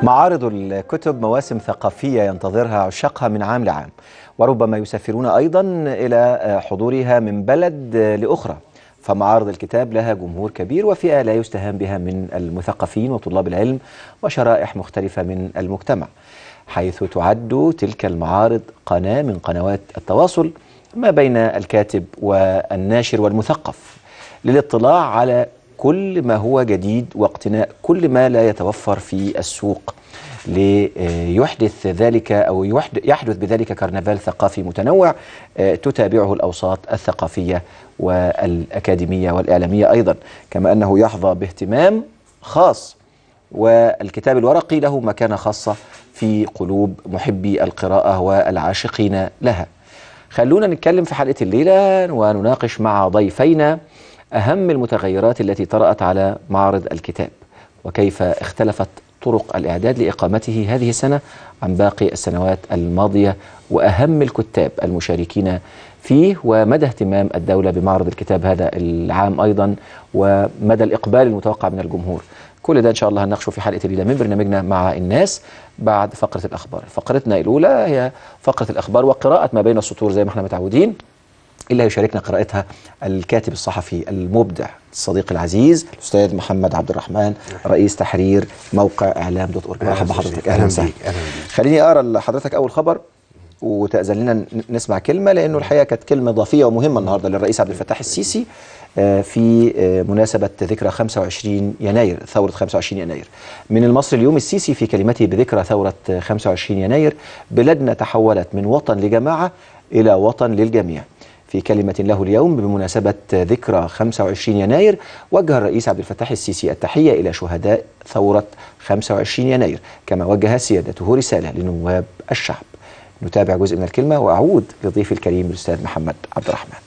معارض الكتب مواسم ثقافية ينتظرها عشاقها من عام لعام وربما يسافرون أيضا إلى حضورها من بلد لأخرى فمعارض الكتاب لها جمهور كبير وفئة لا يستهان بها من المثقفين وطلاب العلم وشرائح مختلفة من المجتمع حيث تعد تلك المعارض قناة من قنوات التواصل ما بين الكاتب والناشر والمثقف للاطلاع على كل ما هو جديد واقتناء كل ما لا يتوفر في السوق ليحدث ذلك أو يحدث بذلك كرنفال ثقافي متنوع تتابعه الأوساط الثقافية والأكاديمية والإعلامية أيضا كما أنه يحظى باهتمام خاص والكتاب الورقي له مكانة خاصة في قلوب محبي القراءة والعاشقين لها خلونا نتكلم في حلقة الليلة ونناقش مع ضيفينا أهم المتغيرات التي طرأت على معرض الكتاب وكيف اختلفت طرق الإعداد لإقامته هذه السنة عن باقي السنوات الماضية وأهم الكتاب المشاركين فيه ومدى اهتمام الدولة بمعرض الكتاب هذا العام أيضا ومدى الإقبال المتوقع من الجمهور كل ده إن شاء الله هنناقشه في حلقة الليلة من برنامجنا مع الناس بعد فقرة الأخبار فقرتنا الأولى هي فقرة الأخبار وقراءة ما بين السطور زي ما احنا متعودين اللي هيشاركنا قراءتها الكاتب الصحفي المبدع الصديق العزيز الاستاذ محمد عبد الرحمن رئيس تحرير موقع اعلام دوت اورج مرحبا بحضرتك اهلا وسهلا خليني اقرا لحضرتك اول خبر وتأذن لنا نسمع كلمة لأنه الحقيقة كانت كلمة إضافية ومهمة النهاردة للرئيس عبد الفتاح السيسي في مناسبة ذكرى 25 يناير ثورة 25 يناير من المصري اليوم السيسي في كلمته بذكرى ثورة 25 يناير بلادنا تحولت من وطن لجماعة إلى وطن للجميع في كلمة له اليوم بمناسبة ذكرى 25 يناير وجه الرئيس عبد الفتاح السيسي التحية إلى شهداء ثورة 25 يناير كما وجه سيادته رسالة لنواب الشعب نتابع جزء من الكلمة وأعود لضيفي الكريم الأستاذ محمد عبد الرحمن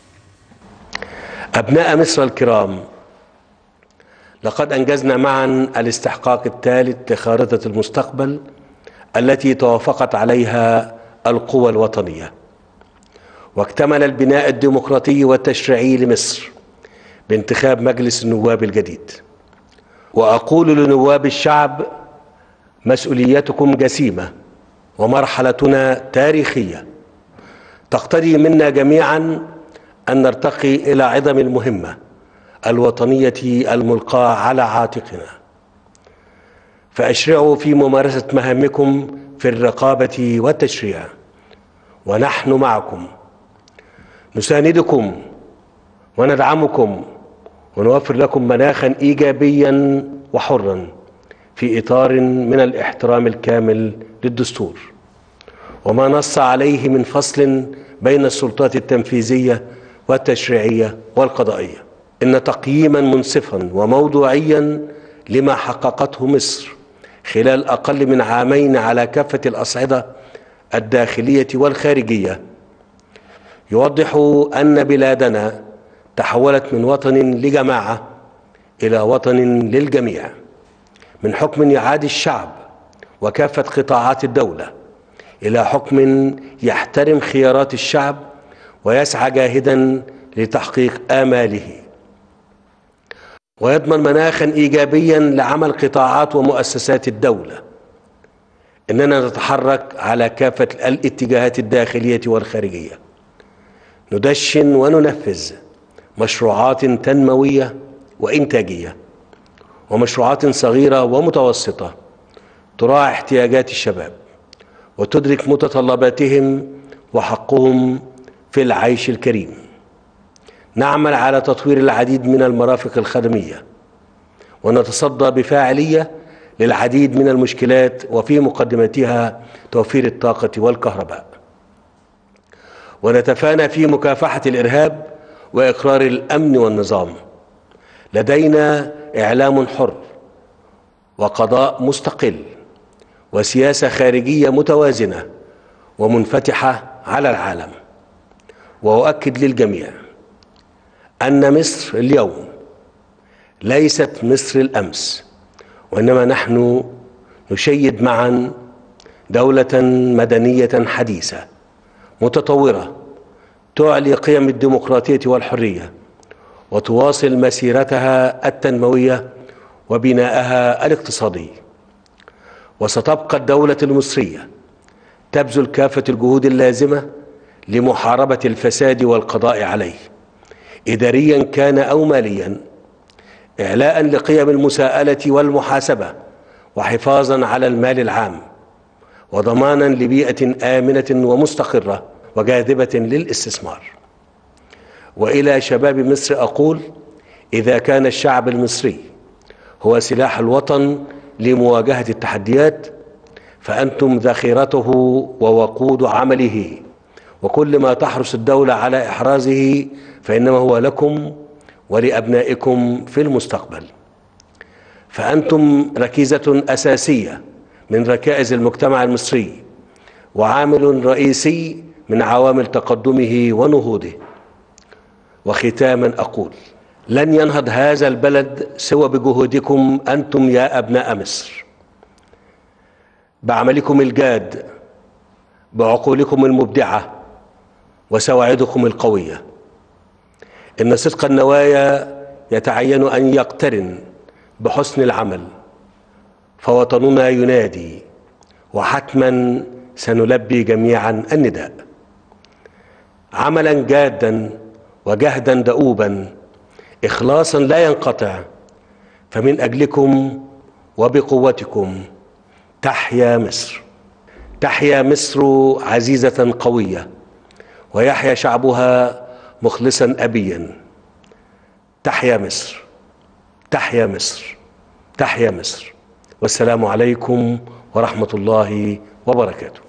أبناء مصر الكرام لقد أنجزنا معا الاستحقاق الثالث لخارطة المستقبل التي توافقت عليها القوى الوطنيه واكتمل البناء الديمقراطي والتشريعي لمصر بانتخاب مجلس النواب الجديد واقول لنواب الشعب مسؤوليتكم جسيمه ومرحلتنا تاريخيه تقتضي منا جميعا ان نرتقي الى عظم المهمه الوطنيه الملقاه على عاتقنا فاشرعوا في ممارسه مهامكم في الرقابه والتشريع ونحن معكم نساندكم وندعمكم ونوفر لكم مناخا ايجابيا وحرا في اطار من الاحترام الكامل للدستور وما نص عليه من فصل بين السلطات التنفيذيه والتشريعيه والقضائيه ان تقييما منصفا وموضوعيا لما حققته مصر خلال اقل من عامين على كافه الاصعده الداخليه والخارجيه يوضح ان بلادنا تحولت من وطن لجماعه الى وطن للجميع من حكم يعادي الشعب وكافه قطاعات الدوله الى حكم يحترم خيارات الشعب ويسعى جاهدا لتحقيق اماله ويضمن مناخا ايجابيا لعمل قطاعات ومؤسسات الدوله اننا نتحرك على كافه الاتجاهات الداخليه والخارجيه ندشن وننفذ مشروعات تنمويه وانتاجيه ومشروعات صغيره ومتوسطه تراعي احتياجات الشباب وتدرك متطلباتهم وحقهم في العيش الكريم نعمل على تطوير العديد من المرافق الخدميه ونتصدى بفاعليه للعديد من المشكلات وفي مقدمتها توفير الطاقه والكهرباء ونتفانى في مكافحه الارهاب واقرار الامن والنظام لدينا اعلام حر وقضاء مستقل وسياسه خارجيه متوازنه ومنفتحه على العالم واؤكد للجميع ان مصر اليوم ليست مصر الامس وانما نحن نشيد معا دوله مدنيه حديثه متطوره تعلي قيم الديمقراطيه والحريه وتواصل مسيرتها التنمويه وبناءها الاقتصادي وستبقى الدولة المصرية تبذل كافة الجهود اللازمة لمحاربة الفساد والقضاء عليه إداريا كان أو ماليا إعلاء لقيم المساءلة والمحاسبة وحفاظا على المال العام وضمانا لبيئة آمنة ومستقرة وجاذبة للاستثمار وإلى شباب مصر أقول إذا كان الشعب المصري هو سلاح الوطن لمواجهة التحديات فأنتم ذخيرته ووقود عمله وكل ما تحرص الدولة على إحرازه فإنما هو لكم ولأبنائكم في المستقبل فأنتم ركيزة أساسية من ركائز المجتمع المصري وعامل رئيسي من عوامل تقدمه ونهوضه وختاما أقول لن ينهض هذا البلد سوى بجهودكم أنتم يا أبناء مصر بعملكم الجاد بعقولكم المبدعة وسواعدكم القوية إن صدق النوايا يتعين أن يقترن بحسن العمل فوطننا ينادي وحتما سنلبي جميعا النداء عملا جادا وجهدا دؤوبا إخلاصا لا ينقطع فمن أجلكم وبقوتكم تحيا مصر تحيا مصر عزيزة قوية ويحيا شعبها مخلصا أبيا تحيا مصر تحيا مصر تحيا مصر والسلام عليكم ورحمة الله وبركاته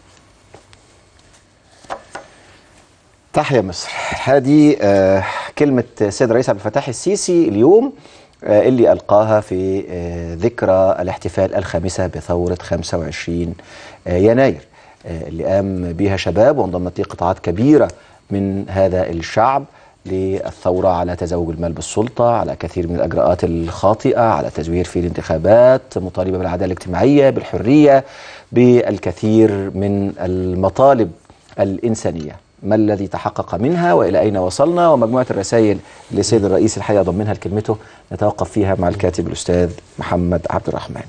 تحيا مصر هذه آه كلمة سيد الرئيس عبد الفتاح السيسي اليوم آه اللي ألقاها في آه ذكرى الاحتفال الخامسة بثورة 25 آه يناير آه اللي قام بها شباب وانضمت ليه قطاعات كبيرة من هذا الشعب للثورة على تزوج المال بالسلطة على كثير من الأجراءات الخاطئة على تزوير في الانتخابات مطالبة بالعدالة الاجتماعية بالحرية بالكثير من المطالب الإنسانية ما الذي تحقق منها والى اين وصلنا ومجموعه الرسائل اللي السيد الرئيس الحقيقه ضمنها لكلمته نتوقف فيها مع الكاتب الاستاذ محمد عبد الرحمن.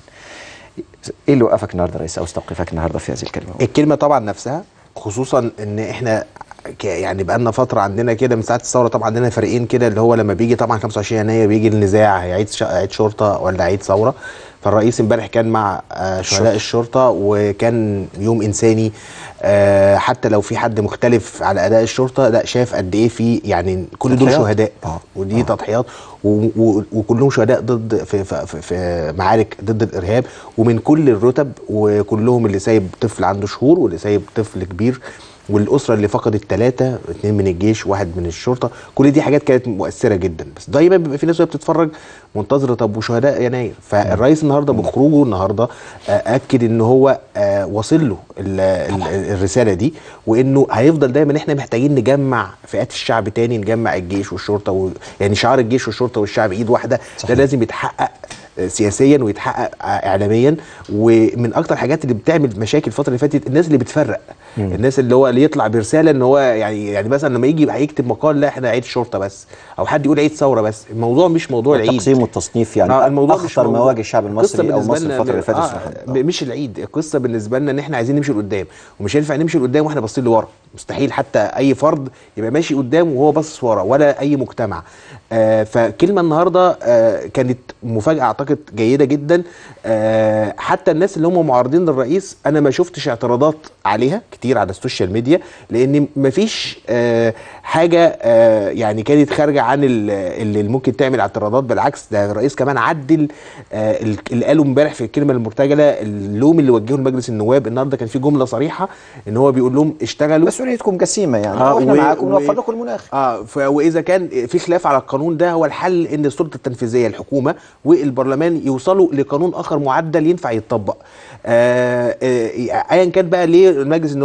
ايه اللي وقفك النهارده يا رئيس او استوقفك النهارده في هذه الكلمه؟ الكلمه طبعا نفسها خصوصا ان احنا ك- يعني بقى لنا فتره عندنا كده من ساعه الثوره طبعا عندنا فريقين كده اللي هو لما بيجي طبعا 25 يناير بيجي النزاع هيعيد ش- هيعيد شرطه ولا هيعيد ثوره فالرئيس امبارح كان مع آه، شهداء الشرطه وكان يوم انساني آه، حتى لو في حد مختلف على اداء الشرطه لا شاف قد ايه في يعني كل دول تضحيات. شهداء آه. ودي تضحيات و- و- وكلهم شهداء ضد في, في, في, في معارك ضد الارهاب ومن كل الرتب وكلهم اللي سايب طفل عنده شهور واللي سايب طفل كبير والاسره اللي فقدت ثلاثه اثنين من الجيش واحد من الشرطه كل دي حاجات كانت مؤثره جدا بس دايما بيبقى في ناس وهي بتتفرج منتظره طب وشهداء يناير فالرئيس النهارده بخروجه النهارده آه، اكد ان هو آه، واصل له ال- ال- الرساله دي وانه هيفضل دايما احنا محتاجين نجمع فئات الشعب تاني نجمع الجيش والشرطه و... يعني شعار الجيش والشرطه والشعب ايد واحده ده لازم يتحقق آه، سياسيا ويتحقق آه، اعلاميا ومن اكتر الحاجات اللي بتعمل مشاكل الفتره اللي فاتت الناس اللي بتفرق الناس اللي هو اللي يطلع برساله ان هو يعني يعني مثلا لما يجي هيكتب مقال لا احنا عيد شرطه بس او حد يقول عيد ثوره بس الموضوع مش موضوع العيد التقسيم والتصنيف يعني آه، الموضوع مش اخطر موضوع- مواجه الشعب القصة المصري او بالنسبة مصر لنا الفتره اللي فاتت آه صراحة. ب- مش العيد القصه بالنسبه لنا ان احنا عايزين نمشي لقدام ومش هينفع نمشي لقدام واحنا باصين لورا مستحيل حتى اي فرد يبقى ماشي قدام وهو باصص ورا ولا اي مجتمع آه فكلمه النهارده آه كانت مفاجاه اعتقد جيده جدا آه حتى الناس اللي هم معارضين للرئيس انا ما شفتش اعتراضات عليها كتير على السوشيال ميديا لان مفيش آه حاجه آه يعني كانت خارجه عن ال- اللي ممكن تعمل اعتراضات بالعكس ده الرئيس كمان عدل آه ال- اللي قاله امبارح في الكلمه المرتجله اللوم اللي وجهه لمجلس النواب النهارده كان في جمله صريحه ان هو بيقول لهم اشتغلوا مسؤوليتكم جسيمه يعني آه، واحنا و- معاكم و- نوفر لكم المناخ اه ف- واذا كان في خلاف على القانون ده هو الحل ان السلطه التنفيذيه الحكومه والبرلمان يوصلوا لقانون اخر معدل ينفع يتطبق آه، آه، ايا كان بقى ليه مجلس النواب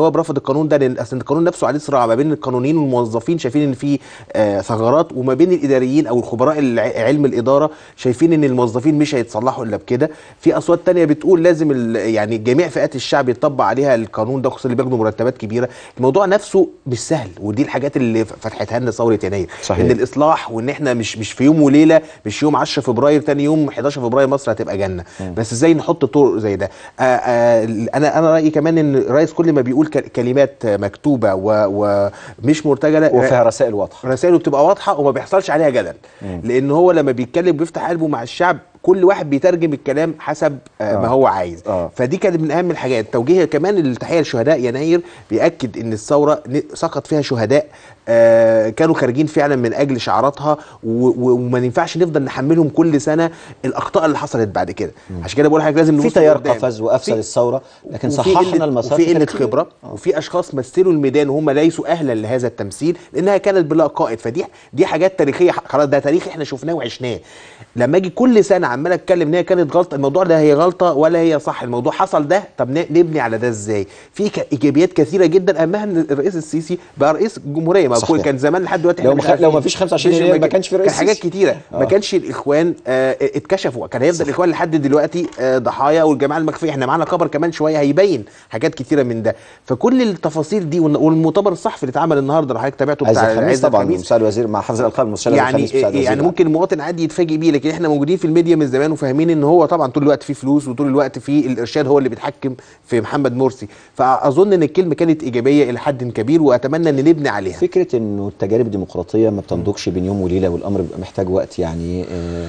النواب رفض القانون ده لان اصل القانون نفسه عليه صراع ما بين القانونيين والموظفين شايفين ان في آه ثغرات وما بين الاداريين او الخبراء الع- علم الاداره شايفين ان الموظفين مش هيتصلحوا الا بكده في اصوات تانية بتقول لازم ال- يعني جميع فئات الشعب يطبق عليها القانون ده خصوصا اللي بياخدوا مرتبات كبيره الموضوع نفسه مش سهل ودي الحاجات اللي فتحتها لنا ثوره يناير صحيح. ان الاصلاح وان احنا مش مش في يوم وليله مش يوم 10 فبراير تاني يوم 11 فبراير مصر هتبقى جنه بس ازاي نحط طرق زي ده آه آه انا انا رايي كمان ان الرئيس كل ما بيقول ك- كلمات مكتوبه و- ومش مرتجله وفيها رسائل واضحه رسائله بتبقى واضحه وما بيحصلش عليها جدل لان هو لما بيتكلم بيفتح قلبه مع الشعب كل واحد بيترجم الكلام حسب آه ما آه. هو عايز آه. فدي كانت من اهم الحاجات توجيه كمان التحيه لشهداء يناير بياكد ان الثوره ن- سقط فيها شهداء آه كانوا خارجين فعلا من اجل شعاراتها و- و- وما ينفعش نفضل نحملهم كل سنه الاخطاء اللي حصلت بعد كده عشان كده بقول لحضرتك لازم في نبص تيار لقدام. قفز وافسد في- الثوره لكن وفي صححنا قلة- المسار وفي في قله 30 خبره وفي اشخاص مثلوا الميدان وهم ليسوا اهلا لهذا التمثيل لانها كانت بلا قائد فدي دي حاجات تاريخيه خلاص ده تاريخ احنا شفناه وعشناه لما اجي كل سنه عمال اتكلم ان هي كانت غلطه الموضوع ده هي غلطه ولا هي صح الموضوع حصل ده طب ن- نبني على ده ازاي في ك- ايجابيات كثيره جدا اهمها ان الرئيس السيسي بقى رئيس الجمهوريه ما صحيح. كان زمان لحد دلوقتي لو إحنا ما مش خ- عارفين. لو ما فيش 25 مش- يناير ما كانش في رئيس كان حاجات سيسي. كتيره ما آه. كانش الاخوان آه اتكشفوا كان هيفضل الاخوان لحد دلوقتي آه ضحايا والجماعه المخفيه احنا معانا خبر كمان شويه هيبين حاجات كتيره من ده فكل التفاصيل دي والن- والمؤتمر الصحفي اللي اتعمل النهارده لو حضرتك تابعته عز بتاع الخميس عز طبعا الخميس، مساعد الوزير مع حفظ الالقاب مستشار يعني الخميس مساعد الوزير يعني ممكن المواطن عادي يتفاجئ بيه لكن احنا موجودين في الميديا من زمان وفاهمين ان هو طبعا طول الوقت فيه فلوس وطول الوقت فيه الارشاد هو اللي بيتحكم في محمد مرسي فاظن ان الكلمه كانت ايجابيه الى حد كبير واتمنى ان نبني عليها فكره انه التجارب الديمقراطيه ما بتنضجش بين يوم وليله والامر بيبقى محتاج وقت يعني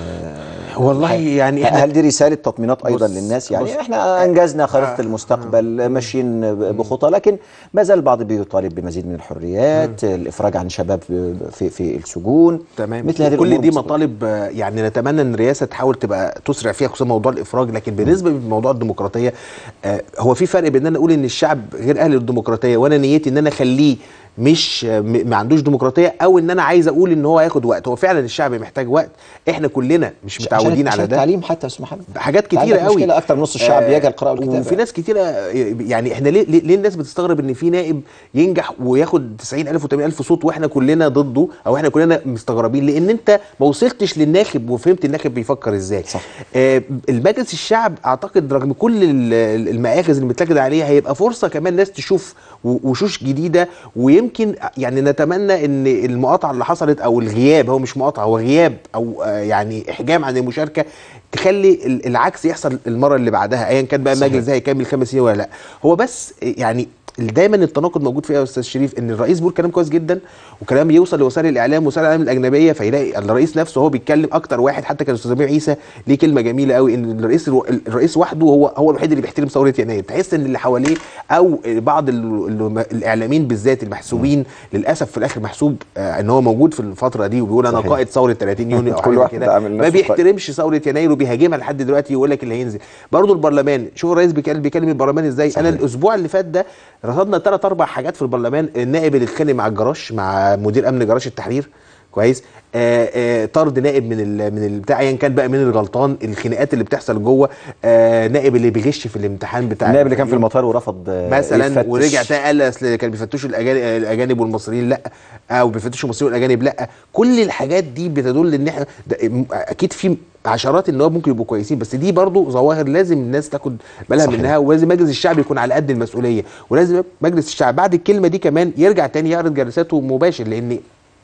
آه والله يعني احنا هل دي رساله تطمينات ايضا بص- للناس يعني بص- احنا انجزنا خريطه آه. المستقبل ماشيين بخطى لكن ما زال البعض بيطالب بمزيد من الحريات الافراج عن شباب في في السجون تمام مثل هذه كل الأمور دي مستقبل. مطالب آه، يعني نتمنى ان الرئاسه تحاول تبقى تسرع فيها خصوصا موضوع الافراج لكن بالنسبه لموضوع الديمقراطيه آه، هو في فرق بين ان انا اقول ان الشعب غير اهل للديمقراطيه وانا نيتي ان انا اخليه مش آه، م- ما عندوش ديمقراطيه او ان انا عايز اقول ان هو هياخد وقت هو فعلا الشعب محتاج وقت احنا كلنا مش عشان- متعودين عشان على ده التعليم حتى يا استاذ محمد حاجات عندك كتيره قوي مشكله اكتر من نص الشعب يجهل القراءه والكتابه وفي ناس كتيره يعني احنا ليه ليه ليه الناس بتستغرب ان في نائب ينجح وياخد 90000 و80000 صوت واحنا كلنا ضده او احنا كلنا مستغربين لان انت ما وصلتش للناخب وفهمت الناخب بيفكر ازاي صح. آه المجلس الشعب اعتقد رغم كل ال- ال- المآخذ اللي متلكد عليها هيبقى فرصه كمان ناس تشوف و- وشوش جديده ويمكن يعني نتمنى ان المقاطعه اللي حصلت او الغياب هو مش مقاطعه هو غياب او آه يعني احجام عن المشاركه تخلي ال- العكس يحصل المره اللي بعدها ايا كان بقى صحيح. المجلس ده هيكمل خمس سنين ولا لا هو بس يعني دايما التناقض موجود فيها يا استاذ شريف ان الرئيس بيقول كلام كويس جدا وكلام يوصل لوسائل الاعلام وسائل الاعلام الاجنبيه فيلاقي الرئيس نفسه هو بيتكلم اكتر واحد حتى كان الاستاذ ربيع عيسى ليه كلمه جميله قوي ان الرئيس الرئيس وحده هو هو الوحيد اللي بيحترم ثوره يناير تحس ان اللي حواليه او بعض ال- ال- الاعلاميين بالذات المحسوبين للاسف في الاخر محسوب آه، ان هو موجود في الفتره دي وبيقول انا صحيح. قائد ثوره 30 يونيو او كل حاجه واحد كده عامل ما نفسه قائد. بيحترمش ثوره يناير وبيهاجمها لحد دلوقتي يقول لك اللي هينزل برضه البرلمان شوف الرئيس بيكلم بيكلم البرلمان ازاي صحيح. انا الاسبوع اللي فات ده رصدنا ثلاث اربع حاجات في البرلمان النائب اللي اتخانق مع الجراش مع مدير امن جراش التحرير كويس آه آه طرد نائب من ال من البتاع ايا كان بقى من الغلطان الخناقات اللي بتحصل جوه آه نائب اللي بيغش في الامتحان بتاع النائب اللي كان في المطار ورفض آه، مثلا يفتش. ورجع تاني قال اصل كانوا بيفتشوا الأجانب, الاجانب والمصريين لا او بيفتشوا المصريين والاجانب لا كل الحاجات دي بتدل ان احنا ده م- اكيد في عشرات النواب ممكن يبقوا كويسين بس دي برضو ظواهر لازم الناس تاخد بالها صحيح. منها ولازم مجلس الشعب يكون على قد المسؤوليه ولازم مجلس الشعب بعد الكلمه دي كمان يرجع تاني يعرض جلساته مباشر لان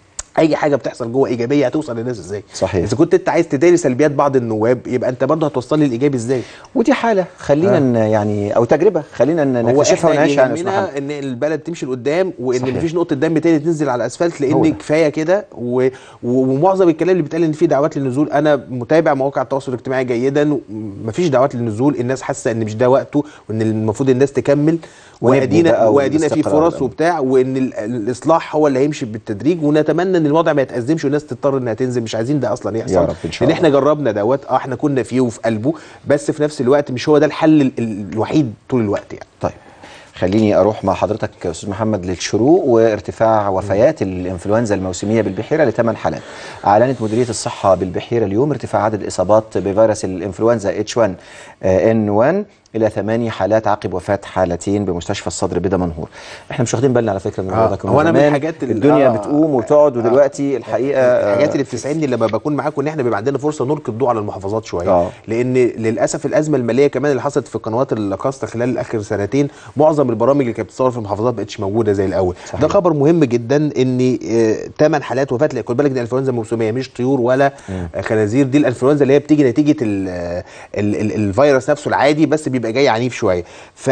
اي حاجه بتحصل جوه ايجابيه هتوصل للناس ازاي صحيح. اذا كنت انت عايز تداري سلبيات بعض النواب يبقى انت برضه هتوصل لي الايجابي ازاي ودي حاله خلينا ن- يعني او تجربه خلينا ن- هو نكتشفها احنا ونعيشها يا أستاذ محمد. يهمنا ان البلد تمشي لقدام وان صحيح. مفيش نقطه دم تاني تنزل على الاسفلت هو لان ده. كفايه كده و... و... ومعظم الكلام اللي بيتقال ان في دعوات للنزول انا متابع مواقع التواصل الاجتماعي جيدا مفيش دعوات للنزول الناس حاسه ان مش ده وقته وان المفروض الناس تكمل ونبني وادينا بقى وادينا في والاستقرار فرص والأمن. وبتاع وان ال... الاصلاح هو اللي هيمشي بالتدريج ونتمنى ان الوضع ما يتازمش والناس تضطر انها تنزل مش عايزين ده اصلا يحصل يا رب إن شاء لان الله. احنا جربنا دوت اه احنا كنا فيه وفي قلبه بس في نفس الوقت مش هو ده الحل ال- ال- الوحيد طول الوقت يعني طيب خليني اروح مع حضرتك يا استاذ محمد للشروق وارتفاع وفيات الانفلونزا الموسميه بالبحيره لثمان حالات. اعلنت مديريه الصحه بالبحيره اليوم ارتفاع عدد الاصابات بفيروس الانفلونزا H1N1 الى ثماني حالات عقب وفاه حالتين بمستشفى الصدر بدمنهور احنا مش واخدين بالنا على فكره من الموضوع آه، ده كنا هو أنا من زمان الحاجات اللي- الدنيا آه، بتقوم وبتقعد ودلوقتي الحقيقه الحاجات اللي بتسعدني لما بكون معاكم ان احنا بيبقى عندنا فرصه نلقي الضوء على المحافظات شويه آه. لان للاسف الازمه الماليه كمان اللي حصلت في قنوات الخاصه خلال اخر سنتين معظم البرامج اللي كانت بتصور في المحافظات بقتش موجوده زي الاول صحيح. ده خبر مهم جدا ان ثمان حالات وفاه لأ، خد بالك دي انفلونزا موسميه مش طيور ولا آه، خنازير دي الانفلونزا اللي هي بتيجي نتيجه ال ال ال الفيروس نفسه العادي بس بيبقى جاي عنيف شويه ف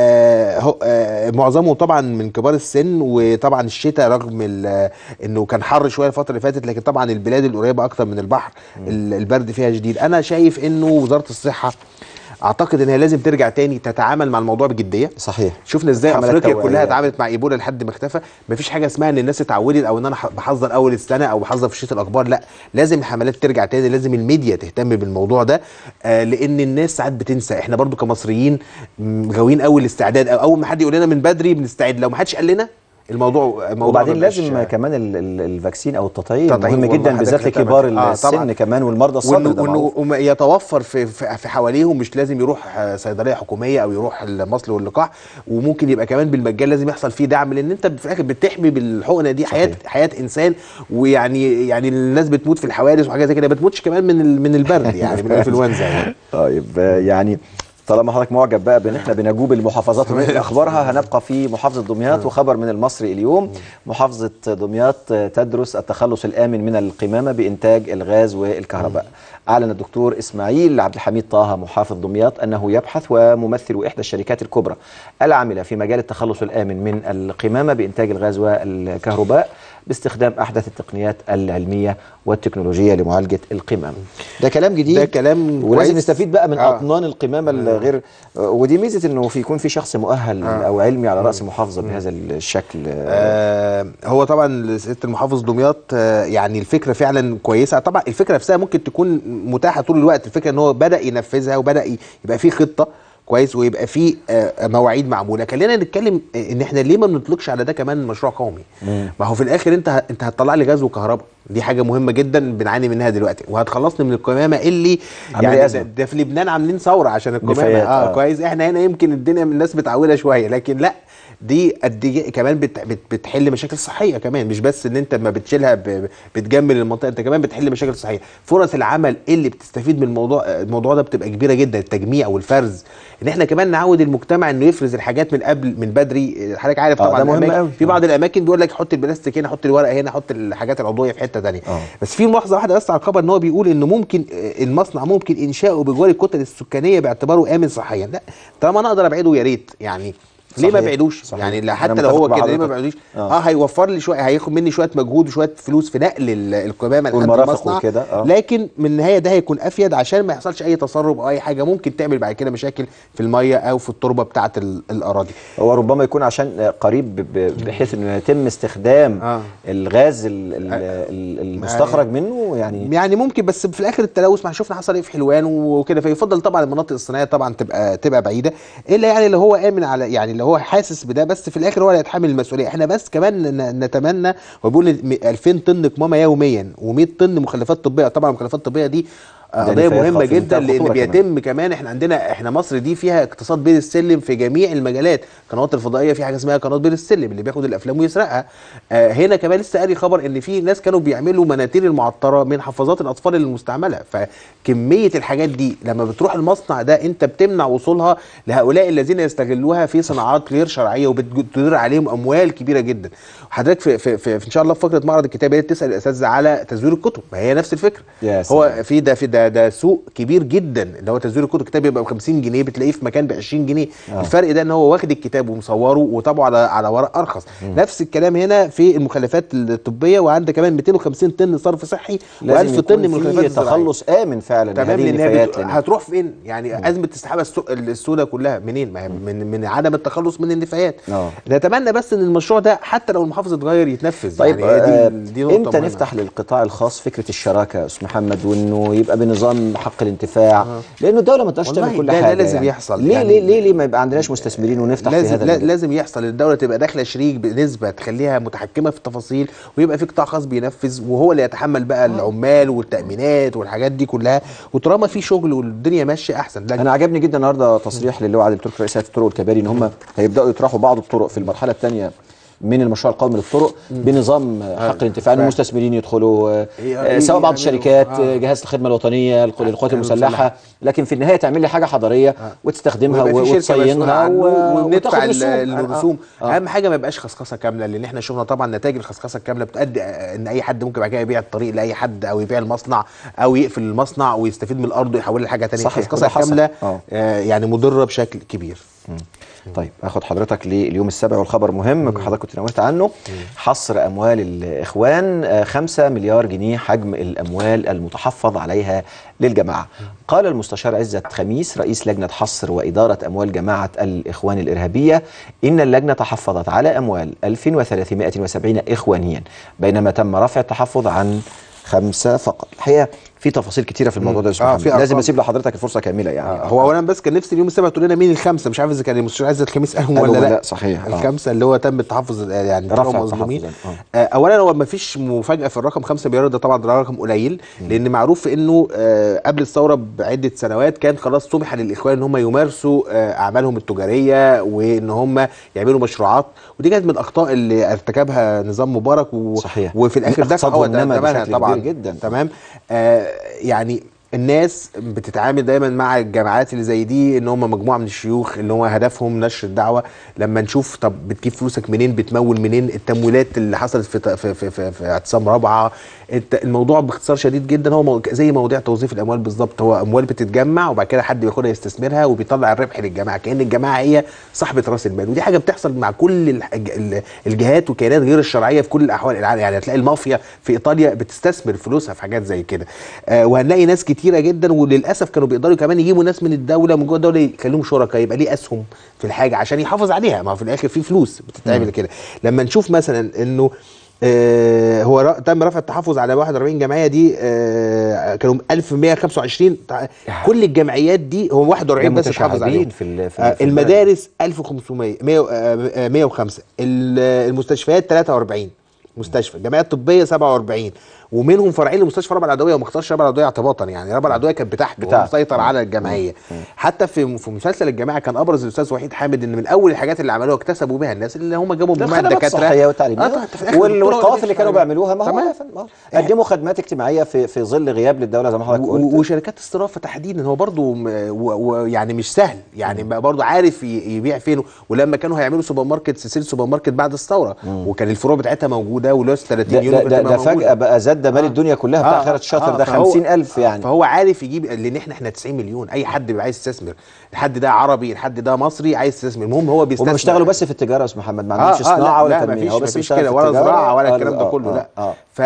آه، هو- آه، معظمهم طبعا من كبار السن وطبعا الشتاء رغم ال- انه كان حر شويه الفتره اللي فاتت لكن طبعا البلاد القريبه اكتر من البحر ال- البرد فيها شديد انا شايف انه وزاره الصحه اعتقد ان هي لازم ترجع تاني تتعامل مع الموضوع بجديه صحيح شفنا ازاي حملات افريقيا توعية. كلها اتعاملت مع ايبولا لحد ما اختفى مفيش حاجه اسمها ان الناس اتعودت او ان انا ح- بحذر اول السنه او بحذر في شتاء الاخبار لا لازم الحملات ترجع تاني لازم الميديا تهتم بالموضوع ده آه لان الناس ساعات بتنسى احنا برضو كمصريين م، غاويين قوي الاستعداد أو اول ما حد يقول لنا من بدري بنستعد لو ما حدش قال لنا الموضوع موضوع وبعدين ما بقاش- لازم كمان ال- ال- الفاكسين او التطعيم تطعيم مهم والله جدا حضرتك بالذات هتعمل- لكبار آه، السن طبعاً. كمان والمرضى الصدر وانه ده وانه معروف. وما يتوفر في في في حواليهم مش لازم يروح آه، صيدليه حكوميه او يروح المصل واللقاح وممكن يبقى كمان بالمجان لازم يحصل فيه دعم لان انت في الاخر بتحمي بالحقنه دي حياه صحيح. حياه انسان ويعني يعني الناس بتموت في الحوادث وحاجات زي كده ما بتموتش كمان من ال- من البرد يعني من الانفلونزا يعني طيب آه، يعني طالما حضرتك معجب بقى بان احنا بنجوب المحافظات وننقل اخبارها هنبقى في محافظه دمياط وخبر من المصري اليوم محافظه دمياط آه، تدرس التخلص الامن من القمامه بانتاج الغاز والكهرباء اعلن الدكتور اسماعيل عبد الحميد طه محافظ دمياط انه يبحث وممثل احدى الشركات الكبرى العامله في مجال التخلص الامن من القمامه بانتاج الغاز والكهرباء باستخدام احدث التقنيات العلميه والتكنولوجيه لمعالجه القمم ده كلام جديد ده كلام ولازم كويس. نستفيد بقى من آه. اطنان القمامه الغير ودي ميزه انه في يكون في شخص مؤهل او علمي على راس محافظه بهذا الشكل آه هو طبعا سياده المحافظ دمياط آه يعني الفكره فعلا كويسه طبعا الفكره نفسها ممكن تكون متاحه طول الوقت الفكره ان هو بدا ينفذها وبدا ي- يبقى في خطه كويس ويبقى في آه مواعيد معموله خلينا نتكلم آه، ان احنا ليه ما بنطلقش على ده كمان مشروع قومي ما هو في الاخر انت ه- انت هتطلع لي غاز وكهرباء دي حاجه مهمه جدا بنعاني منها دلوقتي وهتخلصني من القمامه اللي عاملة يعني أزمة. ده, ده في لبنان عاملين ثوره عشان القمامه نفايات، اه, آه. آه كويس احنا هنا يمكن الدنيا من الناس متعوده شويه لكن لا دي قد إيه كمان بت بت بتحل مشاكل صحيه كمان مش بس ان انت ما بتشيلها ب- بتجمل المنطقه انت كمان بتحل مشاكل صحيه فرص العمل اللي بتستفيد من الموضوع الموضوع ده بتبقى كبيره جدا التجميع والفرز ان احنا كمان نعود المجتمع انه يفرز الحاجات من قبل من بدري حضرتك عارف آه، طبعا ده مهم الأماكن- قوي. في بعض الاماكن بيقول لك حط البلاستيك هنا حط الورق هنا حط الحاجات العضويه في حته ثانيه آه. بس في ملاحظه واحده بس على الخبر ان هو بيقول انه ممكن آه، المصنع ممكن انشاؤه بجوار الكتل السكانيه باعتباره امن صحيا لا طالما انا اقدر ابعده يا ريت يعني ليه ما صحيح، بعدوش صحيح. يعني لا أنا حتى لو متفق هو مع كده ليه ما حضرتك. بعدوش آه. اه هيوفر لي شويه هياخد مني شويه مجهود وشويه فلوس في نقل ال- القمامه لحد والمرافق المصنع وكده، آه. لكن من النهايه ده هيكون افيد عشان ما يحصلش اي تسرب او اي حاجه ممكن تعمل بعد كده مشاكل في الميه او في التربه بتاعه ال- الاراضي هو ربما يكون عشان قريب ب- ب- بحيث انه يتم استخدام آه. الغاز ال- ال- ال- المستخرج منه يعني يعني ممكن بس في الاخر التلوث ما شفنا حصل ايه في حلوان وكده فيفضل طبعا المناطق الصناعيه طبعا تبقى تبقى بعيده الا يعني اللي هو امن على يعني اللي هو حاسس بده بس في الاخر هو اللي هيتحمل المسؤوليه احنا بس كمان ن- نتمنى هو بيقول إن 2000 طن قمامه يوميا و100 طن مخلفات طبيه طبعا المخلفات الطبيه دي ده قضيه نفايات مهمه خطيرة في جدا منتهى لان الخطورة كمان. بيتم كمان احنا عندنا احنا مصر دي فيها اقتصاد بين السلم في جميع المجالات قنوات الفضائيه في حاجه اسمها قناه بين السلم اللي بياخد الافلام ويسرقها آه هنا كمان لسه قاري خبر ان في ناس كانوا بيعملوا مناتير المعطره من حفاظات الاطفال المستعمله فكميه الحاجات دي لما بتروح المصنع ده انت بتمنع وصولها لهؤلاء الذين يستغلوها في صناعات غير شرعيه وبتدير عليهم اموال كبيره جدا حضرتك في, في, في, في ان شاء الله في فقره معرض الكتاب يا ريت تسال الاساتذه على تزوير الكتب ما هي نفس الفكره يا هو سلام. في ده في ده ده سوق كبير جدا اللي هو تزوير الكتب الكتاب بيبقى ب 50 جنيه بتلاقيه في مكان ب 20 جنيه آه. آه. الفرق ده ان هو واخد الكتاب ومصوره وطبعه على على ورق ارخص مم. نفس الكلام هنا في المخلفات الطبيه وعندك كمان 250 طن صرف صحي لازم و1000 طن يكون من المخلفات في الزراعيه تخلص امن فعلا تمام لهذه لان هي النفايات بت... لأن- هتروح فين يعني ازمه السحابه السو... السوداء كلها منين ما هي من من عدم التخلص من النفايات آه. نتمنى بس ان المشروع ده حتى لو المحافظ اتغير يتنفذ طيب يعني هي آه، دي, دي نقطة امتى مهمة. نفتح للقطاع الخاص فكره الشراكه يا استاذ محمد وانه يبقى نظام حق الانتفاع لانه الدوله ما تقدرش والله تعمل كل ده- ده حاجه لازم يعني. يحصل. ليه يعني- ليه ليه, ليه ما يبقى عندناش مستثمرين ونفتح في لازم هذا لا المجال؟ لازم يحصل الدوله تبقى داخله شريك بنسبه تخليها متحكمه في التفاصيل ويبقى في قطاع خاص بينفذ وهو اللي يتحمل بقى العمال والتامينات والحاجات دي كلها وطالما في شغل والدنيا ماشيه احسن لكن انا عجبني جدا النهارده تصريح للواء عادل تركي رئيس هيئه الطرق والكباري ان هم هيبداوا يطرحوا بعض الطرق في المرحله الثانيه من المشروع القومي للطرق بنظام حق الانتفاع ان فاهم. المستثمرين يدخلوا آه، إيه، آه، سواء بعض يعملوا- الشركات آه. آه، جهاز الخدمه الوطنيه الق- للقوات المسلحة. المسلحه لكن في النهايه تعمل لي حاجه حضريه وتستخدمها ويبقى في و- شركه مسؤوله وتصينها عنه و- وندفع وتاخد ال- رسوم. الرسوم آه. آه. اهم حاجه ما يبقاش خصخصه كامله لان احنا شفنا طبعا نتائج الخصخصه الكامله بتؤدي آه، ان اي حد ممكن بعد كده يبيع الطريق لاي حد او يبيع المصنع او يقفل المصنع ويستفيد من الارض ويحولها لحاجه ثانيه صحيح، الخصخصه وده حصل. الكامله آه. آه، يعني مضره بشكل كبير طيب اخد حضرتك لليوم السابع والخبر مهم حضرتك كنت نوهت عنه حصر اموال الاخوان آه، 5 مليار جنيه حجم الاموال المتحفظ عليها للجماعه قال المستشار عزت خميس رئيس لجنه حصر واداره اموال جماعه الاخوان الارهابيه ان اللجنه تحفظت على اموال 2370 اخوانيا بينما تم رفع التحفظ عن خمسه فقط الحقيقه في تفاصيل كتيره في الموضوع ده يا أستاذ آه، محمد. في لازم أرقام. اسيب لحضرتك الفرصه كامله يعني آه، هو اولا بس كان نفسي اليوم السابع تقول لنا مين الخمسه مش عارف اذا كان المستشار عزت الخميس قالهم قالوا ولا لا لا، صحيح، آه. الخمسه اللي هو تم التحفظ آه، يعني رفع طلعوا مظلومين التحفظ، آه، اولا هو ما فيش مفاجاه في الرقم 5 مليار ده طبعا ده رقم قليل لان معروف انه آه، قبل الثوره بعده سنوات كان خلاص سمح للاخوان ان هم يمارسوا آه، اعمالهم التجاريه وان هم يعملوا مشروعات ودي كانت من الاخطاء اللي ارتكبها نظام مبارك و... صحيح. وفي الاخر دفع اقتصاد هو والنمى ثمنها بشكل طبعا كبير جدا. تمام آه يعني الناس بتتعامل دايما مع الجماعات اللي زي دي ان هم مجموعه من الشيوخ اللي هو هدفهم نشر الدعوه لما نشوف طب بتجيب فلوسك منين بتمول منين التمويلات اللي حصلت في في في, في, في اعتصام رابعه الت- الموضوع باختصار شديد جدا هو مو- زي مواضيع توظيف الاموال بالظبط هو اموال بتتجمع وبعد كده حد بياخدها يستثمرها وبيطلع الربح للجماعه كان الجماعه هي صاحبه راس المال ودي حاجه بتحصل مع كل الح- ال- الجهات والكيانات غير الشرعيه في كل الاحوال العالم يعني هتلاقي المافيا في ايطاليا بتستثمر فلوسها في حاجات زي كده آه وهنلاقي ناس كتيره جدا وللاسف كانوا بيقدروا كمان يجيبوا ناس من الدوله من جوه الدوله يخليهم شركاء يبقى ليه اسهم في الحاجه عشان يحافظ عليها ما هو في الاخر في فلوس بتتعمل كده لما نشوف مثلا انه آه هو ر- تم رفع التحفظ على 41 جمعيه دي آه كانوا 1125 تع- كل الجمعيات دي هو 41 بس اتحافظ متشعبين عليهم في ال- في آه في البلد. المدارس 1500 100 آه، آه، 105 ال- المستشفيات 43 مستشفى الجمعيه الطبيه 47 ومنهم فرعين لمستشفى رابعه العدويه وما اختارش رابعه العدويه اعتباطا يعني رابعه العدويه كانت بتاعته بتاعته. هو مسيطر على الجمعيه حتى في في مسلسل الجماعه كان ابرز الاستاذ وحيد حامد ان من اول الحاجات اللي عملوها اكتسبوا بها الناس اللي هم جابوا ده مجموعه الخدمات دكاتره الصحيه والتعليميه آه، طبعاً، في الآخر وال- الدكتور والقوافل دي اللي كانوا حاجة. بيعملوها ما هو تمام. يا فندم، آه. قدموا خدمات اجتماعيه في في ظل غياب للدوله زي ما حضرتك و- قلت وشركات الصرافه تحديدا هو برضو م- و- ويعني مش سهل يعني بقى برضو عارف ي- يبيع فين ولما كانوا هيعملوا سوبر ماركت سلسله سوبر ماركت بعد الثوره وكان الفروع بتاعتها موجوده ولوس 30 ده, يورو ده, ده, كانت ده موجودة. فجاه بقى زاد ده مال الدنيا كلها بتاع خيرت الشاطر ده فهو- 50000 يعني فهو عارف يجيب لان احنا احنا 90 مليون اي حد بيبقى عايز يستثمر الحد ده عربي الحد ده مصري عايز يستثمر المهم هو بيستثمر هم بيشتغلوا بس في التجاره يا استاذ محمد ما آه عندهمش آه صناعه لا ولا لا تنميه مفيش هو بس مفيش بيشتغل كده في ولا التجارة. زراعه ولا آه، الكلام ده آه، كله آه، لا آه. ف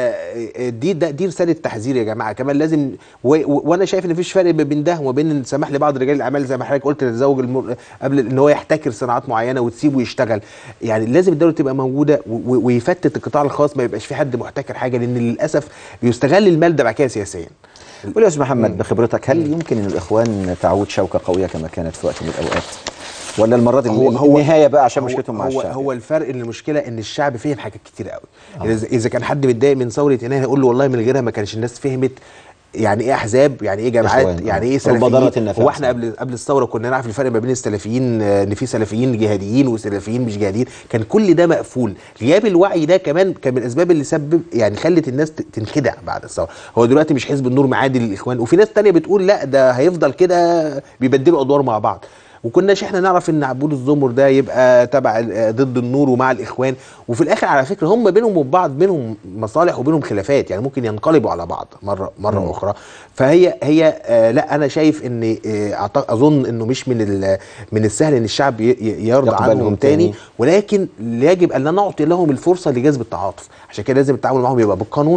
آه، دي ده دي رساله تحذير يا جماعه كمان لازم و و وانا شايف ان مفيش فرق ما بين ده وما بين السماح لبعض رجال الاعمال زي ما حضرتك قلت تتزوج المر... قبل ان هو يحتكر صناعات معينه وتسيبه يشتغل يعني لازم الدوله تبقى موجوده و- و- ويفتت القطاع الخاص ما يبقاش في حد محتكر حاجه لان للاسف بيستغل المال ده بعد كده سياسيا قول يا استاذ محمد بخبرتك هل يمكن ان الاخوان تعود شوكه قويه كما كانت في وقت من الاوقات ولا المره دي هو هو النهايه بقى عشان هو- مشكلتهم مع هو الشعب هو الفرق ان المشكله ان الشعب فهم حاجات كتير قوي اذا اذا كان حد متضايق من ثوره يناير هيقول له والله من غيرها ما كانش الناس فهمت يعني ايه احزاب يعني ايه جماعات إخوان، يعني آه. ايه ومبادرة سلفيين النفاق. هو احنا قبل قبل الثوره كنا نعرف الفرق ما بين السلفيين آه، ان في سلفيين جهاديين وسلفيين مش جهاديين كان كل ده مقفول غياب الوعي ده كمان كان من الاسباب اللي سبب يعني خلت الناس ت- تنخدع بعد الثوره هو دلوقتي مش حزب النور معادي للاخوان وفي ناس تانية بتقول لا ده هيفضل كده بيبدلوا ادوار مع بعض وكناش احنا نعرف ان عبود الزمر ده يبقى تبع ال- ضد النور ومع الاخوان وفي الاخر على فكره هم بينهم وبين بعض بينهم مصالح وبينهم خلافات يعني ممكن ينقلبوا على بعض مره مره مم. اخرى فهي هي آه لا انا شايف ان آه أعتق- اظن انه مش من ال- من السهل ان الشعب ي- ي- يرضى يقبلهم عنهم تاني. تاني ولكن يجب ان لا نعطي لهم الفرصه لجذب التعاطف عشان كده لازم التعامل معهم يبقى بالقانون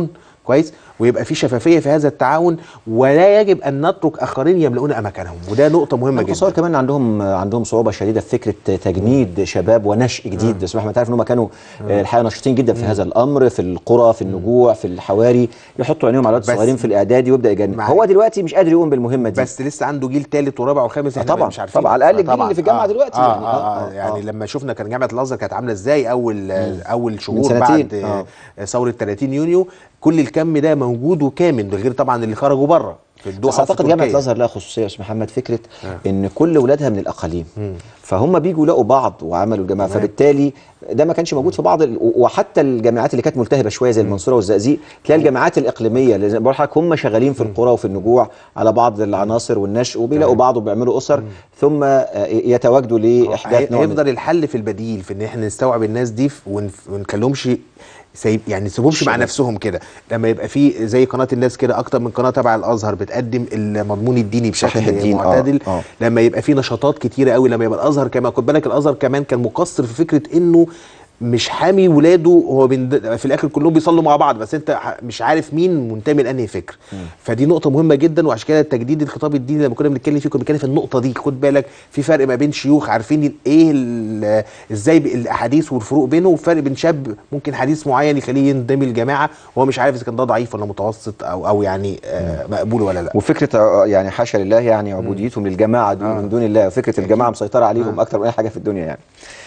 كويس ويبقى في شفافيه في هذا التعاون ولا يجب ان نترك اخرين يملؤون اماكنهم وده نقطه مهمه انا متصور جدا كمان عندهم عندهم صعوبه شديده في فكره تجنيد شباب ونشء جديد اسمح ما تعرف ان هم كانوا آه، الحقيقه نشيطين جدا في هذا الامر في القرى في النجوع في الحواري يحطوا عينيهم على الولاد بس- الصغيرين في الاعدادي ويبدا يجنن معاك. هو دلوقتي مش قادر يقوم بالمهمه دي بس لسه عنده جيل ثالث ورابع وخامس احنا طبعاً، مش عارفين طبعاً، على الأقل الجيل طبعاً. اللي في الجامعة دلوقتي آه يعني. آه آه آه، آه، يعني آه. لما شفنا كان جامعه الازهر كانت عامله ازاي اول آه اول شهور سنتين. بعد آه. آه. ثوره 30 يونيو كل الكم ده موجود وكامل غير طبعا اللي خرجوا بره في الدوحه بس اعتقد في جامعه تركيا. الازهر لها خصوصيه يا استاذ محمد فكره ان كل اولادها من الاقاليم فهم بيجوا يلاقوا بعض وعملوا الجماعه فبالتالي ده ما كانش موجود في بعض ال- وحتى الجامعات اللي كانت ملتهبه شويه زي المنصوره والزقازيق تلاقي الجامعات الاقليميه اللي زي ما بقول لحضرتك هم شغالين في القرى وفي النجوع على بعض العناصر والنشء وبيلاقوا بعض وبيعملوا اسر ثم آه، يتواجدوا لاحداث نوع من- هيفضل الحل في البديل في ان احنا نستوعب الناس دي ف- ونف- ونخليهمش سايب يعني نسيبهمش مع شباب. نفسهم كده لما يبقى في زي قناه الناس كده اكتر من قناه تبع الازهر بتقدم المضمون الديني بشكل صحيح الدين، آه، معتدل آه. لما يبقى في نشاطات كتيره قوي لما يبقى الازهر كمان خد بالك الازهر كمان كان مقصر في فكره انه مش حامي ولاده هو بين في الاخر كلهم بيصلوا مع بعض بس انت ح- مش عارف مين منتمي لانهي فكر فدي نقطه مهمه جدا وعشان كده تجديد الخطاب الديني لما كنا بنتكلم فيه كنا بنتكلم في النقطه دي خد بالك في فرق ما بين شيوخ عارفين ايه ال- ازاي ب- الاحاديث والفروق بينه وفرق بين شاب ممكن حديث معين يخليه ينضمي الجماعه وهو مش عارف اذا كان ده ضعيف ولا متوسط او او يعني آه مقبول ولا لا وفكره آه، يعني حاشا لله يعني عبوديتهم للجماعه دون من دون الله وفكره الجماعه مسيطره عليهم اكتر من اي حاجه في الدنيا يعني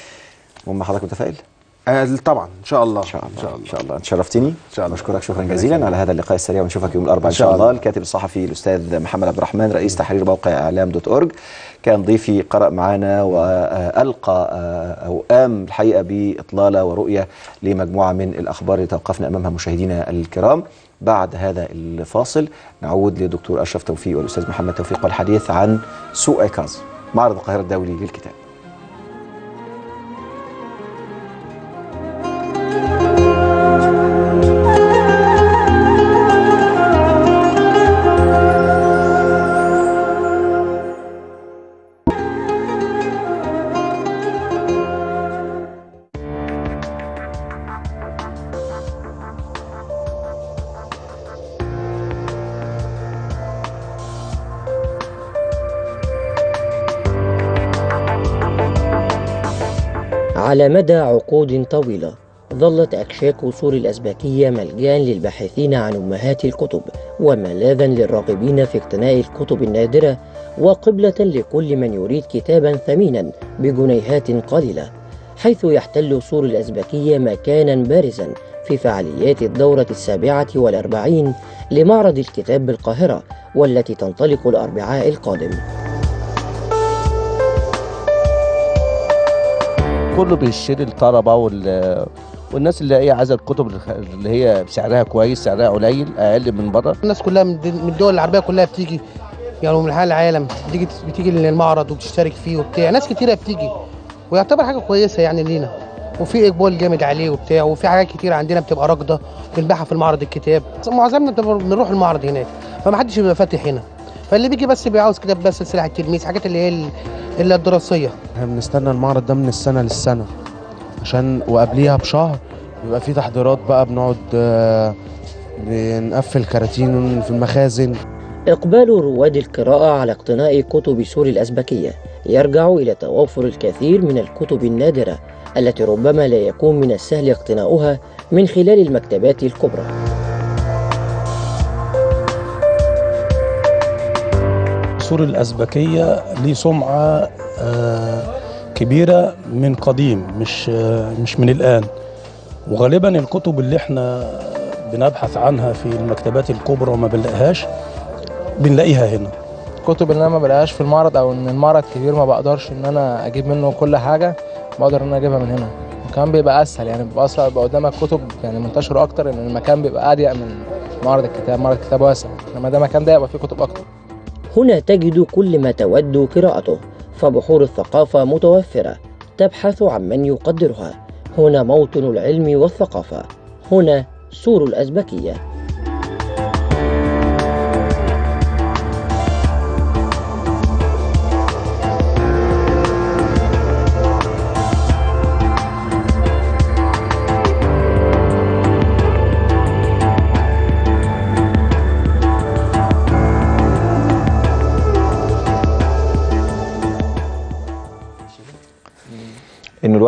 المهم حضرتك متفائل آه طبعا ان شاء الله ان شاء الله ان شاء الله انت شرفتني ان شاء الله. بشكرك شكرا جزيلا على هذا اللقاء السريع ونشوفك يوم الاربعاء ان شاء الله الكاتب الصحفي الاستاذ محمد عبد الرحمن رئيس تحرير موقع اعلام دوت اورج كان ضيفي قرأ معنا والقى آه، او قام الحقيقه باطلاله ورؤيه لمجموعه من الاخبار اللي توقفنا امامها مشاهدينا الكرام بعد هذا الفاصل نعود لدكتور اشرف توفيق والاستاذ محمد توفيق والحديث عن سوق عكاظ معرض القاهره الدولي للكتاب على مدى عقود طويلة ظلت أكشاك سور الأزبكية ملجأ للباحثين عن أمهات الكتب وملاذا للراغبين في اقتناء الكتب النادرة وقبلة لكل من يريد كتابا ثمينا بجنيهات قليلة حيث يحتل سور الأزبكية مكانا بارزا في فعاليات الدورة السابعة والأربعين لمعرض الكتاب بالقاهرة والتي تنطلق الأربعاء القادم كله بيشتري الطلبه وال والناس اللي هي عايزه الكتب اللي هي سعرها كويس سعرها قليل اقل من بره الناس كلها من من الدول العربيه كلها بتيجي يعني من حال العالم بتيجي بتيجي للمعرض وبتشترك فيه وبتاع ناس كتيره بتيجي ويعتبر حاجه كويسه يعني لينا وفي اقبال جامد عليه وبتاع وفي حاجات كتير عندنا بتبقى راكده بنبيعها في المعرض الكتاب معظمنا بتبقى بنروح المعرض هناك فما حدش بيبقى فاتح هنا فاللي بيجي بس بيعاوز كتاب بس سلاح التلميذ حاجات اللي هي ال- اللي الدراسيه احنا بنستنى المعرض ده من السنة للسنة عشان وقبليها بشهر بيبقى في تحضيرات بقى بنقعد آه، بنقفل كراتين في المخازن إقبال رواد القراءة على اقتناء كتب سور الأزبكية يرجع إلى توافر الكثير من الكتب النادرة التي ربما لا يكون من السهل اقتناؤها من خلال المكتبات الكبرى سور الأزبكية ليه سمعة آه، كبيرة من قديم مش آه، مش من الآن وغالبا الكتب اللي احنا بنبحث عنها في المكتبات الكبرى وما بنلاقيهاش بنلاقيها هنا الكتب اللي انا ما بلاقيهاش في المعرض او ان المعرض كبير ما بقدرش ان انا اجيب منه كل حاجه بقدر ان انا اجيبها من هنا وكمان بيبقى اسهل يعني بيبقى اسرع بيبقى قدامك كتب يعني منتشره اكتر ان المكان بيبقى اضيق من معرض الكتاب معرض الكتاب واسع انما ده مكان ضيق يبقى فيه كتب اكتر هنا تجد كل ما تود قراءته فبحور الثقافة متوفرة تبحث عن من يقدرها هنا موطن العلم والثقافة هنا سور الأزبكية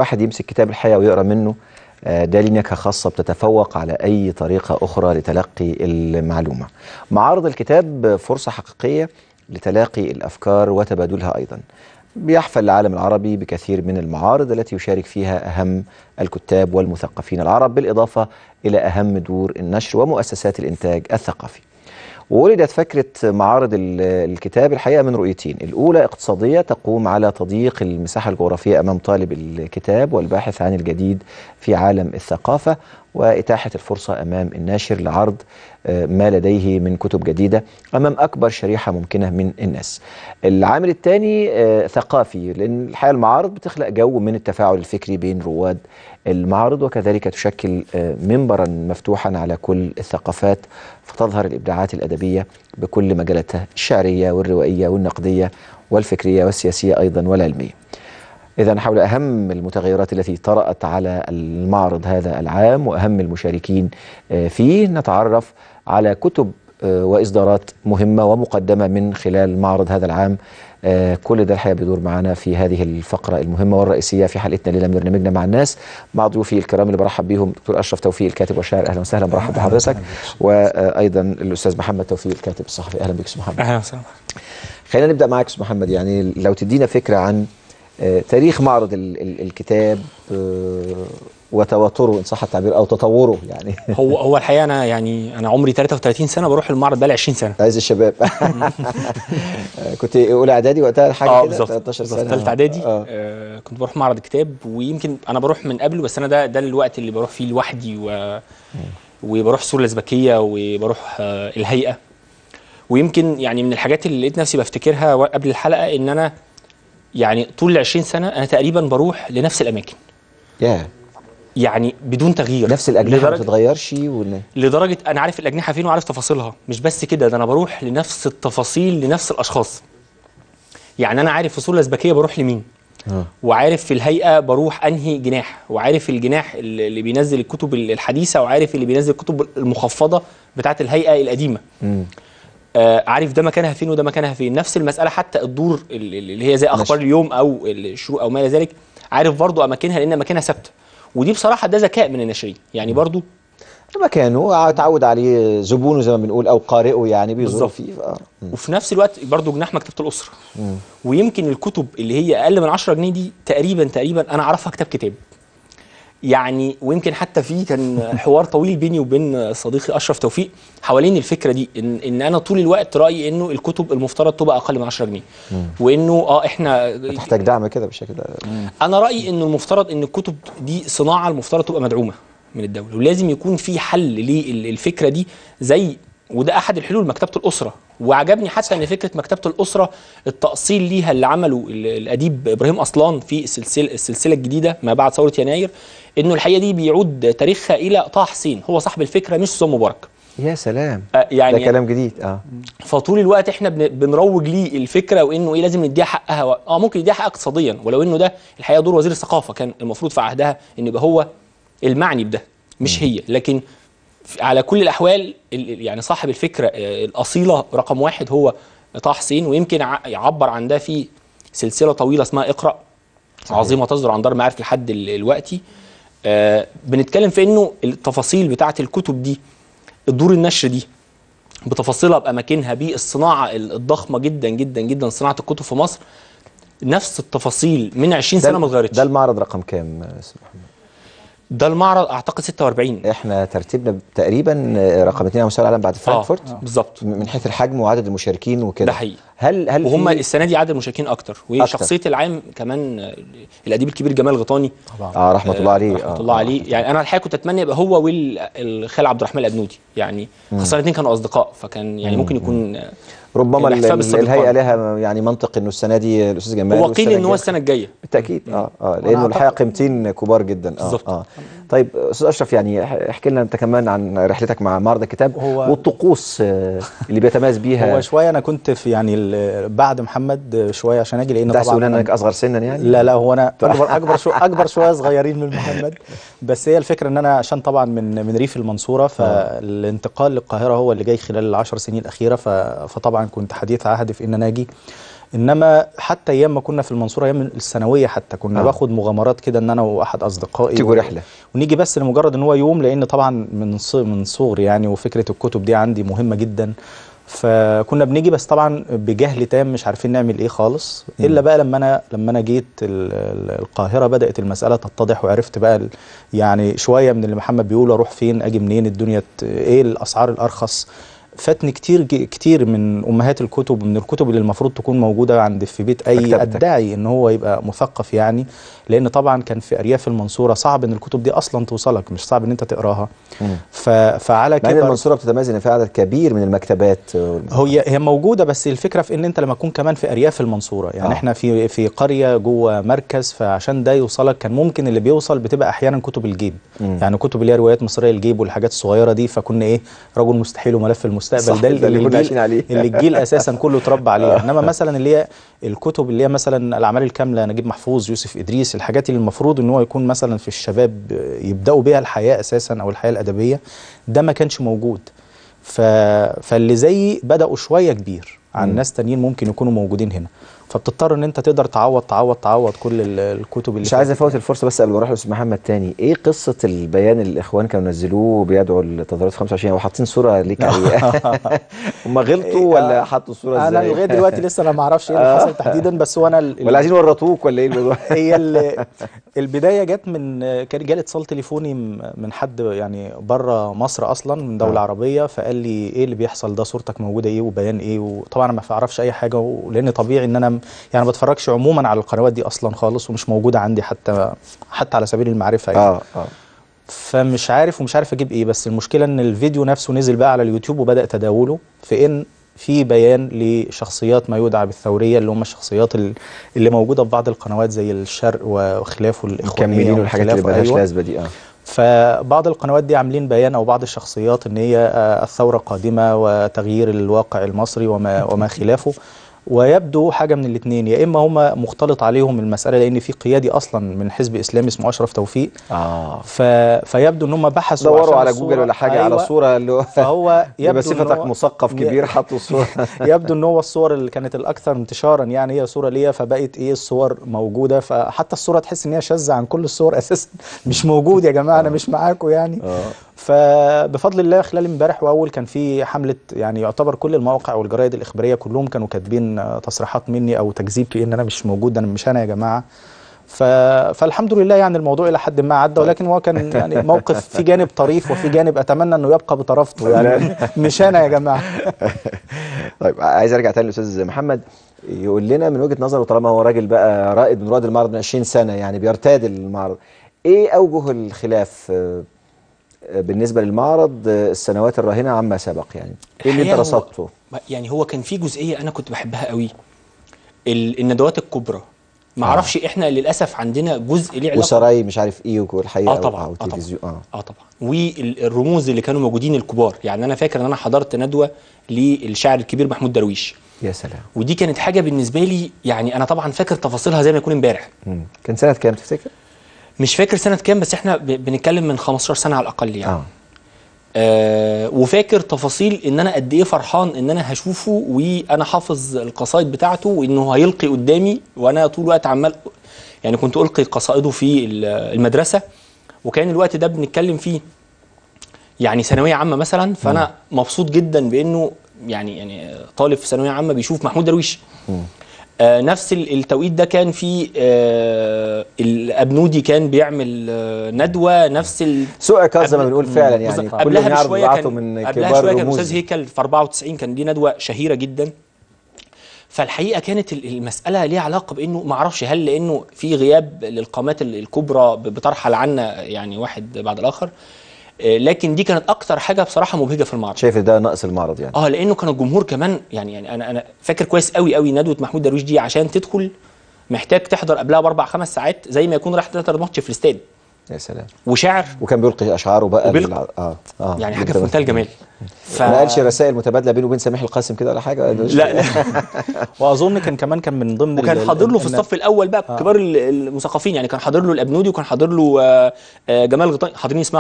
الواحد يمسك كتاب الحياه ويقرا منه آه، ده ليه نكهه خاصه بتتفوق على اي طريقه اخرى لتلقي المعلومه. معارض الكتاب فرصه حقيقيه لتلاقي الافكار وتبادلها ايضا. بيحفل العالم العربي بكثير من المعارض التي يشارك فيها اهم الكتاب والمثقفين العرب بالاضافه الى اهم دور النشر ومؤسسات الانتاج الثقافي. وولدت فكرة معارض ال- الكتاب الحقيقة من رؤيتين الأولى اقتصادية تقوم على تضييق المساحة الجغرافية أمام طالب الكتاب والباحث عن الجديد في عالم الثقافة وإتاحة الفرصة أمام الناشر لعرض آه، ما لديه من كتب جديدة أمام أكبر شريحة ممكنة من الناس العامل الثاني آه، ثقافي لأن الحقيقة المعارض بتخلق جو من التفاعل الفكري بين رواد المعارض وكذلك تشكل آه، منبرا مفتوحا على كل الثقافات فتظهر الإبداعات الأدبية بكل مجالاتها الشعرية والروائية والنقدية والفكرية والسياسية أيضا والعلمية إذا حول أهم المتغيرات التي طرأت على المعرض هذا العام وأهم المشاركين آه، فيه نتعرف على كتب آه، وإصدارات مهمة ومقدمة من خلال معرض هذا العام آه، كل ده الحقيقة بيدور معنا في هذه الفقرة المهمة والرئيسية في حلقتنا الليلة من برنامجنا مع الناس مع ضيوفي الكرام اللي برحب بيهم دكتور أشرف توفيق الكاتب والشاعر أهلا وسهلا برحب بحضرتك وأيضا الأستاذ محمد توفيق الكاتب الصحفي أهلا بك أستاذ محمد اهلا وسهلا خلينا نبدا معاك استاذ محمد يعني لو تدينا فكره عن آه، تاريخ معرض ال- ال- الكتاب آه، وتواتره ان صح التعبير او تطوره يعني هو هو الحقيقه انا يعني انا عمري 33 سنه بروح المعرض بقالي 20 سنه عايز الشباب كنت اولى اعدادي وقتها حاجه اه كده بالظبط 13 بالظبط سنه ثالثه اعدادي آه. آه كنت بروح معرض الكتاب ويمكن انا بروح من قبله بس انا ده ده الوقت اللي بروح فيه لوحدي و وبروح السور الازبكيه وبروح آه الهيئه ويمكن يعني من الحاجات اللي لقيت نفسي بفتكرها و- قبل الحلقه ان انا يعني طول ال 20 سنه انا تقريبا بروح لنفس الاماكن يا يعني بدون تغيير نفس الاجنحه ما لدرجة- بتتغيرش ولا لدرجه انا عارف الاجنحه فين وعارف تفاصيلها مش بس كده ده انا بروح لنفس التفاصيل لنفس الاشخاص يعني انا عارف في السور الازبكيه بروح لمين آه. وعارف في الهيئه بروح انهي جناح وعارف الجناح اللي اللي بينزل الكتب الحديثه وعارف اللي بينزل الكتب المخفضه بتاعه الهيئه القديمه مم. آه عارف ده مكانها فين وده مكانها فين نفس المساله حتى الدور ال- ال- اللي هي زي اخبار ماشي. اليوم او الشروق او ما الى ذلك عارف برضو اماكنها لان اماكنها ثابته ودي بصراحه ده ذكاء من الناشرين يعني برضو مكانه اتعود عليه زبونه زي ما بنقول او قارئه يعني بيزور بالظبط. فيه آه. مم. وفي نفس الوقت برضو جناح مكتبه الاسره مم. ويمكن الكتب اللي هي اقل من 10 جنيه دي تقريبا تقريبا انا اعرفها كتاب كتاب يعني ويمكن حتى في كان حوار طويل بيني وبين صديقي اشرف توفيق حوالين الفكره دي ان ان انا طول الوقت رايي انه الكتب المفترض تبقى اقل من 10 جنيه وانه اه احنا تحتاج دعم كده بالشكل ده انا رايي انه المفترض ان الكتب دي صناعه المفترض تبقى مدعومه من الدوله ولازم يكون في حل للفكره دي زي وده احد الحلول مكتبه الاسره وعجبني حتى ان فكره مكتبه الاسره التاصيل ليها اللي عمله ال- الاديب ابراهيم اصلان في السلسله السلسله الجديده ما بعد ثوره يناير انه الحقيقه دي بيعود تاريخها الى طه حسين هو صاحب الفكره مش سوزان مبارك يا سلام آه، يعني ده كلام جديد اه فطول الوقت احنا بن- بنروج ليه الفكره وانه ايه لازم نديها حقها و... اه ممكن نديها حقها اقتصاديا ولو انه ده الحقيقه دور وزير الثقافه كان المفروض في عهدها ان يبقى هو المعني بده مش هي لكن في- على كل الاحوال ال- ال- يعني صاحب الفكره آه، الاصيله رقم واحد هو طه حسين ويمكن ع- يعبر عن ده في سلسله طويله اسمها اقرا عظيمه تصدر عن دار معارف لحد ال- الوقتي آه بنتكلم في انه التفاصيل بتاعه الكتب دي الدور النشر دي بتفاصيلها باماكنها بالصناعه الضخمه جدا جدا جدا صناعه الكتب في مصر نفس التفاصيل من 20 ده- سنه ما اتغيرتش ده المعرض رقم كام آه، أستاذ محمد؟ ده المعرض اعتقد 46 احنا ترتيبنا تقريبا آه، رقم اثنين على مستوى العالم بعد فرانكفورت آه بالظبط من حيث الحجم وعدد المشاركين وكده ده حقيقي هل هل وهم في- السنه دي عدد المشاركين اكتر وشخصيه العام كمان آه، الاديب الكبير جمال غطاني اه رحمه الله عليه رحمه آه، الله آه. عليه يعني انا الحقيقه كنت اتمنى يبقى هو والخال عبد الرحمن الادنودي يعني خاصه الاثنين كانوا اصدقاء فكان يعني ممكن يكون آه، ربما ال- الاحتفال ال- بالصديقان. الهيئه لها يعني منطق انه السنه دي الاستاذ جمال هو والسنة قيل ان هو الجاية- السنه الجايه بالتاكيد اه اه لانه أعتقد- الحقيقه قيمتين كبار جدا اه بالظبط. اه طيب استاذ اشرف يعني اح- احكي لنا انت كمان عن رحلتك مع معرض الكتاب هو- والطقوس آه، اللي بيتميز بيها هو شويه انا كنت في يعني ال- بعد محمد شويه عشان اجي لان تحسب طبعا انك أنا اصغر سنا يعني لا لا هو انا اكبر اكبر شو اكبر شويه صغيرين من محمد بس هي الفكره ان انا عشان طبعا من من ريف المنصوره فالانتقال للقاهره هو اللي جاي خلال العشر سنين الاخيره ف- فطبعا كنت حديث عهد في ان انا اجي انما حتى ايام ما كنا في المنصوره ايام الثانويه حتى كنا آه. آه. باخد مغامرات كده ان انا واحد اصدقائي تيجوا رحلة. ونيجي بس لمجرد ان هو يوم لان طبعا من ص- من صغري يعني وفكره الكتب دي عندي مهمه جدا فكنا بنيجي بس طبعا بجهل تام مش عارفين نعمل ايه خالص الا بقى لما انا لما انا جيت ال- ال- القاهره بدات المساله تتضح وعرفت بقى ال- يعني شويه من اللي محمد بيقول اروح فين اجي منين الدنيا ت- ايه الاسعار الارخص فاتني كتير ج- كتير من امهات الكتب ومن الكتب اللي المفروض تكون موجوده عند في بيت اي مكتبتك. ادعي ان هو يبقى مثقف يعني لان طبعا كان في ارياف المنصوره صعب ان الكتب دي اصلا توصلك مش صعب ان انت تقراها ف... فعلى مع ان كده المنصوره بتتميز ان فيها عدد كبير من المكتبات آه، هي هي موجوده بس الفكره في ان انت لما تكون كمان في ارياف المنصوره يعني آه. آه. احنا في في قريه جوه مركز فعشان ده يوصلك كان ممكن اللي بيوصل بتبقى احيانا كتب الجيب مم. يعني كتب اللي هي روايات مصريه الجيب والحاجات الصغيره دي فكنا ايه رجل مستحيل وملف المستقبل صح، ده ده اللي كنا الجيل- عايشين عليه. اللي الجيل اساسا كله اتربى عليها انما مثلا اللي هي الكتب اللي هي مثلا الاعمال الكامله نجيب محفوظ يوسف ادريس الحاجات اللي المفروض ان هو يكون مثلا في الشباب يبداوا بيها الحياه اساسا او الحياه الادبيه ده ما كانش موجود ف... فاللي زيي بداوا شويه كبير عن مم. ناس تانيين ممكن يكونوا موجودين هنا فبتضطر ان انت تقدر تعوض تعوض تعوض كل ال- الكتب اللي مش عايز فاتت. افوت الفرصه بس قبل ما اروح لاستاذ محمد تاني ايه قصه البيان اللي الاخوان كانوا نزلوه بيدعوا لتظاهرات 25 وحاطين صوره ليك عليه هم غلطوا ولا حطوا الصوره ازاي انا لغايه دلوقتي لسه انا ما اعرفش ايه اللي حصل تحديدا بس هو انا ال- ولا عايزين يورطوك ولا ايه الموضوع هي ال- البدايه جت من كان جالي اتصال تليفوني م- من حد يعني بره مصر اصلا من دوله آه. عربيه فقال لي ايه اللي بيحصل ده صورتك موجوده ايه وبيان ايه وطبعا انا ما بعرفش اي حاجه ولان طبيعي ان انا م- يعني ما بتفرجش عموما على القنوات دي اصلا خالص ومش موجوده عندي حتى حتى على سبيل المعرفه يعني اه اه فمش عارف ومش عارف اجيب ايه بس المشكله ان الفيديو نفسه نزل بقى على اليوتيوب وبدا تداوله في ان في بيان لشخصيات ما يدعى بالثوريه اللي هم الشخصيات ال- اللي موجوده في بعض القنوات زي الشرق وخلافه الاخوانيه مكملين والحاجات اللي وخلافه، ملهاش أيوة. لازمه دي اه فبعض القنوات دي عاملين بيان او بعض الشخصيات ان هي آه، الثوره قادمه وتغيير الواقع المصري وما وما خلافه ويبدو حاجه من الاثنين يا اما هم مختلط عليهم المساله لان في قيادي اصلا من حزب اسلامي اسمه اشرف توفيق اه ف... فيبدو ان هم بحثوا دوروا عشان على الصورة. جوجل ولا حاجه على أيوة. صوره اللي هو فهو يبقى يبدو إن صفتك هو- مثقف كبير حطوا صوره يبدو ان هو الصور اللي كانت الاكثر انتشارا يعني هي صوره ليا فبقت ايه الصور موجوده فحتى الصوره تحس ان هي شاذه عن كل الصور اساسا مش موجود يا جماعه انا مش معاكم يعني اه فبفضل الله خلال امبارح واول كان في حمله يعني يعتبر كل المواقع والجرايد الاخباريه كلهم كانوا كاتبين آه، تصريحات مني او تكذيب في ان انا مش موجود انا مش انا يا جماعه ف... فالحمد لله يعني الموضوع الى حد ما عدى ولكن هو كان يعني موقف في جانب طريف وفي جانب اتمنى انه يبقى بطرفته يعني مش انا يا جماعه طيب عايز ارجع تاني للاستاذ محمد يقول لنا من وجهه نظره طالما هو راجل بقى رائد من رواد المعرض من 20 سنه يعني بيرتاد المعرض ايه اوجه الخلاف آه، آه، بالنسبه للمعرض آه، السنوات الراهنه عما سبق يعني ايه اللي انت الحقيقة هو- رصدته يعني هو كان في جزئيه انا كنت بحبها قوي ال- الندوات الكبرى ما اعرفش احنا للاسف عندنا جزء ليه علاقه وسراي مش عارف ايه والحقيقه اه طبعا او اه طبعا تلفزيون اه اه طبعا والرموز اللي كانوا موجودين الكبار يعني انا فاكر ان انا حضرت ندوه للشاعر الكبير محمود درويش يا سلام ودي كانت حاجه بالنسبه لي يعني انا طبعا فاكر تفاصيلها زي ما يكون امبارح مم. كان سنه كام تفتكر؟ مش فاكر سنه كام بس احنا ب- بنتكلم من 15 سنه على الاقل يعني اه آه وفاكر تفاصيل ان انا قد ايه فرحان ان انا هشوفه وانا حافظ القصائد بتاعته وانه هيلقي قدامي وانا طول الوقت عمال يعني كنت القي قصائده في ال- المدرسه وكان الوقت ده بنتكلم فيه يعني ثانويه عامه مثلا فانا مبسوط جدا بانه يعني يعني طالب في ثانويه عامه بيشوف محمود درويش آه نفس ال- التوقيت ده كان في آه الابنودي كان بيعمل آه ندوه نفس ال سوء عكاظ زي ما قبل- بنقول فعلا يعني بالظبط. كل قبلها بنعرض بشويه بضاعته كان من قبلها كبار شويه كان رموز استاذ هيكل في 94 كان دي ندوه شهيره جدا فالحقيقه كانت ال- المساله ليها علاقه بانه ما اعرفش هل لانه في غياب للقامات ال- الكبرى ب- بترحل عنا يعني واحد بعد الاخر آه، لكن دي كانت اكتر حاجه بصراحه مبهجه في المعرض شايف ده نقص المعرض يعني اه لانه كان الجمهور كمان يعني يعني انا انا فاكر كويس قوي قوي ندوه محمود درويش دي عشان تدخل محتاج تحضر قبلها باربع خمس ساعات زي ما يكون رايح تحضر ماتش في الاستاد يا سلام وشاعر وكان بيلقي اشعاره بقى وبيلقي. بالع- اه اه يعني حاجه جدا. في منتهى الجمال ف... ما قالش رسائل متبادله بينه وبين سميح القاسم كده ولا حاجه لا لا واظن كان كمان كان من ضمن وكان ال- حاضر له في إن- الصف الاول بقى كبار ال- المثقفين يعني كان حاضر له الابنودي وكان حاضر له آه، آه، جمال غطاني حاضرين يسمعوا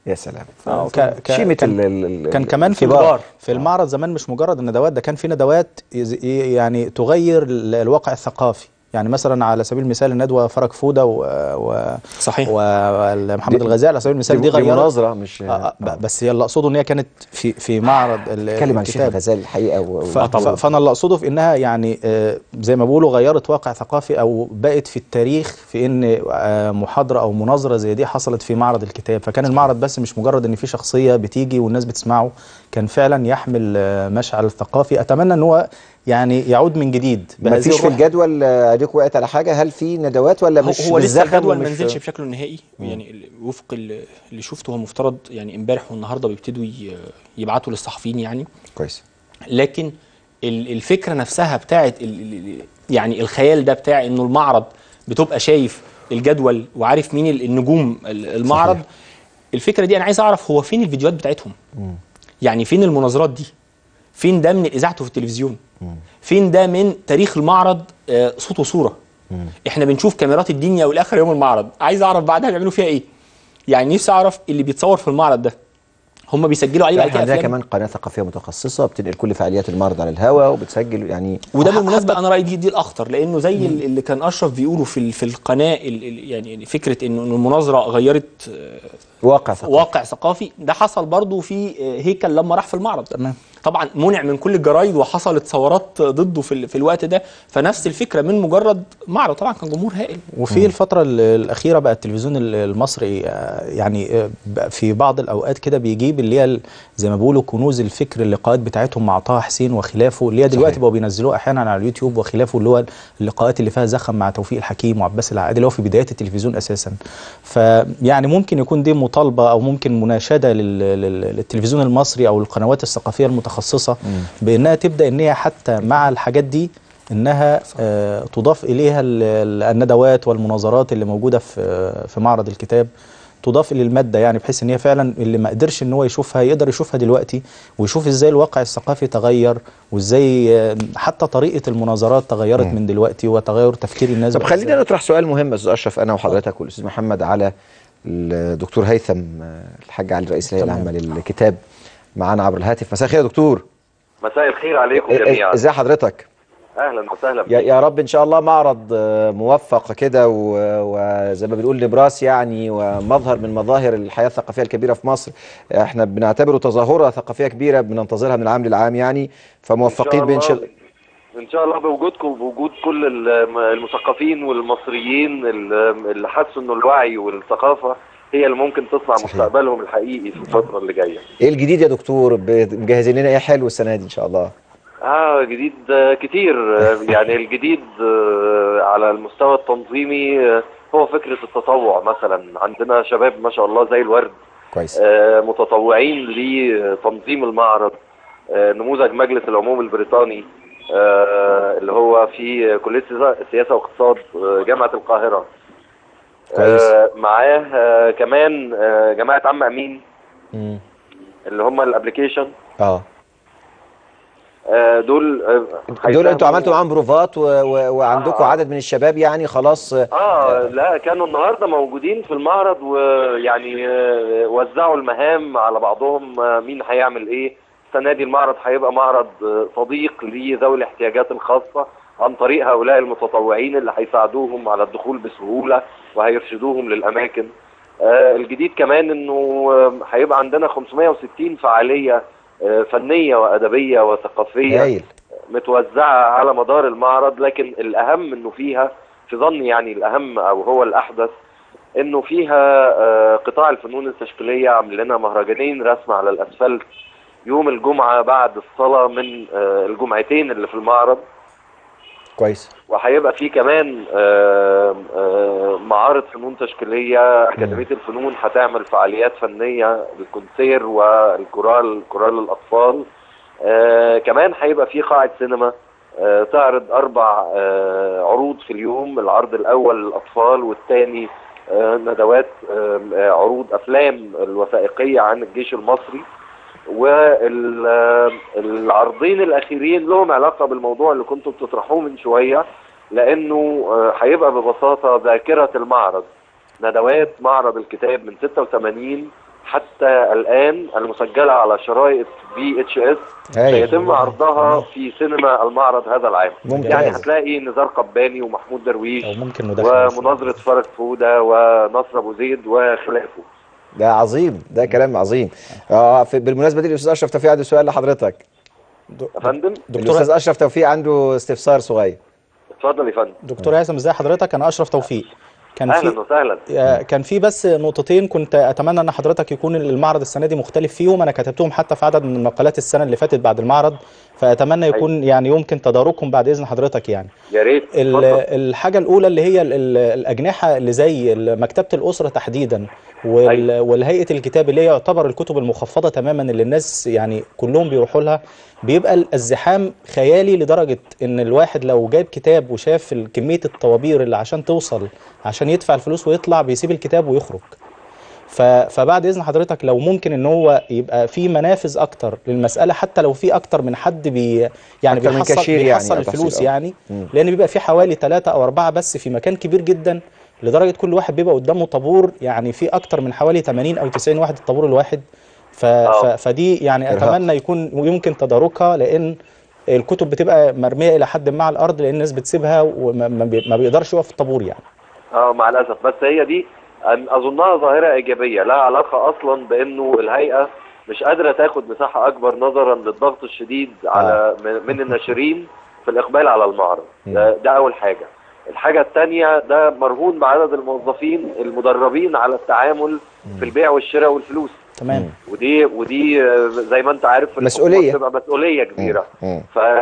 يا سلام آه، ك- ك- شيمة كان- ال- ال- كان كمان في الكبار. في المعرض زمان مش مجرد الندوات ده كان في ندوات يز- ي- يعني تغير ال- الواقع الثقافي يعني مثلا على سبيل المثال الندوه فرج فوده و, و صحيح ومحمد دي- الغزالي على سبيل المثال دي دي غيرت مناظرة مش آه، آه، ب- بس هي اللي اقصده ان هي كانت في في معرض ال- اتكلم عن الشيخ الكتاب. الغزالي الحقيقة و... ف- و- ف- فانا اللي اقصده في انها يعني آه، زي ما بيقولوا غيرت واقع ثقافي او بقت في التاريخ في ان آه، محاضره او مناظره زي دي حصلت في معرض الكتاب فكان المعرض بس مش مجرد ان في شخصيه بتيجي والناس بتسمعه كان فعلا يحمل آه، مشعل ثقافي اتمنى ان هو يعني يعود من جديد ما بهذه فيش في الروح. الجدول آه، اديك وقعت على حاجة هل في ندوات ولا هو, مش هو مش لسه زخم الجدول ما ومش- نزلش بشكله النهائي يعني ال- وفق ال- اللي شفته هو مفترض يعني امبارح والنهارده بيبتدوا ي- يبعتوا للصحفيين يعني كويس لكن ال- الفكره نفسها بتاعت ال- ال- يعني الخيال ده بتاع انه المعرض بتبقى شايف الجدول وعارف مين ال- النجوم ال- المعرض صحيح. الفكره دي انا عايز اعرف هو فين الفيديوهات بتاعتهم يعني فين المناظرات دي فين ده من اذاعته في التلفزيون فين ده من تاريخ المعرض آه، صوت وصوره احنا بنشوف كاميرات الدنيا والاخر يوم المعرض عايز اعرف بعدها بيعملوا فيها ايه يعني نفسي اعرف اللي بيتصور في المعرض ده هم بيسجلوا عليه لا بعد احنا كده عندنا أفلام؟ كمان قناة ثقافية متخصصة بتنقل كل فعاليات المعرض على الهواء وبتسجل يعني وده بالمناسبه انا رايي دي دي الاخطر لانه زي ال- اللي كان اشرف بيقوله في ال- في القناه ال- ال- يعني فكره انه إنه المناظره غيرت آه، واقع ثقافي واقع ثقافي ده حصل برضو في آه، هيكل لما راح في المعرض تمام طبعا منع من كل الجرايد وحصلت ثورات ضده في, ال- في الوقت ده فنفس الفكره من مجرد معرض طبعا كان جمهور هائل وفي الفترة ال- الأخيرة بقى التلفزيون ال- المصري آه، يعني آه، بقى في بعض الأوقات كده بيجيب اللي هي ال- زي ما بيقولوا كنوز الفكر اللقاءات بتاعتهم مع طه حسين وخلافه اللي هي دلوقتي صحيح. بقوا بينزلوها أحيانا على اليوتيوب وخلافه اللي هو اللقاءات اللي فيها زخم مع توفيق الحكيم وعباس العقاد اللي هو في بدايات التلفزيون أساسا فيعني ممكن يكون دي مطالبة أو ممكن مناشدة لل- لل- للتلفزيون المصري أو القنوات الثقافية المتخصصة بأنها تبدأ إن هي حتى مع الحاجات دي انها آه، تضاف اليها ال- ال- الندوات والمناظرات اللي موجوده في في معرض الكتاب تضاف الى الماده يعني بحيث ان هي فعلا اللي ما قدرش ان هو يشوفها يقدر يشوفها دلوقتي ويشوف ازاي الواقع الثقافي تغير وازاي آه، حتى طريقه المناظرات تغيرت من دلوقتي وتغير تفكير الناس طب بقى خلينا إزاي. نطرح سؤال مهم يا استاذ اشرف انا وحضرتك والاستاذ محمد على الدكتور هيثم آه، الحاج علي رئيس الهيئه تمام. العامه للكتاب معانا عبر الهاتف مساء الخير يا دكتور مساء الخير عليكم إ- إ- جميعا ازي حضرتك اهلا وسهلا يا, بك يا رب ان شاء الله معرض آه، موفق كده و- وزي ما بنقول نبراس يعني ومظهر من مظاهر الحياه الثقافيه الكبيره في مصر احنا بنعتبره تظاهره ثقافيه كبيره بننتظرها من العام للعام يعني فموفقين بان شاء الله ان شاء الله بوجودكم وبوجود كل الم- المثقفين والمصريين ال- اللي حسوا انه الوعي والثقافه هي اللي ممكن تصنع صحيح. مستقبلهم الحقيقي في الفتره اللي جايه ايه الجديد يا دكتور ب- مجهزين لنا ايه حلو السنه دي ان شاء الله اه جديد آه، كتير آه، يعني الجديد آه، على المستوى التنظيمي آه، هو فكره التطوع مثلا عندنا شباب ما شاء الله زي الورد كويس آه، متطوعين لتنظيم المعرض آه، نموذج مجلس العموم البريطاني آه، اللي هو في كلية سياسة- سياسة واقتصاد آه، جامعة القاهرة كويس. آه، معاه آه، كمان آه، جماعة عم أمين مم. اللي هم الابلكيشن اه آه، دول آه، دول انتوا هيساهموا- عملتوا معاهم بروفات و... و... وعندكم آه. عدد من الشباب يعني خلاص آه، اه لا كانوا النهارده موجودين في المعرض ويعني آه، وزعوا المهام على بعضهم آه، مين هيعمل ايه السنه دي المعرض هيبقى معرض آه، صديق لذوي الاحتياجات الخاصه عن طريق هؤلاء المتطوعين اللي هيساعدوهم على الدخول بسهوله وهيرشدوهم للاماكن آه، الجديد كمان انه آه، هيبقى عندنا 560 فعاليه آه، فنيه وادبيه وثقافيه هايل متوزعة على مدار المعرض لكن الأهم إنه فيها في ظني يعني الأهم أو هو الأحدث إنه فيها آه، قطاع الفنون التشكيلية عامل لنا مهرجانين رسم على الأسفلت يوم الجمعة بعد الصلاة من آه، الجمعتين اللي في المعرض كويس وهيبقى في كمان آه، آه، معارض فنون تشكيلية أكاديمية الفنون هتعمل فعاليات فنية الكونسير والكورال كورال الأطفال آه، كمان هيبقى في قاعة سينما آه، تعرض أربع آه، عروض في اليوم العرض الأول للأطفال والثاني آه، ندوات آه، آه، عروض أفلام الوثائقية عن الجيش المصري والعرضين الأخيرين لهم علاقة بالموضوع اللي كنتوا بتطرحوه من شوية لأنه آه، هيبقى ببساطة ذاكرة المعرض ندوات معرض الكتاب من 86 حتى الان المسجله على شرائط في اتش اس هايل. سيتم عرضها في سينما المعرض هذا العام ممتاز. يعني هتلاقي نزار قباني ومحمود درويش او ممكن ندخل ومناظره فرج فوده ونصر ابو زيد وخلافه ده عظيم ده كلام عظيم اه في بالمناسبه دي الاستاذ اشرف توفيق عنده سؤال لحضرتك يا فندم الاستاذ اشرف توفيق عنده استفسار صغير اتفضل يا فندم دكتور هيثم ازي حضرتك انا اشرف توفيق كان في اهلا وسهلا آه، كان في بس نقطتين كنت اتمنى ان حضرتك يكون المعرض السنه دي مختلف فيهم انا كتبتهم حتى في عدد من المقالات السنه اللي فاتت بعد المعرض فاتمنى يكون يعني يمكن تداركهم بعد اذن حضرتك يعني يا ريت ال- اتفضل. الحاجه الاولى اللي هي ال- ال- الاجنحه اللي زي ال- مكتبه الاسره تحديدا وال- والهيئه الكتاب اللي هي يعتبر الكتب المخفضه تماما اللي الناس يعني كلهم بيروحوا لها بيبقى ال- الزحام خيالي لدرجه ان الواحد لو جايب كتاب وشاف ال- كميه الطوابير اللي عشان توصل عشان يدفع الفلوس ويطلع بيسيب الكتاب ويخرج ف- فبعد اذن حضرتك لو ممكن ان هو يبقى في منافذ اكتر للمساله حتى لو في اكتر من حد بي يعني أكتر من بيحصل كاشير يعني بيحصل أو تحصيل، الفلوس آه. يعني مم. لان بيبقى في حوالي ثلاثة او اربعة بس في مكان كبير جدا لدرجه كل واحد بيبقى قدامه طابور يعني في اكتر من حوالي 80 او 90 واحد الطابور الواحد ف... ف... فدي يعني إرهاق. اتمنى يكون يمكن تداركها لان الكتب بتبقى مرميه الى حد ما على الارض لان الناس بتسيبها وما ما بي- ما بيقدرش يقف في الطابور يعني اه مع الاسف بس هي دي أم- اظنها ظاهره ايجابيه لا علاقه اصلا بانه الهيئه مش قادره تاخد مساحه اكبر نظرا للضغط الشديد على من- من الناشرين في الاقبال على المعرض ده, ده اول حاجه الحاجه الثانيه ده مرهون بعدد الموظفين المدربين على التعامل في البيع والشراء والفلوس تمام ودي ودي آه، زي ما انت عارف في مسؤولية. الحكومة بتبقى مسؤوليه كبيره مم.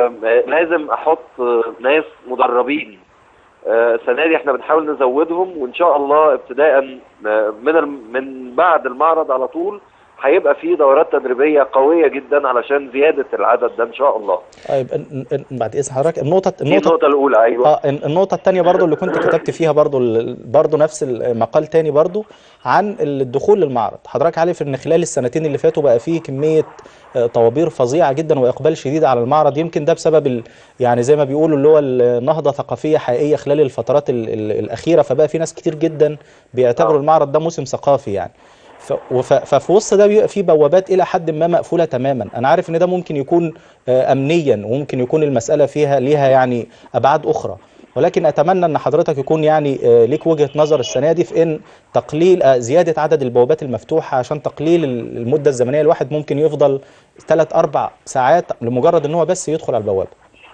فلازم احط ناس مدربين آه، السنه دي احنا بنحاول نزودهم وان شاء الله ابتداء آه، من الم- من بعد المعرض على طول هيبقى في دورات تدريبيه قويه جدا علشان زياده العدد ده ان شاء الله طيب ن- ن- بعد اذن حضرتك النقطه دي النقطه الاولى ايوه اه الن- النقطة التانية برضو اللي كنت كتبت فيها برضو ال- برضو نفس المقال تاني برضو عن الدخول للمعرض حضرتك عارف ان خلال السنتين اللي فاتوا بقى فيه كمية آه، طوابير فظيعة جدا واقبال شديد على المعرض يمكن ده بسبب ال يعني زي ما بيقولوا اللي هو النهضة ثقافية حقيقية خلال الفترات ال ال الأخيرة فبقى في ناس كتير جدا بيعتبروا المعرض ده موسم ثقافي يعني ف- وف- ففي وسط ده بيبقى في بوابات الى حد ما مقفوله تماما انا عارف ان ده ممكن يكون آه، امنيا وممكن يكون المساله فيها ليها يعني ابعاد اخرى ولكن اتمنى ان حضرتك يكون يعني آه، ليك وجهه نظر السنه دي في ان تقليل آه، زياده عدد البوابات المفتوحه عشان تقليل ال- المده الزمنيه الواحد ممكن يفضل ثلاث اربع ساعات لمجرد ان هو بس يدخل على البوابه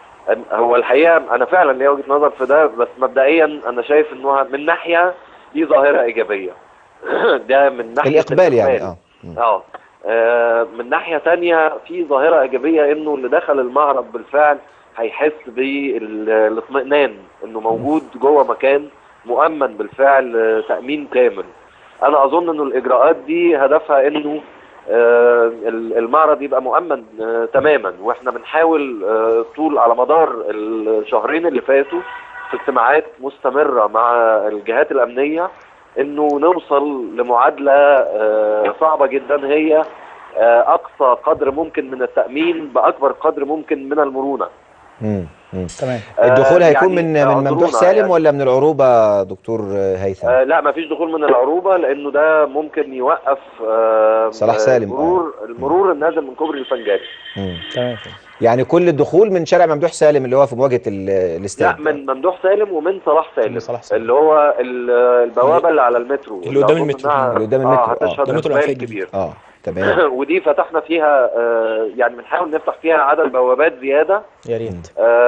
هو الحقيقه انا فعلا ليا وجهه نظر في ده بس مبدئيا انا شايف انه من ناحيه دي ظاهره ايجابيه ده من ناحيه الاقبال يعني اه اه آه، من ناحيه تانية في ظاهره ايجابيه انه اللي دخل المعرض بالفعل هيحس بالاطمئنان انه موجود جوه مكان مؤمن بالفعل آه، تامين كامل انا اظن انه الاجراءات دي هدفها انه آه، ال- المعرض يبقى مؤمن آه، تماما واحنا بنحاول آه، طول على مدار الشهرين اللي فاتوا في اجتماعات مستمره مع الجهات الامنيه انه نوصل لمعادله آه، صعبه جدا هي آه، اقصى قدر ممكن من التامين باكبر قدر ممكن من المرونه مم. مم. تمام الدخول آه، هيكون يعني من من اعذرونا ممدوح سالم يعني. ولا من العروبه دكتور هيثم آه لا ما فيش دخول من العروبه لانه ده ممكن يوقف آه صلاح آه، سالم، آه. المرور المرور النازل من كوبري الفنجاني مم. تمام يعني كل الدخول من شارع ممدوح سالم اللي هو في مواجهه ال- لا الاستاد من ممدوح سالم ومن صلاح سالم, صلاح سالم. اللي هو ال- البوابه اللي على المترو اللي قدام أظن المترو. إنها- اللي قدام اه المترو، آه. هتشهد قدام المترو اقبال الأنفاق كبير اه تمام ودي فتحنا فيها آه يعني بنحاول نفتح فيها عدد بوابات زياده يا ريت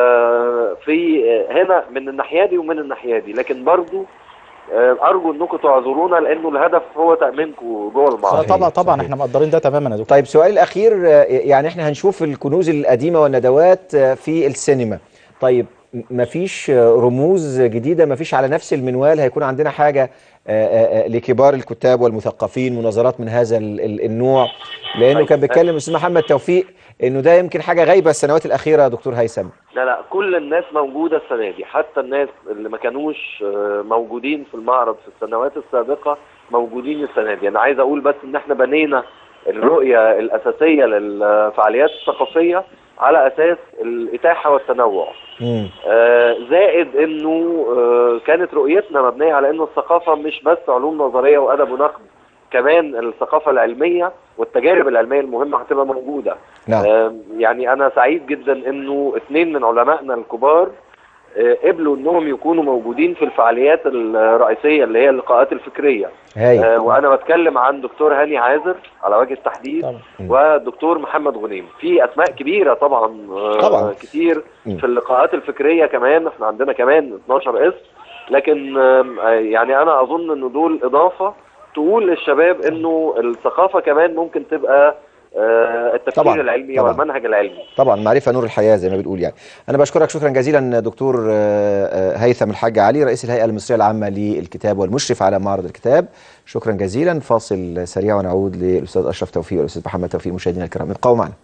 آه في آه، هنا من الناحيه دي ومن الناحيه دي لكن برضو آه ارجو انكم تعذرونا لانه الهدف هو تامينكم جوه آه، المعرض طبعا طبعا صحيح. احنا مقدرين ده تماما يا دكتور طيب سؤالي الاخير آه، يعني احنا هنشوف الكنوز القديمه والندوات آه، في السينما طيب م- مفيش آه، رموز جديده مفيش على نفس المنوال هيكون عندنا حاجه آه، آه، آه، لكبار الكتاب والمثقفين مناظرات من هذا ال- ال- النوع لانه طيب. كان بيتكلم الاستاذ محمد توفيق انه ده يمكن حاجه غايبه السنوات الاخيره يا دكتور هيثم لا لا كل الناس موجودة السنة دي حتى الناس اللي ما كانوش آه، موجودين في المعرض في السنوات السابقة موجودين السنة دي أنا عايز أقول بس إن إحنا بنينا الرؤية الأساسية للفعاليات الثقافية على أساس الإتاحة والتنوع مم. آه، زائد إنه آه، كانت رؤيتنا مبنية على إنه الثقافة مش بس علوم نظرية وأدب ونقد كمان الثقافه العلميه والتجارب العلميه المهمه هتبقى موجوده نعم. آم، يعني انا سعيد جدا انه اثنين من علمائنا الكبار آه، قبلوا انهم يكونوا موجودين في الفعاليات الرئيسيه اللي هي اللقاءات الفكريه هايل. آه، وانا بتكلم عن دكتور هاني عازر على وجه التحديد ودكتور محمد غنيم في اسماء كبيره طبعا آه، طبعا. كتير مم. في اللقاءات الفكريه كمان احنا عندنا كمان 12 اسم لكن آم، آه، يعني انا اظن انه دول اضافه تقول للشباب انه الثقافه كمان ممكن تبقى آه، التفكير طبعاً، العلمي طبعاً. والمنهج العلمي طبعا معرفه نور الحياه زي ما بنقول يعني انا بشكرك شكرا جزيلا دكتور آه، آه، هيثم الحاج علي رئيس الهيئه المصريه العامه للكتاب والمشرف على معرض الكتاب شكرا جزيلا فاصل سريع ونعود للاستاذ اشرف توفيق والاستاذ محمد توفيق مشاهدينا الكرام ابقوا معنا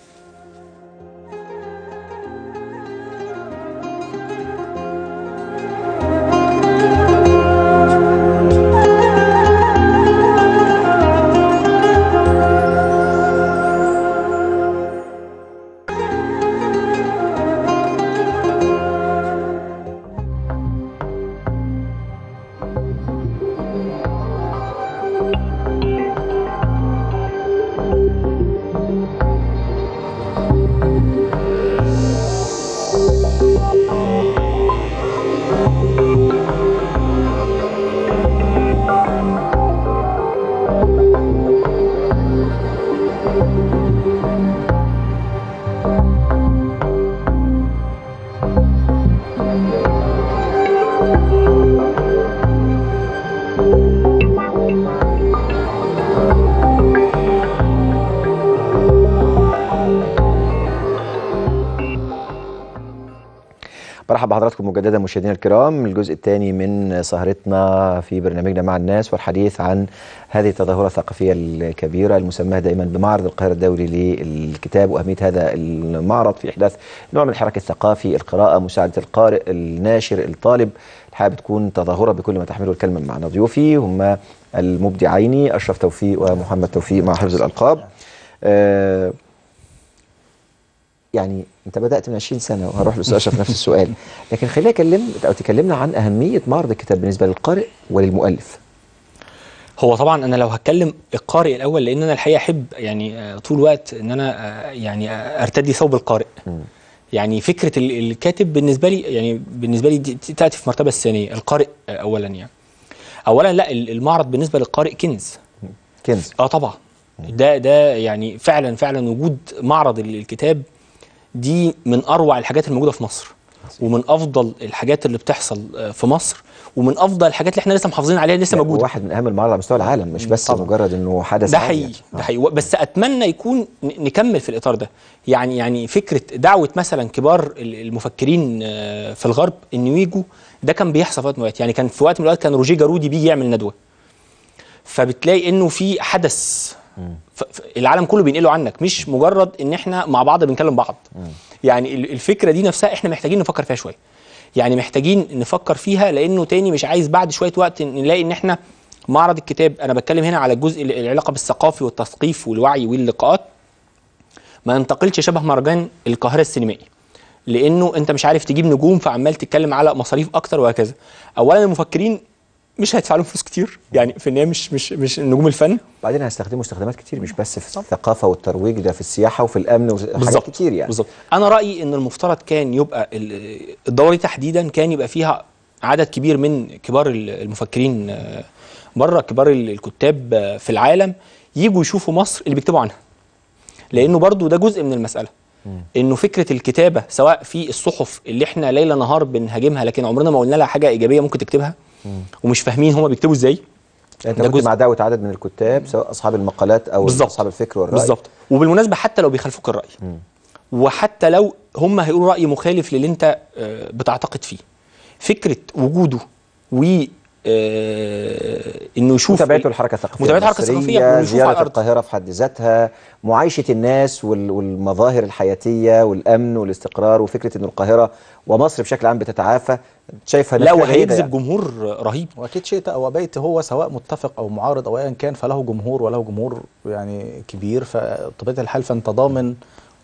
برحب بحضراتكم مجددا مشاهدينا الكرام الجزء الثاني من سهرتنا في برنامجنا مع الناس والحديث عن هذه التظاهرة الثقافية الكبيرة المسماة دائما بمعرض القاهرة الدولي للكتاب وأهمية هذا المعرض في إحداث نوع من الحراك الثقافي القراءة مساعدة القارئ الناشر الطالب الحقيقة بتكون تظاهرة بكل ما تحمله الكلمة معنا ضيوفي هم المبدعين أشرف توفيق ومحمد توفيق مع حفظ الألقاب آه يعني انت بدات من 20 سنه وهروح للاستاذ اشرف نفس السؤال لكن خليني اكلم او تكلمنا عن اهميه معرض الكتاب بالنسبه للقارئ وللمؤلف هو طبعا انا لو هتكلم القارئ الاول لان انا الحقيقه احب يعني آه، طول الوقت ان انا آه، يعني آه، ارتدي ثوب القارئ يعني فكره ال- الكاتب بالنسبه لي يعني بالنسبه لي دي دي تاتي في المرتبه الثانيه القارئ آه، اولا يعني اولا لا ال- المعرض بالنسبه للقارئ كنز كنز اه طبعا ده ده يعني فعلا فعلا وجود معرض ال- الكتاب دي من اروع الحاجات الموجوده في مصر ومن افضل الحاجات اللي بتحصل آه، في مصر ومن افضل الحاجات اللي احنا لسه محافظين عليها لسه موجوده واحد من اهم المعارض على مستوى العالم مش بس طبعاً. مجرد انه حدث ده عام حقيقي يعني. ده حقيقي بس اتمنى يكون ن- نكمل في الاطار ده يعني يعني فكره دعوه مثلا كبار ال- المفكرين آه، في الغرب انه يجوا ده كان بيحصل في وقت من الأوقات. يعني كان في وقت من الاوقات كان روجيه جارودي بيجي يعمل ندوه فبتلاقي انه في حدث ف- ف- العالم كله بينقله عنك مش مجرد ان احنا مع بعض بنكلم بعض يعني ال- الفكره دي نفسها احنا محتاجين نفكر فيها شويه يعني محتاجين نفكر فيها لانه تاني مش عايز بعد شويه وقت نلاقي ان احنا معرض الكتاب انا بتكلم هنا على الجزء ال- العلاقه بالثقافي والتثقيف والوعي واللقاءات ما ينتقلش شبه مهرجان القاهره السينمائي لانه انت مش عارف تجيب نجوم فعمال تتكلم على مصاريف اكتر وهكذا اولا المفكرين مش هيدفع لهم فلوس كتير يعني في النهايه مش مش مش نجوم الفن بعدين هيستخدموا استخدامات كتير مش بس في الثقافه والترويج ده في السياحه وفي الامن وحاجات بالظبط كتير يعني بالظبط انا رايي ان المفترض كان يبقى ال- الدوره دي تحديدا كان يبقى فيها عدد كبير من كبار ال- المفكرين آه، بره كبار ال- الكتاب آه، في العالم يجوا يشوفوا مصر اللي بيكتبوا عنها لانه برضو ده جزء من المساله انه فكره الكتابه سواء في الصحف اللي احنا ليل نهار بنهاجمها لكن عمرنا ما قلنا لها حاجه ايجابيه ممكن تكتبها ومش فاهمين هما بيكتبوا ازاي انت ده كنت جزء. مع دعوه عدد من الكتاب سواء اصحاب المقالات او بالظبط. اصحاب الفكر والراي بالظبط وبالمناسبه حتى لو بيخالفوك الراي وحتى لو هم هيقولوا راي مخالف للي انت آه، بتعتقد فيه فكره وجوده و آه، انه يشوف متابعته الحركه الثقافيه متابعته الحركه المصرية، الثقافيه وإنه يشوف على زياره الارض القاهره في حد ذاتها معايشه الناس وال- والمظاهر الحياتيه والامن والاستقرار وفكره ان القاهره ومصر بشكل عام بتتعافى شايفها لا نكهة جيدة وهيجذب يعني. جمهور رهيب واكيد شئت او ابيت هو سواء متفق او معارض او ايا كان فله جمهور وله جمهور يعني كبير فطبيعه الحال فانت ضامن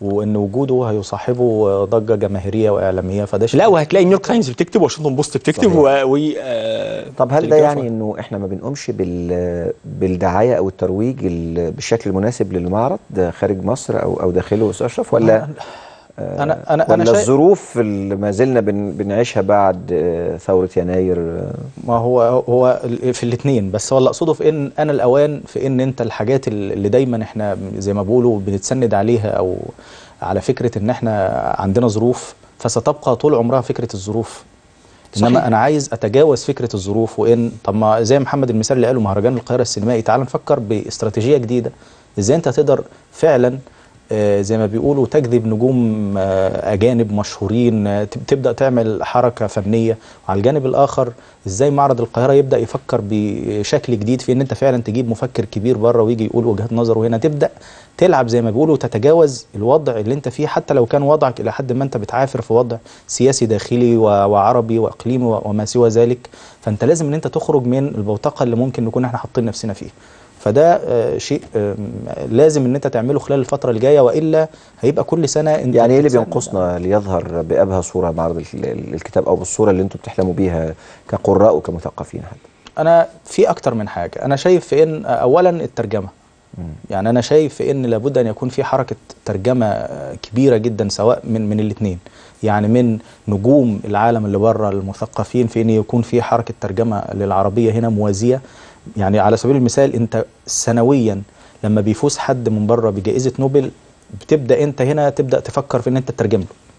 وان وجوده هيصاحبه ضجه جماهيريه واعلاميه فده شيء لا وهتلاقي نيويورك تايمز بتكتب واشنطن بوست بتكتب صحيح. و, و... آه، طب هل ده تلجراف يعني انه احنا ما بنقومش بال بالدعايه او الترويج ال- بالشكل المناسب للمعرض ده خارج مصر او او داخله استاذ اشرف ولا انا انا ولا انا شايف الظروف اللي ما زلنا بن بنعيشها بعد آه، ثوره يناير آه، ما هو هو ال- في الاثنين بس هو اللي اقصده في ان انا الاوان في ان انت الحاجات اللي دايما احنا زي ما بيقولوا بنتسند عليها او على فكره ان احنا عندنا ظروف فستبقى طول عمرها فكره الظروف صحيح. انما انا عايز اتجاوز فكره الظروف وان طب ما زي محمد المثال اللي قاله مهرجان القاهره السينمائي تعال نفكر باستراتيجيه جديده ازاي انت تقدر فعلا آه، زي ما بيقولوا تجذب نجوم آه، اجانب مشهورين آه، تب- تبدا تعمل حركه فنيه وعلى الجانب الاخر ازاي معرض القاهره يبدا يفكر بشكل جديد في ان انت فعلا تجيب مفكر كبير بره ويجي يقول وجهات نظره هنا تبدا تلعب زي ما بيقولوا وتتجاوز الوضع اللي انت فيه حتى لو كان وضعك الى حد ما انت بتعافر في وضع سياسي داخلي و- وعربي واقليمي و- وما سوى ذلك فانت لازم ان انت تخرج من البوتقه اللي ممكن نكون احنا حاطين نفسنا فيه فده آه، شيء آه، لازم ان انت تعمله خلال الفتره الجايه والا هيبقى كل سنه انت يعني ايه اللي بتتسند- بينقصنا ليظهر بأبهى صورة معرض ال- ال- الكتاب أو بالصورة اللي أنتم بتحلموا بيها كقراء وكمثقفين حتى انا في اكتر من حاجه انا شايف في ان اولا الترجمه يعني انا شايف في ان لابد ان يكون في حركه ترجمه آه، كبيره جدا سواء من من الاثنين يعني من نجوم العالم اللي بره المثقفين في ان يكون في حركه ترجمه للعربيه هنا موازيه يعني على سبيل المثال انت سنويا لما بيفوز حد من بره بجائزه نوبل بتبدا انت هنا تبدا تفكر في ان انت تترجم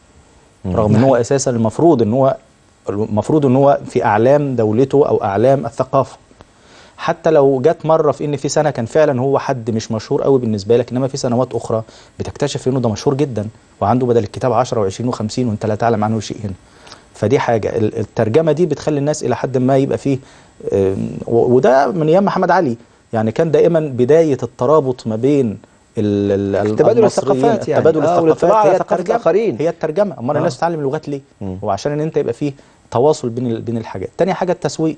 له رغم ان هو اساسا المفروض ان هو المفروض ان هو في اعلام دولته او اعلام الثقافه حتى لو جت مره في ان في سنه كان فعلا هو حد مش مشهور قوي بالنسبه لك انما في سنوات اخرى بتكتشف انه ده مشهور جدا وعنده بدل الكتاب 10 و20 و50 وانت لا تعلم عنه شيء هنا فدي حاجه ال- الترجمه دي بتخلي الناس الى حد ما يبقى فيه آم، و- وده من ايام محمد علي يعني كان دائما بدايه الترابط ما بين ال- ال- تبادل المصريين، الثقافات يعني. تبادل آه، والاطلاع على هي ثقافة الترجمه الآخرين. هي الترجمه امال آه. الناس تتعلم اللغات ليه هو عشان ان انت يبقى فيه تواصل بين ال- بين الحاجات تاني حاجه التسويق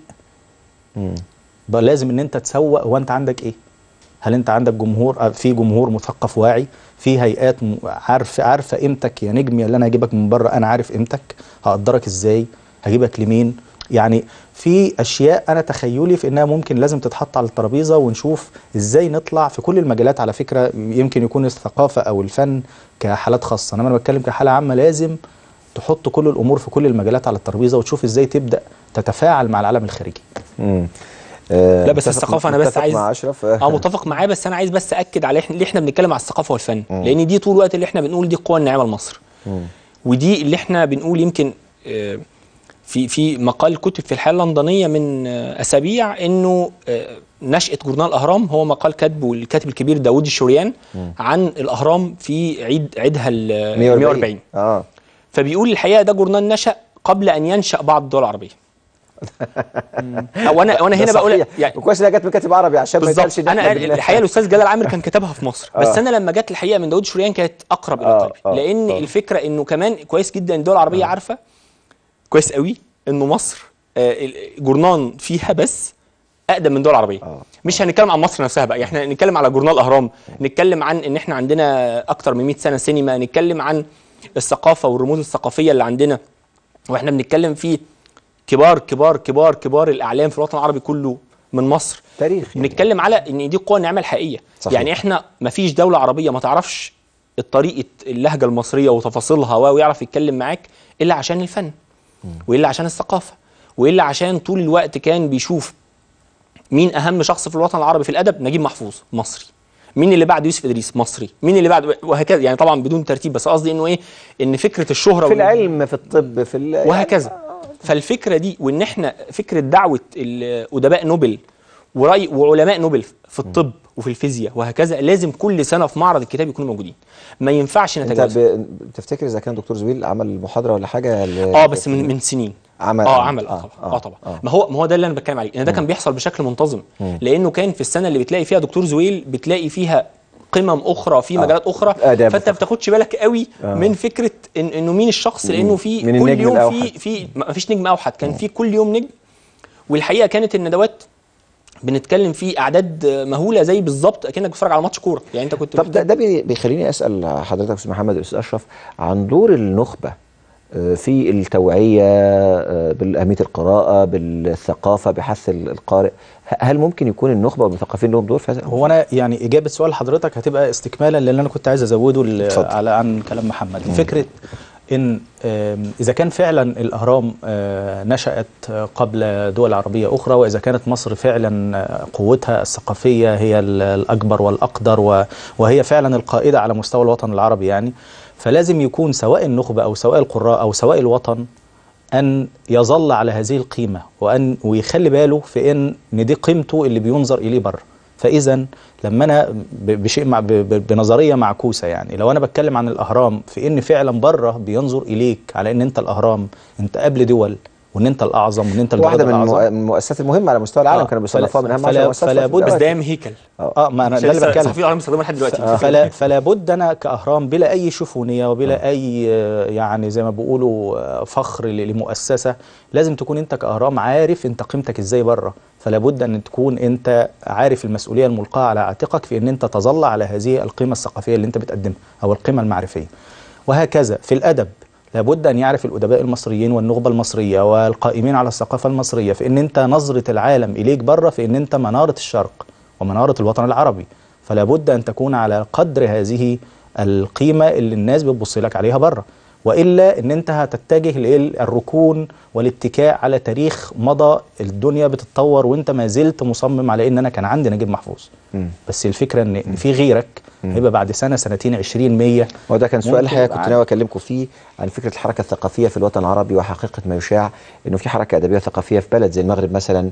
بقى لازم ان انت تسوق هو انت عندك ايه هل انت عندك جمهور آه، في جمهور مثقف واعي في هيئات م- عارفه عارفه قيمتك يا نجم يا اللي انا هجيبك من بره انا عارف قيمتك هقدرك ازاي هجيبك لمين يعني في اشياء انا تخيلي في انها ممكن لازم تتحط على الترابيزه ونشوف ازاي نطلع في كل المجالات على فكره يمكن يكون الثقافه او الفن كحالات خاصه انما انا بتكلم كحاله عامه لازم تحط كل الامور في كل المجالات على الترابيزه وتشوف ازاي تبدا تتفاعل مع العالم الخارجي مم. آه لا بس متفق- الثقافه انا بس متفق عايز مع أشرف اه متفق معاه بس انا عايز بس اكد على إحنا- اللي احنا بنتكلم على الثقافه والفن مم. لان دي طول الوقت اللي احنا بنقول دي القوه الناعمه لمصر مم. ودي اللي احنا بنقول يمكن آه، في في مقال كتب في الحياه اللندنيه من آه، اسابيع انه آه، نشاه جورنال الاهرام هو مقال كاتبه الكاتب الكبير داوود الشريان مم. عن الاهرام في عيد عيدها ال 140. 140 اه فبيقول الحقيقه ده جورنال نشا قبل ان ينشا بعض الدول العربيه وانا وانا ده هنا بقول صحيح. يعني وكويس انها جت من كاتب عربي عشان ما يتقالش بالظبط إن انا إحنا بن- الحقيقه الاستاذ جلال عامر كان كتبها في مصر بس آه. انا لما جت الحقيقه من داود شريان كانت اقرب الى آه، قلبي آه، لان آه. الفكره انه كمان كويس جدا الدول العربيه عارفه كويس قوي انه مصر آه، ال- جورنان فيها بس اقدم من دول عربيه مش هنتكلم عن مصر نفسها بقى احنا نتكلم على جورنال اهرام نتكلم عن ان احنا عندنا اكتر من 100 سنه سينما نتكلم عن الثقافه والرموز الثقافيه اللي عندنا واحنا بنتكلم في كبار كبار كبار كبار الاعلام في الوطن العربي كله من مصر تاريخ بنتكلم على ان دي القوه الناعمه الحقيقيه صحيح. يعني احنا ما فيش دوله عربيه ما تعرفش الطريقه اللهجه المصريه وتفاصيلها و- ويعرف يتكلم معاك الا عشان الفن والا عشان الثقافه والا عشان طول الوقت كان بيشوف مين اهم شخص في الوطن العربي في الادب نجيب محفوظ مصري مين اللي بعد يوسف ادريس مصري مين اللي بعد وهكذا يعني طبعا بدون ترتيب بس قصدي انه ايه ان فكره الشهره في وال- العلم في الطب في ال- وهكذا فالفكره دي وان احنا فكره دعوه ال- ادباء نوبل ورأي وعلماء نوبل في الطب وفي الفيزياء وهكذا لازم كل سنه في معرض الكتاب يكونوا موجودين ما ينفعش انت نتجاوز ب... تفتكر اذا كان دكتور زويل عمل محاضره ولا حاجه ل... اه بس من من سنين عمل اه عمل اه طبعا اه طبعا ما هو ما هو ده اللي انا بتكلم عليه ان ده كان بيحصل بشكل منتظم مم. لانه كان في السنه اللي بتلاقي فيها دكتور زويل بتلاقي فيها قمم اخرى في آه. مجالات اخرى آداب فانت ما بتاخدش بالك قوي آه. من فكره إن انه مين الشخص لانه في من كل النجم يوم الأوحد. في في ما فيش نجم اوحد كان في كل يوم نجم والحقيقه كانت الندوات بنتكلم في اعداد مهوله زي بالظبط اكنك بتتفرج على ماتش كوره يعني انت كنت طب ده, ده بي- بيخليني اسال حضرتك استاذ محمد الاستاذ اشرف عن دور النخبه آه، في التوعيه آه، باهميه القراءه بالثقافه بحث ال- القارئ ه- هل ممكن يكون النخبه والمثقفين لهم دور في هذا هو انا يعني اجابه سؤال حضرتك هتبقى استكمالا للي انا كنت عايز ازوده ل- اتفضل. على عن كلام محمد فكره ان آم، اذا كان فعلا الاهرام آه، نشات قبل دول عربيه اخرى واذا كانت مصر فعلا آه، قوتها الثقافيه هي ال- الاكبر والاقدر و- وهي فعلا القائده على مستوى الوطن العربي يعني فلازم يكون سواء النخبه او سواء القراء او سواء الوطن ان يظل على هذه القيمه وان ويخلي باله في ان ان دي قيمته اللي بينظر اليه بره فاذا لما انا ب- بشيء مع ب- ب- بنظريه معكوسه يعني لو انا بتكلم عن الاهرام في ان فعلا بره بينظر اليك على ان انت الاهرام انت قبل دول وان انت الاعظم وان انت واحده البلد من الاعظم المؤ- من المؤسسات المهمه على مستوى العالم آه، كانوا فلا- بيصنفوها من اهم فلا- 10 مؤسسات فلا في بد- بس الوقت. ده يام هيكل اه ما انا مش ده اللي لسه بتكلم صحفيين العالم بيستخدموها لحد دلوقتي آه، فلا فلا بد انا كاهرام بلا اي شفونيه وبلا اي آه، يعني زي ما بيقولوا آه، فخر ل- لمؤسسه لازم تكون انت كاهرام عارف انت قيمتك ازاي بره فلا بد ان تكون انت عارف المسؤوليه الملقاه على عاتقك في ان انت تظل على هذه القيمه الثقافيه اللي انت بتقدمها او القيمه المعرفيه وهكذا في الادب لابد ان يعرف الادباء المصريين والنخبه المصريه والقائمين على الثقافه المصريه في ان انت نظره العالم اليك بره في ان انت مناره الشرق ومناره الوطن العربي فلا بد ان تكون على قدر هذه القيمه اللي الناس بتبص لك عليها بره والا ان انت هتتجه للركون والاتكاء على تاريخ مضى الدنيا بتتطور وانت ما زلت مصمم على ان انا كان عندي نجيب محفوظ مم. بس الفكره ان إن في غيرك هيبقى بعد سنه سنتين 20 100 هو ده كان سؤال ممكن الحقيقه يبقى كنت ناوي اكلمكم فيه عن فكره الحركه الثقافيه في الوطن العربي وحقيقه ما يشاع انه في حركه ادبيه ثقافيه في بلد زي المغرب مثلا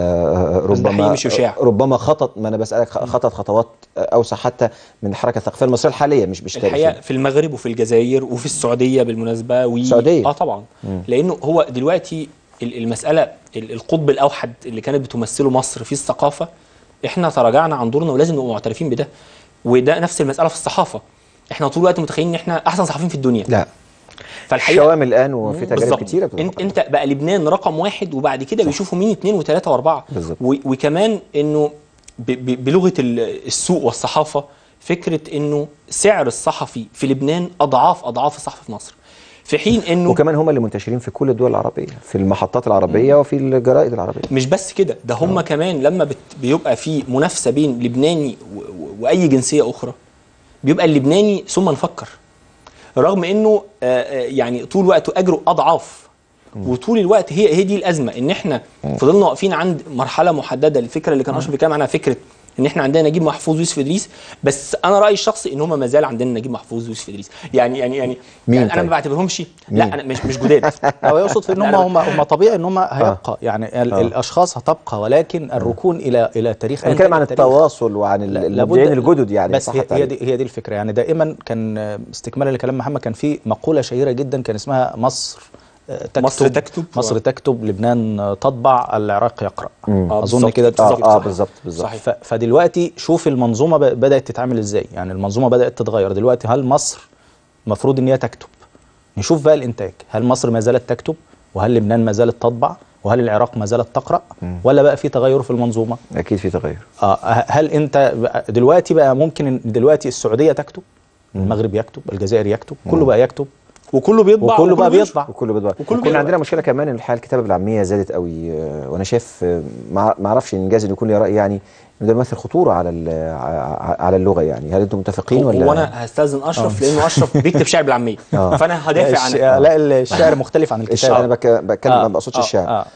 آه، بس ده حقيقي ربما مش يشاع. ربما خطط ما انا بسالك خ- خطط خطوات آه، اوسع حتى من الحركه الثقافيه المصريه الحاليه مش مش الحقيقه تاريخية. في المغرب وفي الجزائر وفي السعوديه بالمناسبه و... السعودية؟ اه طبعا مم. لانه هو دلوقتي ال- المساله ال- القطب الاوحد اللي كانت بتمثله مصر في الثقافه احنا تراجعنا عن دورنا ولازم نبقى معترفين بده وده نفس المساله في الصحافه احنا طول الوقت متخيلين ان احنا احسن صحفيين في الدنيا لا فالحقيقه شوام الان وفي تجارب بالظبط. كتيره بتبقى انت انت بقى لبنان رقم واحد وبعد كده بيشوفوا مين اثنين وثلاثه واربعه بالظبط. و- وكمان انه ب- ب- بلغه ال- السوق والصحافه فكره انه سعر الصحفي في لبنان اضعاف اضعاف الصحفي في مصر في حين انه وكمان هم اللي منتشرين في كل الدول العربيه في المحطات العربيه وفي الجرائد العربيه مش بس كده ده هم كمان لما بت بيبقى في منافسه بين لبناني و- و- واي جنسيه اخرى بيبقى اللبناني ثم نفكر رغم انه آه، آه، يعني طول وقته اجره اضعاف وطول الوقت هي هي دي الازمه ان احنا فضلنا واقفين عند مرحله محدده الفكره اللي كان اشرف بيتكلم عنها فكره ان احنا عندنا نجيب محفوظ ويوسف ادريس بس انا رايي الشخصي ان هم ما زال عندنا نجيب محفوظ ويوسف ادريس يعني يعني يعني, مين يعني انا طيب؟ ما بعتبرهمش مين؟ لا انا مش مش جداد هو يقصد في ان لا، هم لا. هم هم طبيعي ان هم هيبقى يعني ال- آه. الاشخاص هتبقى ولكن الركون الى الى تاريخ انا أيا بتكلم كان عن التاريخ. التواصل وعن ال- لا- المبدعين لابد- الجدد يعني بس صح هي, هي التعبير. دي هي دي الفكره يعني دائما كان آه، استكمالا لكلام محمد كان في مقوله شهيره جدا كان اسمها مصر آه، تكتب مصر تكتب. مصر تكتب لبنان آه، تطبع العراق يقرا مم. آه، اظن بالظبط. كده اه بالظبط، اه صحيح. بالظبط بالظبط صحيح. ف- فدلوقتي شوف المنظومه ب- بدات تتعامل ازاي يعني المنظومه بدات تتغير دلوقتي هل مصر المفروض ان هي تكتب نشوف بقى الانتاج هل مصر ما زالت تكتب وهل لبنان ما زالت تطبع وهل العراق ما زالت تقرا ولا بقى في تغير في المنظومه اكيد في تغير اه ه- هل انت بقى- دلوقتي بقى ممكن إن دلوقتي السعوديه تكتب المغرب يكتب الجزائر يكتب كله بقى يكتب وكله بيطبع وكله بقى بينشر. بيطبع وكله بيطبع وكله كنا بيطبع. عندنا مشكله كمان ان الحقيقه الكتابه بالعاميه زادت قوي آه، وانا شايف آه، ما ما اعرفش انجاز ان يكون لي راي يعني انه ده بيمثل خطوره على ال- ع- على اللغه يعني هل انتم متفقين ولا وانا هستاذن اشرف لانه اشرف بيكتب شعر بالعاميه آه. فانا هدافع الش- عنه لا الشعر مختلف عن الشعر انا الكتاب بك- بتكلم آه، ما بقصدش آه، الشعر آه.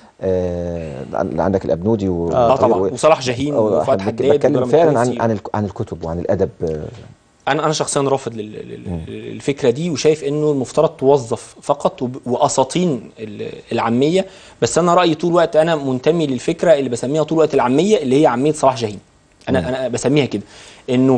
آه عندك الابنودي و اه طبعا و- وصلاح جاهين أو وفؤاد بك- حداد بتكلم ودرام فعلا عن الكوفي. عن الك- عن الكتب وعن الادب آه، انا انا شخصيا رافض لل- لل- للفكره دي وشايف انه المفترض توظف فقط وب- واساطين ال- العاميه بس انا رايي طول الوقت انا منتمي للفكره اللي بسميها طول الوقت العاميه اللي هي عاميه صلاح جاهين انا انا بسميها كده انه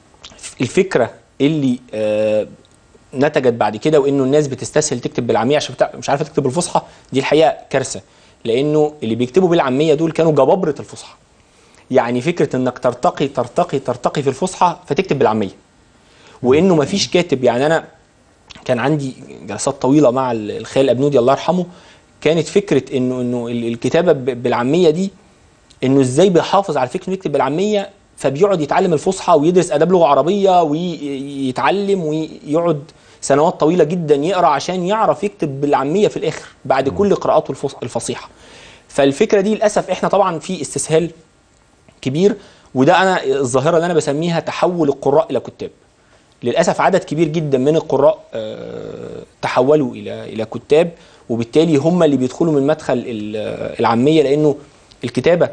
الفكره اللي آه نتجت بعد كده وانه الناس بتستسهل تكتب بالعاميه عشان بتاع مش عارفه تكتب بالفصحى دي الحقيقه كارثه لانه اللي بيكتبوا بالعاميه دول كانوا جبابره الفصحى يعني فكره انك ترتقي ترتقي ترتقي في الفصحى فتكتب بالعاميه وانه ما فيش كاتب يعني انا كان عندي جلسات طويله مع ال- الخال الابنودي الله يرحمه كانت فكره انه انه ال- الكتابه ب- بالعاميه دي انه ازاي بيحافظ على فكره انه يكتب بالعاميه فبيقعد يتعلم الفصحى ويدرس اداب لغه عربيه ويتعلم ويقعد سنوات طويله جدا يقرا عشان يعرف يكتب بالعاميه في الاخر بعد كل قراءاته الفص- الفصيحه فالفكره دي للاسف احنا طبعا في استسهال كبير وده انا الظاهره اللي انا بسميها تحول القراء الى كتاب للاسف عدد كبير جدا من القراء آه، تحولوا الى الى كتاب وبالتالي هم اللي بيدخلوا من مدخل ال- العاميه لانه الكتابه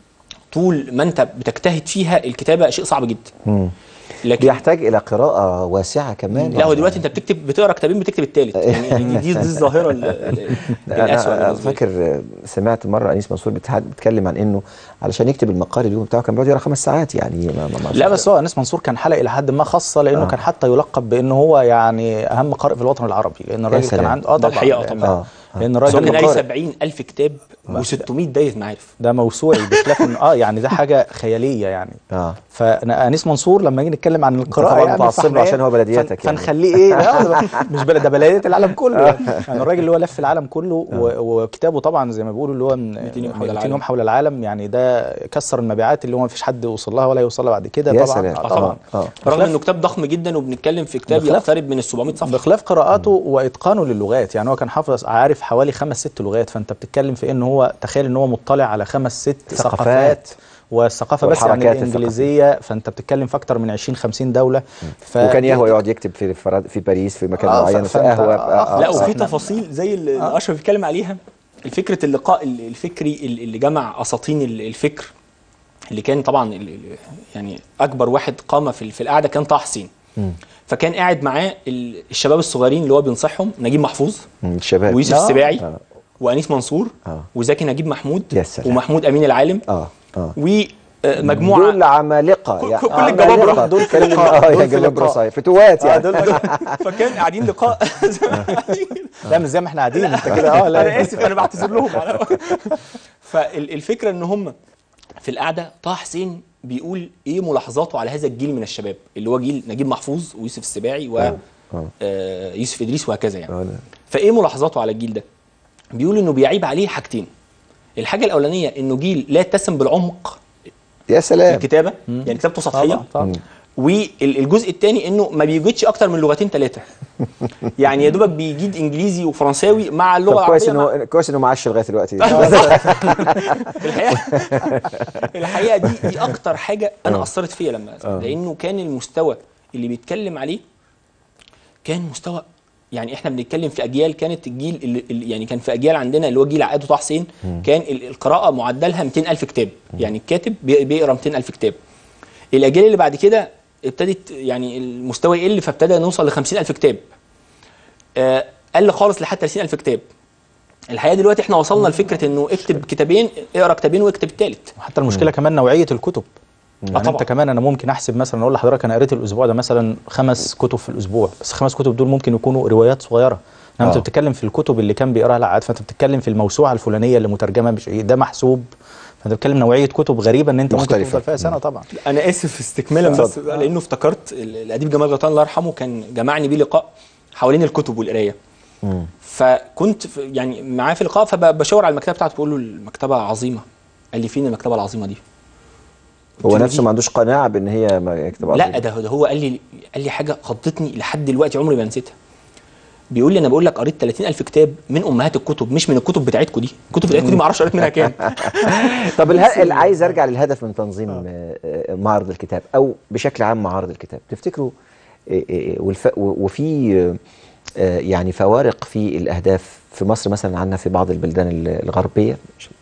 طول ما انت بتجتهد فيها الكتابه شيء صعب جدا مم. لكن بيحتاج الى قراءه واسعه كمان لا هو دلوقتي انت بتكتب بتقرا كتابين بتكتب الثالث يعني دي, دي, دي الظاهره ال- ال- الاسوء انا بالنسبة لي. فاكر سمعت مره انيس منصور بيتح- بيتكلم عن انه علشان يكتب المقال اليوم بتاعه كان بيقعد يقرا خمس ساعات يعني ما ما ما لا بس هو انس منصور كان حلقه الى حد ما خاصه لانه آه. كان حتى يلقب بانه هو يعني اهم قارئ في الوطن العربي لان الراجل كان سلام. عنده اه ده طبعا الحقيقه لأن- طبعا لان بس هو الراجل كان قاري قارئ. 70000 كتاب و600 دايره معارف ده موسوعي بخلاف انه اه يعني ده حاجه خياليه يعني اه فانيس منصور لما نيجي نتكلم عن القراءه طبعاً يعني متعصب له فإحنا عشان إيه؟ هو بلدياتك فن- يعني. فنخليه ايه لا مش بلد ده بلديات العالم كله يعني, يعني الراجل اللي هو لف العالم كله و- وكتابه طبعا زي ما بيقولوا اللي هو من 200 يوم حول 200 العالم. يوم حول العالم يعني ده كسر المبيعات اللي هو ما فيش حد وصل لها ولا يوصل لها بعد كده يا طبعا سلام. آه اه طبعا اه رغم انه كتاب ضخم جدا وبنتكلم في كتاب بخلاف- يقترب من ال 700 صفحه بخلاف قراءاته واتقانه للغات يعني هو كان حافظ عارف حوالي خمس ست لغات فانت بتتكلم في ان هو تخيل ان هو مطلع على خمس ست ثقافات. ثقافات والثقافه بس يعني والحركات الانجليزيه فانت بتتكلم في اكتر من 20 50 دوله ف... وكان يهوى يقعد يكتب في فراد في باريس في مكان آه، معين ف- في فأنت- قهوه آه، آه، لا آه، وفي إحنا- تفاصيل زي اللي اشرف بيتكلم عليها الفكره اللقاء ال- الفكري ال- اللي جمع اساطين ال- الفكر اللي كان طبعا ال- ال- يعني اكبر واحد قام في ال- في القعده كان طه حسين مم. فكان قاعد معاه ال- الشباب الصغيرين اللي هو بينصحهم نجيب محفوظ مم، الشباب ويوسف آه. السباعي آه. وانيس منصور آه. وزكي نجيب محمود يا سلام. ومحمود امين العالم اه اه ومجموعه دول عمالقه كل- يعني كل عمالقة. الجبابرة. دول في كل- لقاء اه دول يا في جبابرة لقاء. صحيح فتوات آه، يعني دول فكان قاعدين لقاء لا مش زي ما احنا قاعدين انت كده اه لا انا اسف انا بعتذر لهم على- فالفكره ان هم في القعده طه حسين بيقول ايه ملاحظاته على هذا الجيل من الشباب اللي هو جيل نجيب محفوظ ويوسف السباعي و آه، يوسف ادريس وهكذا يعني فايه ملاحظاته على الجيل ده بيقول انه بيعيب عليه حاجتين الحاجه الاولانيه انه جيل لا يتسم بالعمق يا في سلام الكتابه يعني كتابته سطحيه طبعا طبعا والجزء الثاني انه ما بيوجدش اكتر من لغتين ثلاثه يعني يا دوبك بيجيد انجليزي وفرنساوي مع اللغه طب كويس العربيه مع- انه كويس انه معاش لغايه دلوقتي الحقيقه الحقيقه دي دي اكتر حاجه انا اثرت فيا لما آه. لانه كان المستوى اللي بيتكلم عليه كان مستوى يعني احنا بنتكلم في اجيال كانت الجيل اللي اللي- يعني كان في اجيال عندنا اللي هو جيل عقاد وطه حسين كان ال- القراءه معدلها 200000 كتاب يعني الكاتب بي- بيقرا 200000 كتاب الاجيال اللي بعد كده ابتدت يعني المستوى يقل فابتدى نوصل ل 50000 كتاب آه، قل خالص لحد 30000 كتاب الحقيقه دلوقتي احنا وصلنا لفكره انه اكتب كتابين اقرا كتابين واكتب الثالث حتى المشكله كمان نوعيه الكتب يعني طبعا. انت كمان انا ممكن احسب مثلا اقول لحضرتك انا قريت الاسبوع ده مثلا خمس كتب في الاسبوع بس خمس كتب دول ممكن يكونوا روايات صغيره انما انت آه. بتتكلم في الكتب اللي كان بيقراها العقاد فانت بتتكلم في الموسوعه الفلانيه اللي مترجمه مش ايه ده محسوب فانت بتتكلم نوعيه كتب غريبه ان انت ممكن مختلفة. تفضل فيها سنه طبعا انا اسف استكمالا بس لانه افتكرت ال- الاديب جمال غطان الله يرحمه كان جمعني بيه لقاء حوالين الكتب والقرايه فكنت في- يعني معاه في لقاء فبشاور على المكتبه بتاعته بقول له المكتبه عظيمه قال لي فين المكتبه العظيمه دي هو قلت له نفسه دي- ما عندوش قناعه بان هي ما يكتب لا عظيم. ده ده هو قال لي قال لي حاجه خضتني لحد دلوقتي عمري ما نسيتها بيقول لي انا بقول لك قريت 30000 كتاب من امهات الكتب مش من الكتب بتاعتكم دي الكتب بتاعتكم دي ما اعرفش قريت منها كام طب اله... ال- عايز ارجع للهدف من تنظيم آه، آه، معرض الكتاب او بشكل عام معارض الكتاب تفتكروا آه، آه، والف... و- وفي آه، آه، يعني فوارق في الاهداف في مصر مثلا عنا في بعض البلدان ال- الغربيه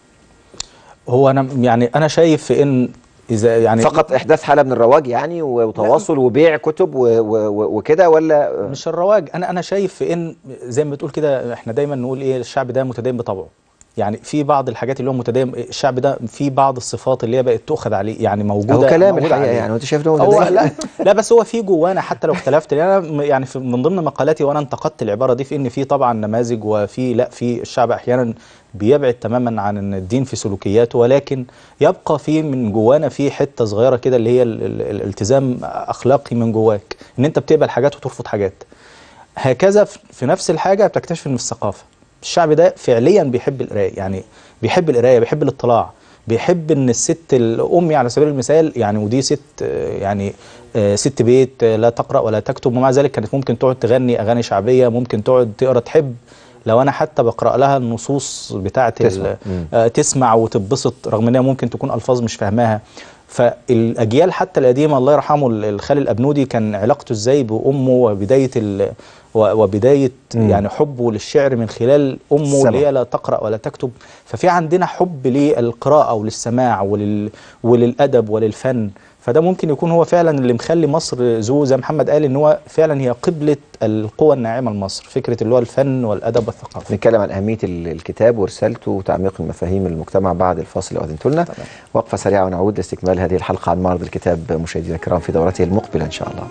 هو انا يعني انا شايف في ان اذا يعني فقط احداث حاله من الرواج يعني و- وتواصل وبيع كتب و... و... و- وكده ولا مش الرواج انا انا شايف في ان زي ما بتقول كده احنا دايما نقول ايه الشعب ده متدين بطبعه يعني في بعض الحاجات اللي هو متدين الشعب ده في بعض الصفات اللي هي بقت تؤخذ عليه يعني موجوده هو كلام موجودة الحقيقه عليه. يعني وانت شايف إن هو هو متدين؟ لا لا بس هو في جوانا حتى لو اختلفت يعني انا م- يعني في من ضمن مقالاتي وانا انتقدت العباره دي في ان في طبعا نماذج وفي لا في الشعب احيانا بيبعد تماما عن الدين في سلوكياته ولكن يبقى في من جوانا في حته صغيره كده اللي هي ال- ال- الالتزام اخلاقي من جواك ان انت بتقبل حاجات وترفض حاجات هكذا في في نفس الحاجه بتكتشف ان في الثقافه الشعب ده فعليا بيحب القرايه يعني بيحب القرايه بيحب الاطلاع بيحب ان الست الام على سبيل المثال يعني ودي ست آه، يعني آه، ست بيت آه، لا تقرا ولا تكتب ومع ذلك كانت ممكن تقعد تغني اغاني شعبيه ممكن تقعد تقرا تحب لو انا حتى بقرا لها النصوص بتاعه تسمع. ال- مم. آه، تسمع وتتبسط رغم انها ممكن تكون الفاظ مش فاهماها فالاجيال حتى القديمه الله يرحمه ال- الخال الابنودي كان علاقته ازاي بامه وبدايه ال و- وبدايه مم. يعني حبه للشعر من خلال امه السمع. اللي هي لا تقرا ولا تكتب ففي عندنا حب للقراءه وللسماع ولل وللادب وللفن فده ممكن يكون هو فعلا اللي مخلي مصر زو زي محمد قال ان هو فعلا هي قبله القوى الناعمه لمصر فكره اللي هو الفن والادب والثقافه نتكلم عن أهمية ال- الكتاب ورسالته وتعميق المفاهيم المجتمع بعد الفاصل اللي أذنتوا لنا وقفة سريعة ونعود لاستكمال هذه الحلقة عن معرض الكتاب مشاهدينا الكرام في دورته المقبلة إن شاء الله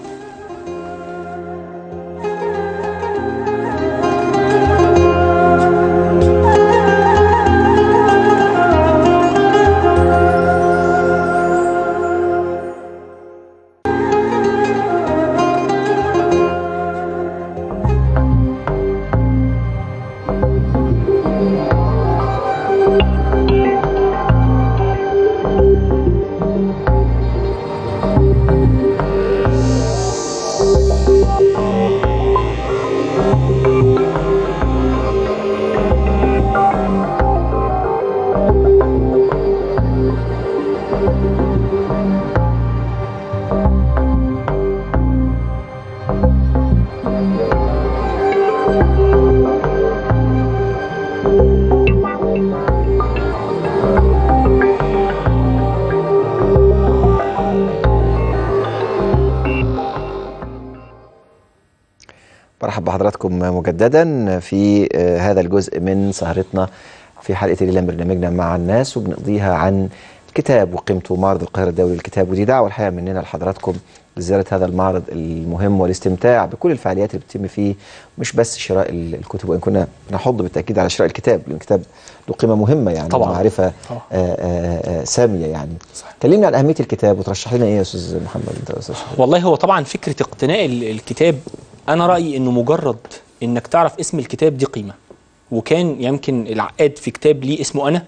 برحب بحضراتكم مجددا في آه، هذا الجزء من سهرتنا في حلقة الليلة من برنامجنا مع الناس وبنقضيها عن الكتاب وقيمته معرض القاهرة الدولي للكتاب ودي دعوة الحقيقة مننا لحضراتكم لزيارة هذا المعرض المهم والاستمتاع بكل الفعاليات اللي بتتم فيه مش بس شراء ال- الكتب وإن كنا نحض بالتأكيد على شراء الكتاب لأن الكتاب له قيمة مهمة يعني طبعاً. ومعرفة طبعاً. آه، آه، آه، سامية يعني كلمنا عن أهمية الكتاب وترشح لنا إيه يا أستاذ محمد أنت يا أستاذ شهاب؟ والله هو طبعا فكره اقتناء ال- الكتاب انا رايي انه مجرد انك تعرف اسم الكتاب دي قيمه وكان يمكن العقاد في كتاب ليه اسمه انا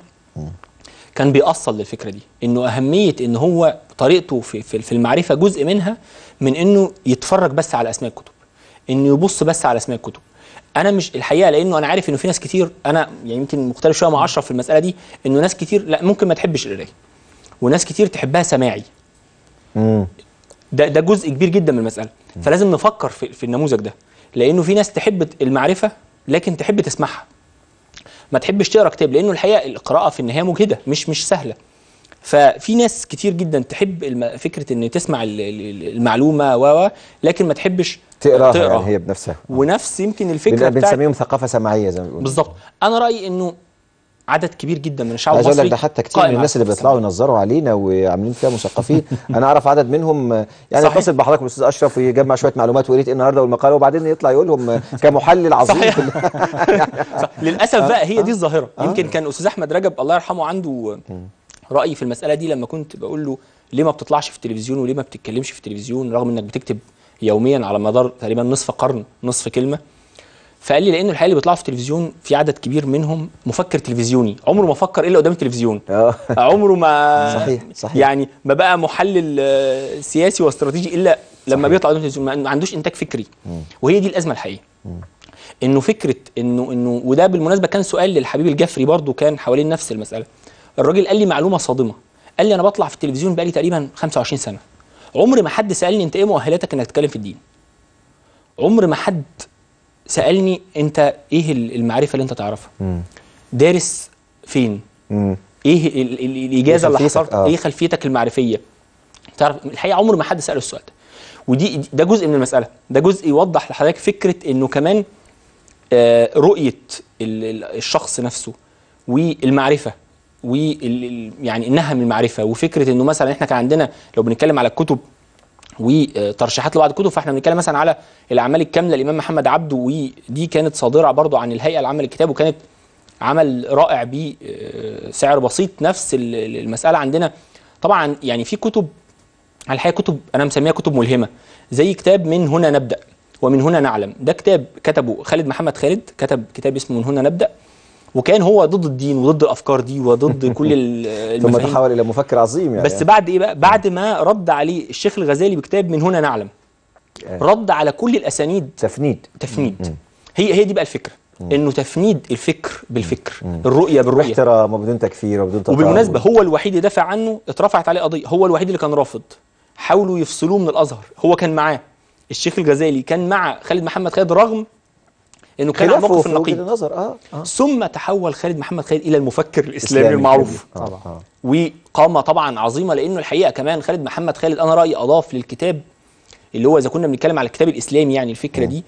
كان بيأصل للفكره دي انه اهميه ان هو طريقته في في في المعرفه جزء منها من انه يتفرج بس على اسماء الكتب انه يبص بس على اسماء الكتب انا مش الحقيقه لانه انا عارف انه في ناس كتير انا يعني يمكن مختلف شويه مع اشرف في المساله دي انه ناس كتير لا ممكن ما تحبش القرايه وناس كتير تحبها سماعي مم. ده ده جزء كبير جدا من المساله فلازم نفكر في, في النموذج ده لانه في ناس تحب المعرفه لكن تحب تسمعها ما تحبش تقرا كتاب لانه الحقيقه القراءه في النهايه مجهده مش مش سهله ففي ناس كتير جدا تحب الم... فكره ان تسمع ال- ال- المعلومه و و لكن ما تحبش تقراها يعني هي بنفسها ونفس يمكن الفكره بن- بتاعت بنسميهم ثقافة سمعية زي ما بيقولوا بالظبط انا رايي انه عدد كبير جدا من الشعب عايز المصري اقول لك ده حتى كتير قائم من على الناس اللي الثقافة بيطلعوا ينظروا علينا وعاملين فيها مثقفين انا اعرف عدد منهم آه، يعني صحيح. يتصل بحضرتك الاستاذ اشرف ويجمع شويه معلومات وقريت ايه النهارده والمقاله وبعدين يطلع يقول لهم آه، كمحلل عظيم صحيح. في ال- صح. للاسف آه، بقى هي دي آه. الظاهره آه. يمكن كان استاذ احمد رجب الله يرحمه عنده راي في المساله دي لما كنت بقول له ليه ما بتطلعش في التلفزيون وليه ما بتتكلمش في التلفزيون رغم انك بتكتب يوميا على مدار تقريبا نصف قرن نصف كلمه فقال لي لانه الحقيقه اللي بيطلعوا في التلفزيون في عدد كبير منهم مفكر تلفزيوني عمره ما فكر الا قدام التلفزيون عمره ما صحيح، صحيح. يعني ما بقى محلل آه، سياسي واستراتيجي الا لما بيطلع قدام التلفزيون ما ما عندوش انتاج فكري وهي دي الازمه الحقيقيه انه فكره انه انه وده بالمناسبه كان سؤال للحبيب الجفري برضو كان حوالين نفس المساله الراجل قال لي معلومه صادمه قال لي انا بطلع في التلفزيون بقالي تقريبا 25 سنه عمر ما حد سالني انت ايه مؤهلاتك انك تتكلم في الدين عمر ما حد سالني انت ايه ال- المعرفه اللي انت تعرفها دارس فين مم. ايه ال- ال- الاجازه اللي خلفيتك؟ حصلت آه. ايه خلفيتك المعرفيه تعرف الحقيقه عمر ما حد ساله السؤال ده ودي ده جزء من المساله ده جزء يوضح لحضرتك فكره انه كمان آه، رؤيه ال- ال- الشخص نفسه والمعرفه وال ال- يعني انها من المعرفه وفكره انه مثلا احنا كان عندنا لو بنتكلم على الكتب وترشيحات لبعض الكتب فاحنا بنتكلم مثلا على الاعمال الكامله الامام محمد عبده ودي كانت صادره برضو عن الهيئه العامه للكتاب وكانت عمل رائع بسعر بسيط نفس ال- ال- المساله عندنا طبعا يعني في كتب على الحقيقه كتب انا مسميها كتب ملهمه زي كتاب من هنا نبدا ومن هنا نعلم ده كتاب كتبه خالد محمد خالد كتب كتاب اسمه من هنا نبدا وكان هو ضد الدين وضد الافكار دي وضد كل ال- ثم المفاهيم تحول الى مفكر عظيم يعني بس بعد ايه بقى بعد ما رد عليه الشيخ الغزالي بكتاب من هنا نعلم رد على كل الاسانيد تفنيد تفنيد هي هي دي بقى الفكره انه تفنيد الفكر بالفكر الرؤيه بالرؤيه احترام وبدون تكفير وبدون تطاول وبالمناسبه هو الوحيد اللي دافع عنه اترفعت عليه قضيه هو الوحيد اللي كان رافض حاولوا يفصلوه من الازهر هو كان معاه الشيخ الغزالي كان مع خالد محمد خالد رغم انه كان على خلافه موقف في وجهة النقيض النظر اه اه ثم تحول خالد محمد خالد الى المفكر الاسلامي إسلامي المعروف كبير. آه، آه. وقامه طبعا عظيمه لانه الحقيقه كمان خالد محمد خالد انا رايي اضاف للكتاب اللي هو اذا كنا بنتكلم على الكتاب الاسلامي يعني الفكره دي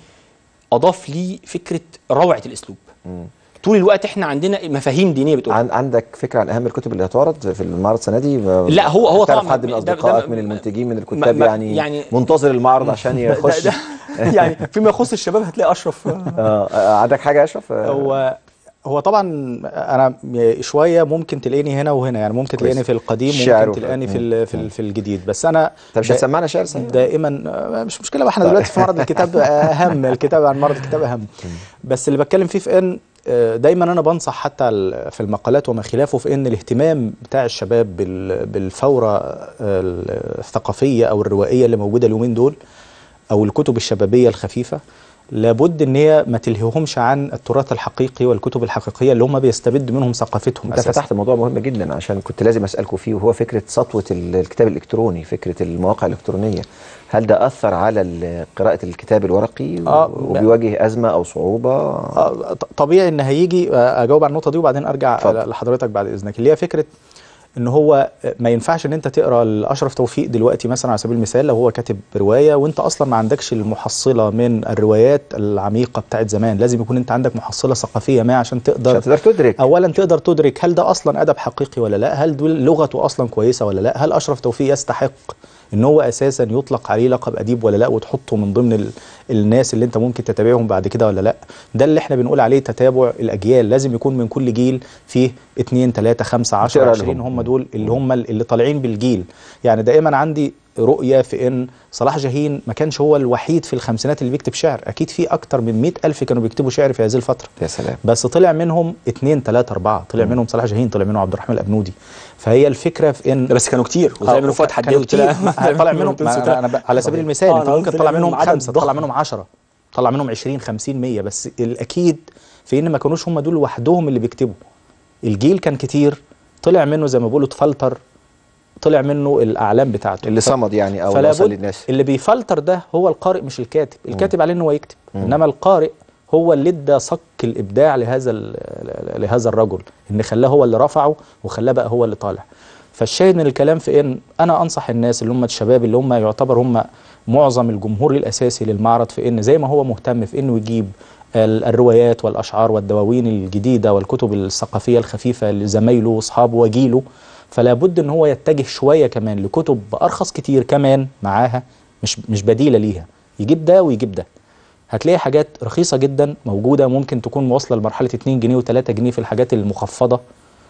اضاف لي فكره روعه الاسلوب طول الوقت احنا عندنا مفاهيم دينيه بتقول عن عندك فكره عن اهم الكتب اللي هتعرض في المعرض السنه دي لا، هو- هو تعرف طبعاً حد من ده- ده- اصدقائك ده- من المنتجين من الكتاب ما- يعني, يعني- منتظر المعرض عشان يخش ده- يعني فيما يخص الشباب هتلاقي اشرف آه، آه، عندك حاجه يا اشرف آه، هو هو طبعا انا شويه ممكن تلاقيني هنا وهنا يعني ممكن كويس. تلاقيني في القديم الشعر ممكن وفي- تلاقيني في مم. ال- في ال- في الجديد بس انا طب مش دا- هتسمعنا شعر صحيح؟ دائما آه، مش مشكله بقى احنا دلوقتي في معرض الكتاب اهم الكتاب عن معرض الكتاب اهم بس اللي بتكلم فيه في ان آه، دايما انا بنصح حتى ال- في المقالات وما خلافه في ان الاهتمام بتاع الشباب بال- بالثوره آه، الثقافيه او الروائيه اللي موجوده اليومين دول او الكتب الشبابيه الخفيفه لابد ان هي ما تلهيهمش عن التراث الحقيقي والكتب الحقيقيه اللي هم بيستبد منهم ثقافتهم انت أساساً. فتحت موضوع مهم جدا عشان كنت لازم اسالكم فيه وهو فكره سطوه ال- الكتاب الالكتروني فكره المواقع الالكترونيه هل ده اثر على ال- قراءه الكتاب الورقي آه، وبيواجه ازمه او صعوبه آه، ط- طبيعي ان هيجي آه، اجاوب على النقطه دي وبعدين ارجع اتفضل. لحضرتك بعد اذنك اللي هي فكره ان هو ما ينفعش ان انت تقرا لاشرف توفيق دلوقتي مثلا على سبيل المثال لو هو كاتب روايه وانت اصلا ما عندكش المحصله من الروايات العميقه بتاعت زمان لازم يكون انت عندك محصله ثقافيه ما عشان تقدر عشان تقدر تدرك اولا تقدر تدرك هل ده اصلا ادب حقيقي ولا لا هل دول لغته اصلا كويسه ولا لا هل اشرف توفيق يستحق ان هو اساسا يطلق عليه لقب اديب ولا لا وتحطه من ضمن ال... الناس اللي انت ممكن تتابعهم بعد كده ولا لا ده اللي احنا بنقول عليه تتابع الاجيال لازم يكون من كل جيل فيه 2 3 5 10 تقرا 20 لهم. هم دول اللي هم اللي طالعين بالجيل يعني دائما عندي رؤية في ان صلاح جاهين ما كانش هو الوحيد في الخمسينات اللي بيكتب شعر اكيد في اكتر من 100 الف كانوا بيكتبوا شعر في هذه الفترة يا سلام بس طلع منهم اتنين تلاتة أربعة طلع منهم صلاح جاهين طلع منهم عبد الرحمن الأبنودي فهي الفكرة في إن ده بس كانوا كتير وطلع منهم فؤاد كانوا حداد كتير وطلع- ما- طلع منهم طلع ما أنا, أنا ب- على سبيل المثال آه، أنت أنا ممكن قصدي تطلع طلع منهم منهم عدد خمسة تطلع ضخم. منهم عشرة طلع منهم 20 50 100 بس الأكيد في إن ما كانوش هم دول لوحدهم اللي بيكتبوا الجيل كان كتير طلع منه زي ما بيقولوا اتفلتر طلع منه الأعلام بتاعته اللي ف- صمد يعني او فلا وصل بد للناس اللي بيفلتر ده هو القارئ مش الكاتب الكاتب عليه ان هو يكتب انما القارئ هو اللي ادى صك الابداع لهذا ال- لهذا الرجل ان خلاه هو اللي رفعه وخلاه بقى هو اللي طالع فالشاهد من الكلام في ان انا انصح الناس اللي هم الشباب اللي هم يعتبر هم معظم الجمهور الاساسي للمعرض في ان زي ما هو مهتم في انه يجيب ال- الروايات والاشعار والدواوين الجديده والكتب الثقافيه الخفيفه لزمايله واصحابه وجيله فلا بد ان هو يتجه شويه كمان لكتب بارخص كتير كمان معاها مش مش بديله ليها يجيب ده ويجيب ده هتلاقي حاجات رخيصه جدا موجوده ممكن تكون واصله لمرحله 2 جنيه و3 جنيه في الحاجات المخفضه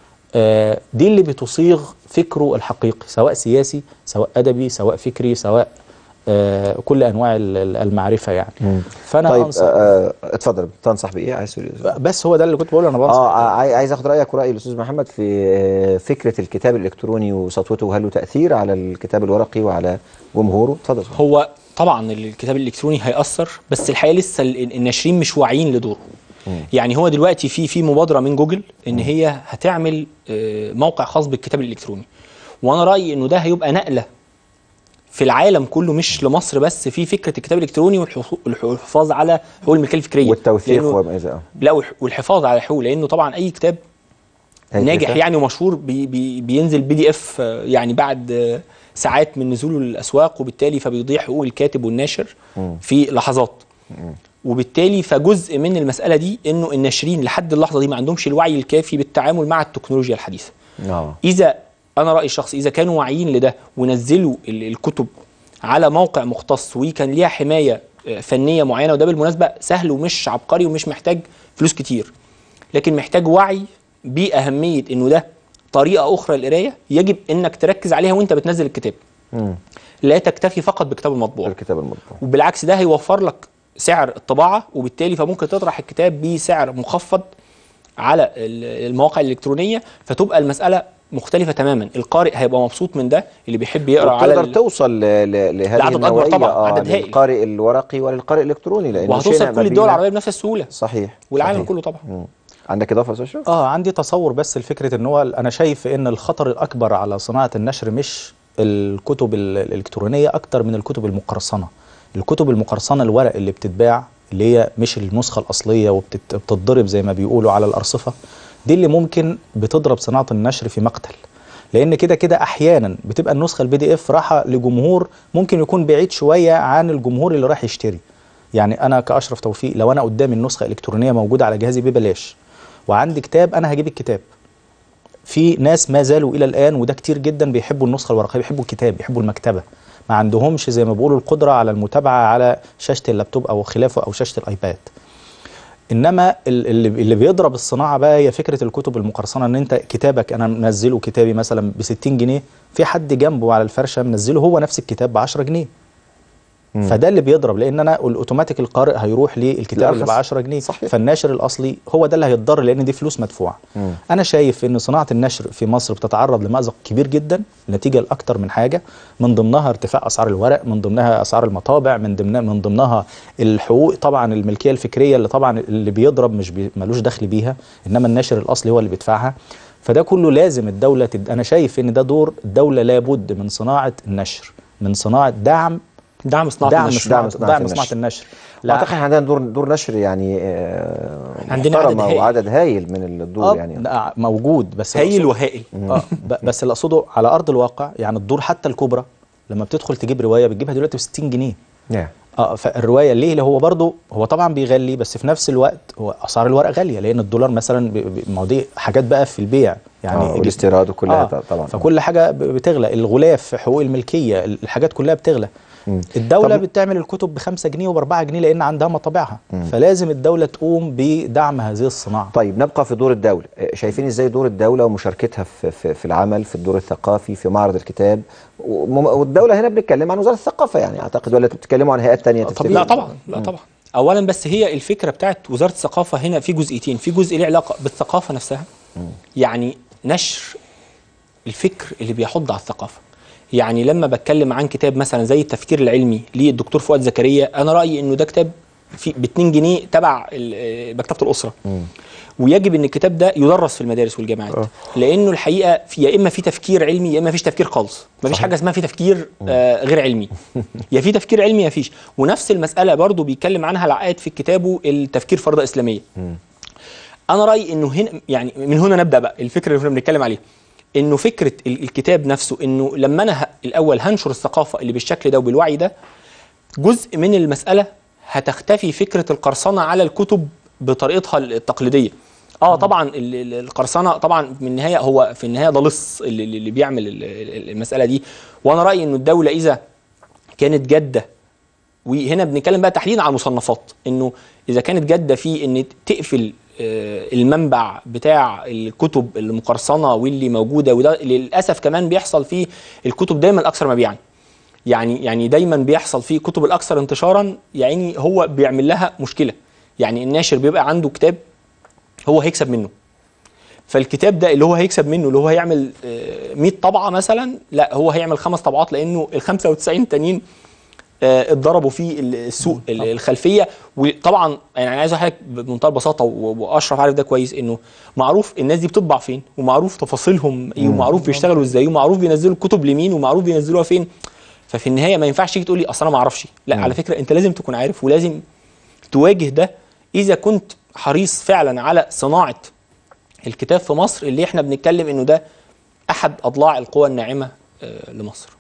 آه، دي اللي بتصيغ فكره الحقيقي سواء سياسي سواء ادبي سواء فكري سواء آه، كل انواع ال- ال- المعرفه يعني فانا طيب انصح آه، اتفضل تنصح بايه عايز تقول إيه؟ بس هو ده اللي كنت بقوله انا بنصح اه عاي- عايز اخد رايك وراي الاستاذ محمد في آه، فكره الكتاب الالكتروني وسطوته وهل له تاثير على الكتاب الورقي وعلى جمهوره اتفضل هو طبعا الكتاب الالكتروني هيأثر بس الحقيقه لسه ال- الناشرين مش واعيين لدوره يعني هو دلوقتي في في مبادره من جوجل ان هي هتعمل آه، موقع خاص بالكتاب الالكتروني وانا رايي انه ده هيبقى نقله في العالم كله مش لمصر بس في فكره الكتاب الالكتروني والحفو- والحفاظ على حقوق الملكيه الفكريه والتوثيق لأنه- وما الى ذلك. لا والح- والحفاظ على الحقوق لانه طبعا اي كتاب أي ناجح كتاب. يعني ومشهور بي بي بينزل بي دي اف يعني بعد آه، ساعات من نزوله للاسواق وبالتالي فبيضيع حقوق الكاتب والناشر في لحظات وبالتالي فجزء من المساله دي انه الناشرين لحد اللحظه دي ما عندهمش الوعي الكافي بالتعامل مع التكنولوجيا الحديثه اه اذا انا رايي الشخصي اذا كانوا واعيين لده ونزلوا ال- الكتب على موقع مختص وكان ليها حمايه آه، فنيه معينه وده بالمناسبه سهل ومش عبقري ومش محتاج فلوس كتير لكن محتاج وعي باهميه انه ده طريقه اخرى للقرايه يجب انك تركز عليها وانت بتنزل الكتاب مم. لا تكتفي فقط بكتاب المطبوع الكتاب المطبوع وبالعكس ده هيوفر لك سعر الطباعه وبالتالي فممكن تطرح الكتاب بسعر مخفض على ال- المواقع الالكترونيه فتبقى المساله مختلفه تماما القارئ هيبقى مبسوط من ده اللي بيحب يقرا على وتقدر ال- توصل ل- ل- لهذه لعدد أكبر النوعية طبعاً، آه عدد هائل. للقارئ الورقي وللقارئ الإلكتروني لأن وهتوصل شئنا كل ما الدول بينا- العربيه بنفس السهوله صحيح والعالم صحيح. كله طبعا مم. عندك إضافة يا أستاذ أشرف؟ اه عندي تصور بس لفكره ان هو انا شايف ان الخطر الاكبر على صناعه النشر مش الكتب ال- الالكترونيه اكتر من الكتب المقرصنه الكتب المقرصنه الورق اللي بتتباع اللي هي مش النسخه الاصليه وبتتضرب زي ما بيقولوا على الارصفه دي اللي ممكن بتضرب صناعه النشر في مقتل لان كده كده احيانا بتبقى النسخه البي دي اف رايحه لجمهور ممكن يكون بعيد شويه عن الجمهور اللي راح يشتري يعني انا كاشرف توفيق لو انا قدامي النسخه الالكترونيه موجوده على جهازي ببلاش وعندي كتاب انا هجيب الكتاب في ناس ما زالوا الى الان وده كتير جدا بيحبوا النسخه الورقيه بيحبوا الكتاب بيحبوا المكتبه ما عندهمش زي ما بيقولوا القدره على المتابعه على شاشه اللابتوب او خلافه او شاشه الايباد انما ال- اللي اللي بيضرب الصناعه بقى هي فكره الكتب المقرصنه ان انت كتابك انا منزله كتابي مثلا ب 60 جنيه في حد جنبه على الفرشه منزله هو نفس الكتاب ب 10 جنيه فده اللي بيضرب لان انا الاوتوماتيك القارئ هيروح للكتاب اللي ب الأرخص. 10 جنيه صحيح. فالناشر الاصلي هو ده اللي هيتضر لان دي فلوس مدفوعه مم. انا شايف ان صناعه النشر في مصر بتتعرض لمأزق كبير جدا نتيجه لاكتر من حاجه من ضمنها ارتفاع اسعار الورق من ضمنها اسعار المطابع من ضمنها من ضمنها الحقوق طبعا الملكيه الفكريه اللي طبعا اللي بيضرب مش بي ملوش دخل بيها انما الناشر الاصلي هو اللي بيدفعها فده كله لازم الدوله تد... انا شايف ان ده دور الدوله لابد من صناعه النشر من صناعه دعم دعم صناعه دعم النشر صناعه دعم صناعة دعم النشر. صناعه النشر أعتقد إحنا عندنا دور دور نشر يعني آه، عندنا محترمة عدد هائل. وعدد هايل من الدور آه، يعني لا، موجود بس اللي هايل أقصده- وهائل اه ب- بس اللي اقصده على ارض الواقع يعني الدور حتى الكبرى لما بتدخل تجيب روايه بتجيبها دلوقتي ب 60 جنيه نعم اه فالروايه ليه اللي هو برضه هو طبعا بيغلي بس في نفس الوقت هو اسعار الورق غاليه لان الدولار مثلا ب- ب- ما هو دي حاجات بقى في البيع يعني آه والاستيراد وكلها آه طبعا فكل حاجه ب- بتغلى الغلاف حقوق الملكيه الحاجات كلها بتغلى مم. الدولة طب- بتعمل الكتب ب 5 جنيه وب 4 جنيه لأن عندها مطابعها مم. فلازم الدولة تقوم بدعم هذه الصناعة طيب نبقى في دور الدولة آه، شايفين ازاي دور الدولة ومشاركتها في, في, في العمل في الدور الثقافي في معرض الكتاب وم- والدولة هنا بنتكلم عن وزارة الثقافة يعني اعتقد ولا بتتكلموا عن هيئات تانية طب لا طبعا لا طبعا اولا بس هي الفكره بتاعت وزاره الثقافه هنا في جزئيتين في جزء له علاقه بالثقافه نفسها يعني نشر الفكر اللي بيحض على الثقافه يعني لما بتكلم عن كتاب مثلا زي التفكير العلمي للدكتور فؤاد زكريا انا رايي انه ده كتاب في ب 2 جنيه تبع ال- مكتبه الاسره ويجب ان الكتاب ده يدرس في المدارس والجامعات لانه الحقيقه في يا اما في تفكير علمي يا اما فيش تفكير خالص مفيش حاجه اسمها في تفكير آه غير علمي يا في تفكير علمي يا فيش ونفس المساله برضو بيتكلم عنها العقاد في كتابه التفكير فرضه اسلاميه انا رايي انه هنا يعني من هنا نبدا بقى الفكره اللي كنا بنتكلم عليه انه فكره ال- الكتاب نفسه انه لما انا ه- الاول هنشر الثقافه اللي بالشكل ده وبالوعي ده جزء من المساله هتختفي فكره القرصنه على الكتب بطريقتها التقليديه اه طبعا ال- ال- القرصنه طبعا من النهايه هو في النهايه ده لص اللي, اللي بيعمل ال- ال- المساله دي وانا رايي انه الدوله اذا كانت جاده وهنا بنتكلم بقى تحديدا على المصنفات انه اذا كانت جاده في ان تقفل آه، المنبع بتاع الكتب المقرصنه واللي موجوده وده للاسف كمان بيحصل فيه الكتب دايما الاكثر مبيعا يعني يعني دايما بيحصل فيه كتب الاكثر انتشارا يعني هو بيعمل لها مشكله يعني الناشر بيبقى عنده كتاب هو هيكسب منه فالكتاب ده اللي هو هيكسب منه اللي هو هيعمل آه، 100 طبعه مثلا لا هو هيعمل خمس طبعات لانه ال 95 التانيين آه، اتضربوا في ال- السوق ال- الخلفيه وطبعا يعني انا عايز اقول لحضرتك بمنتهى البساطه و- واشرف عارف ده كويس انه معروف الناس دي بتطبع فين ومعروف تفاصيلهم ايه ومعروف بيشتغلوا ازاي ومعروف بينزلوا الكتب لمين ومعروف بينزلوها فين ففي النهايه ما ينفعش تيجي تقول لي اصل انا ما اعرفش لا مم. على فكره انت لازم تكون عارف ولازم تواجه ده اذا كنت حريص فعلا على صناعه الكتاب في مصر اللي احنا بنتكلم انه ده احد اضلاع القوى الناعمه آه، لمصر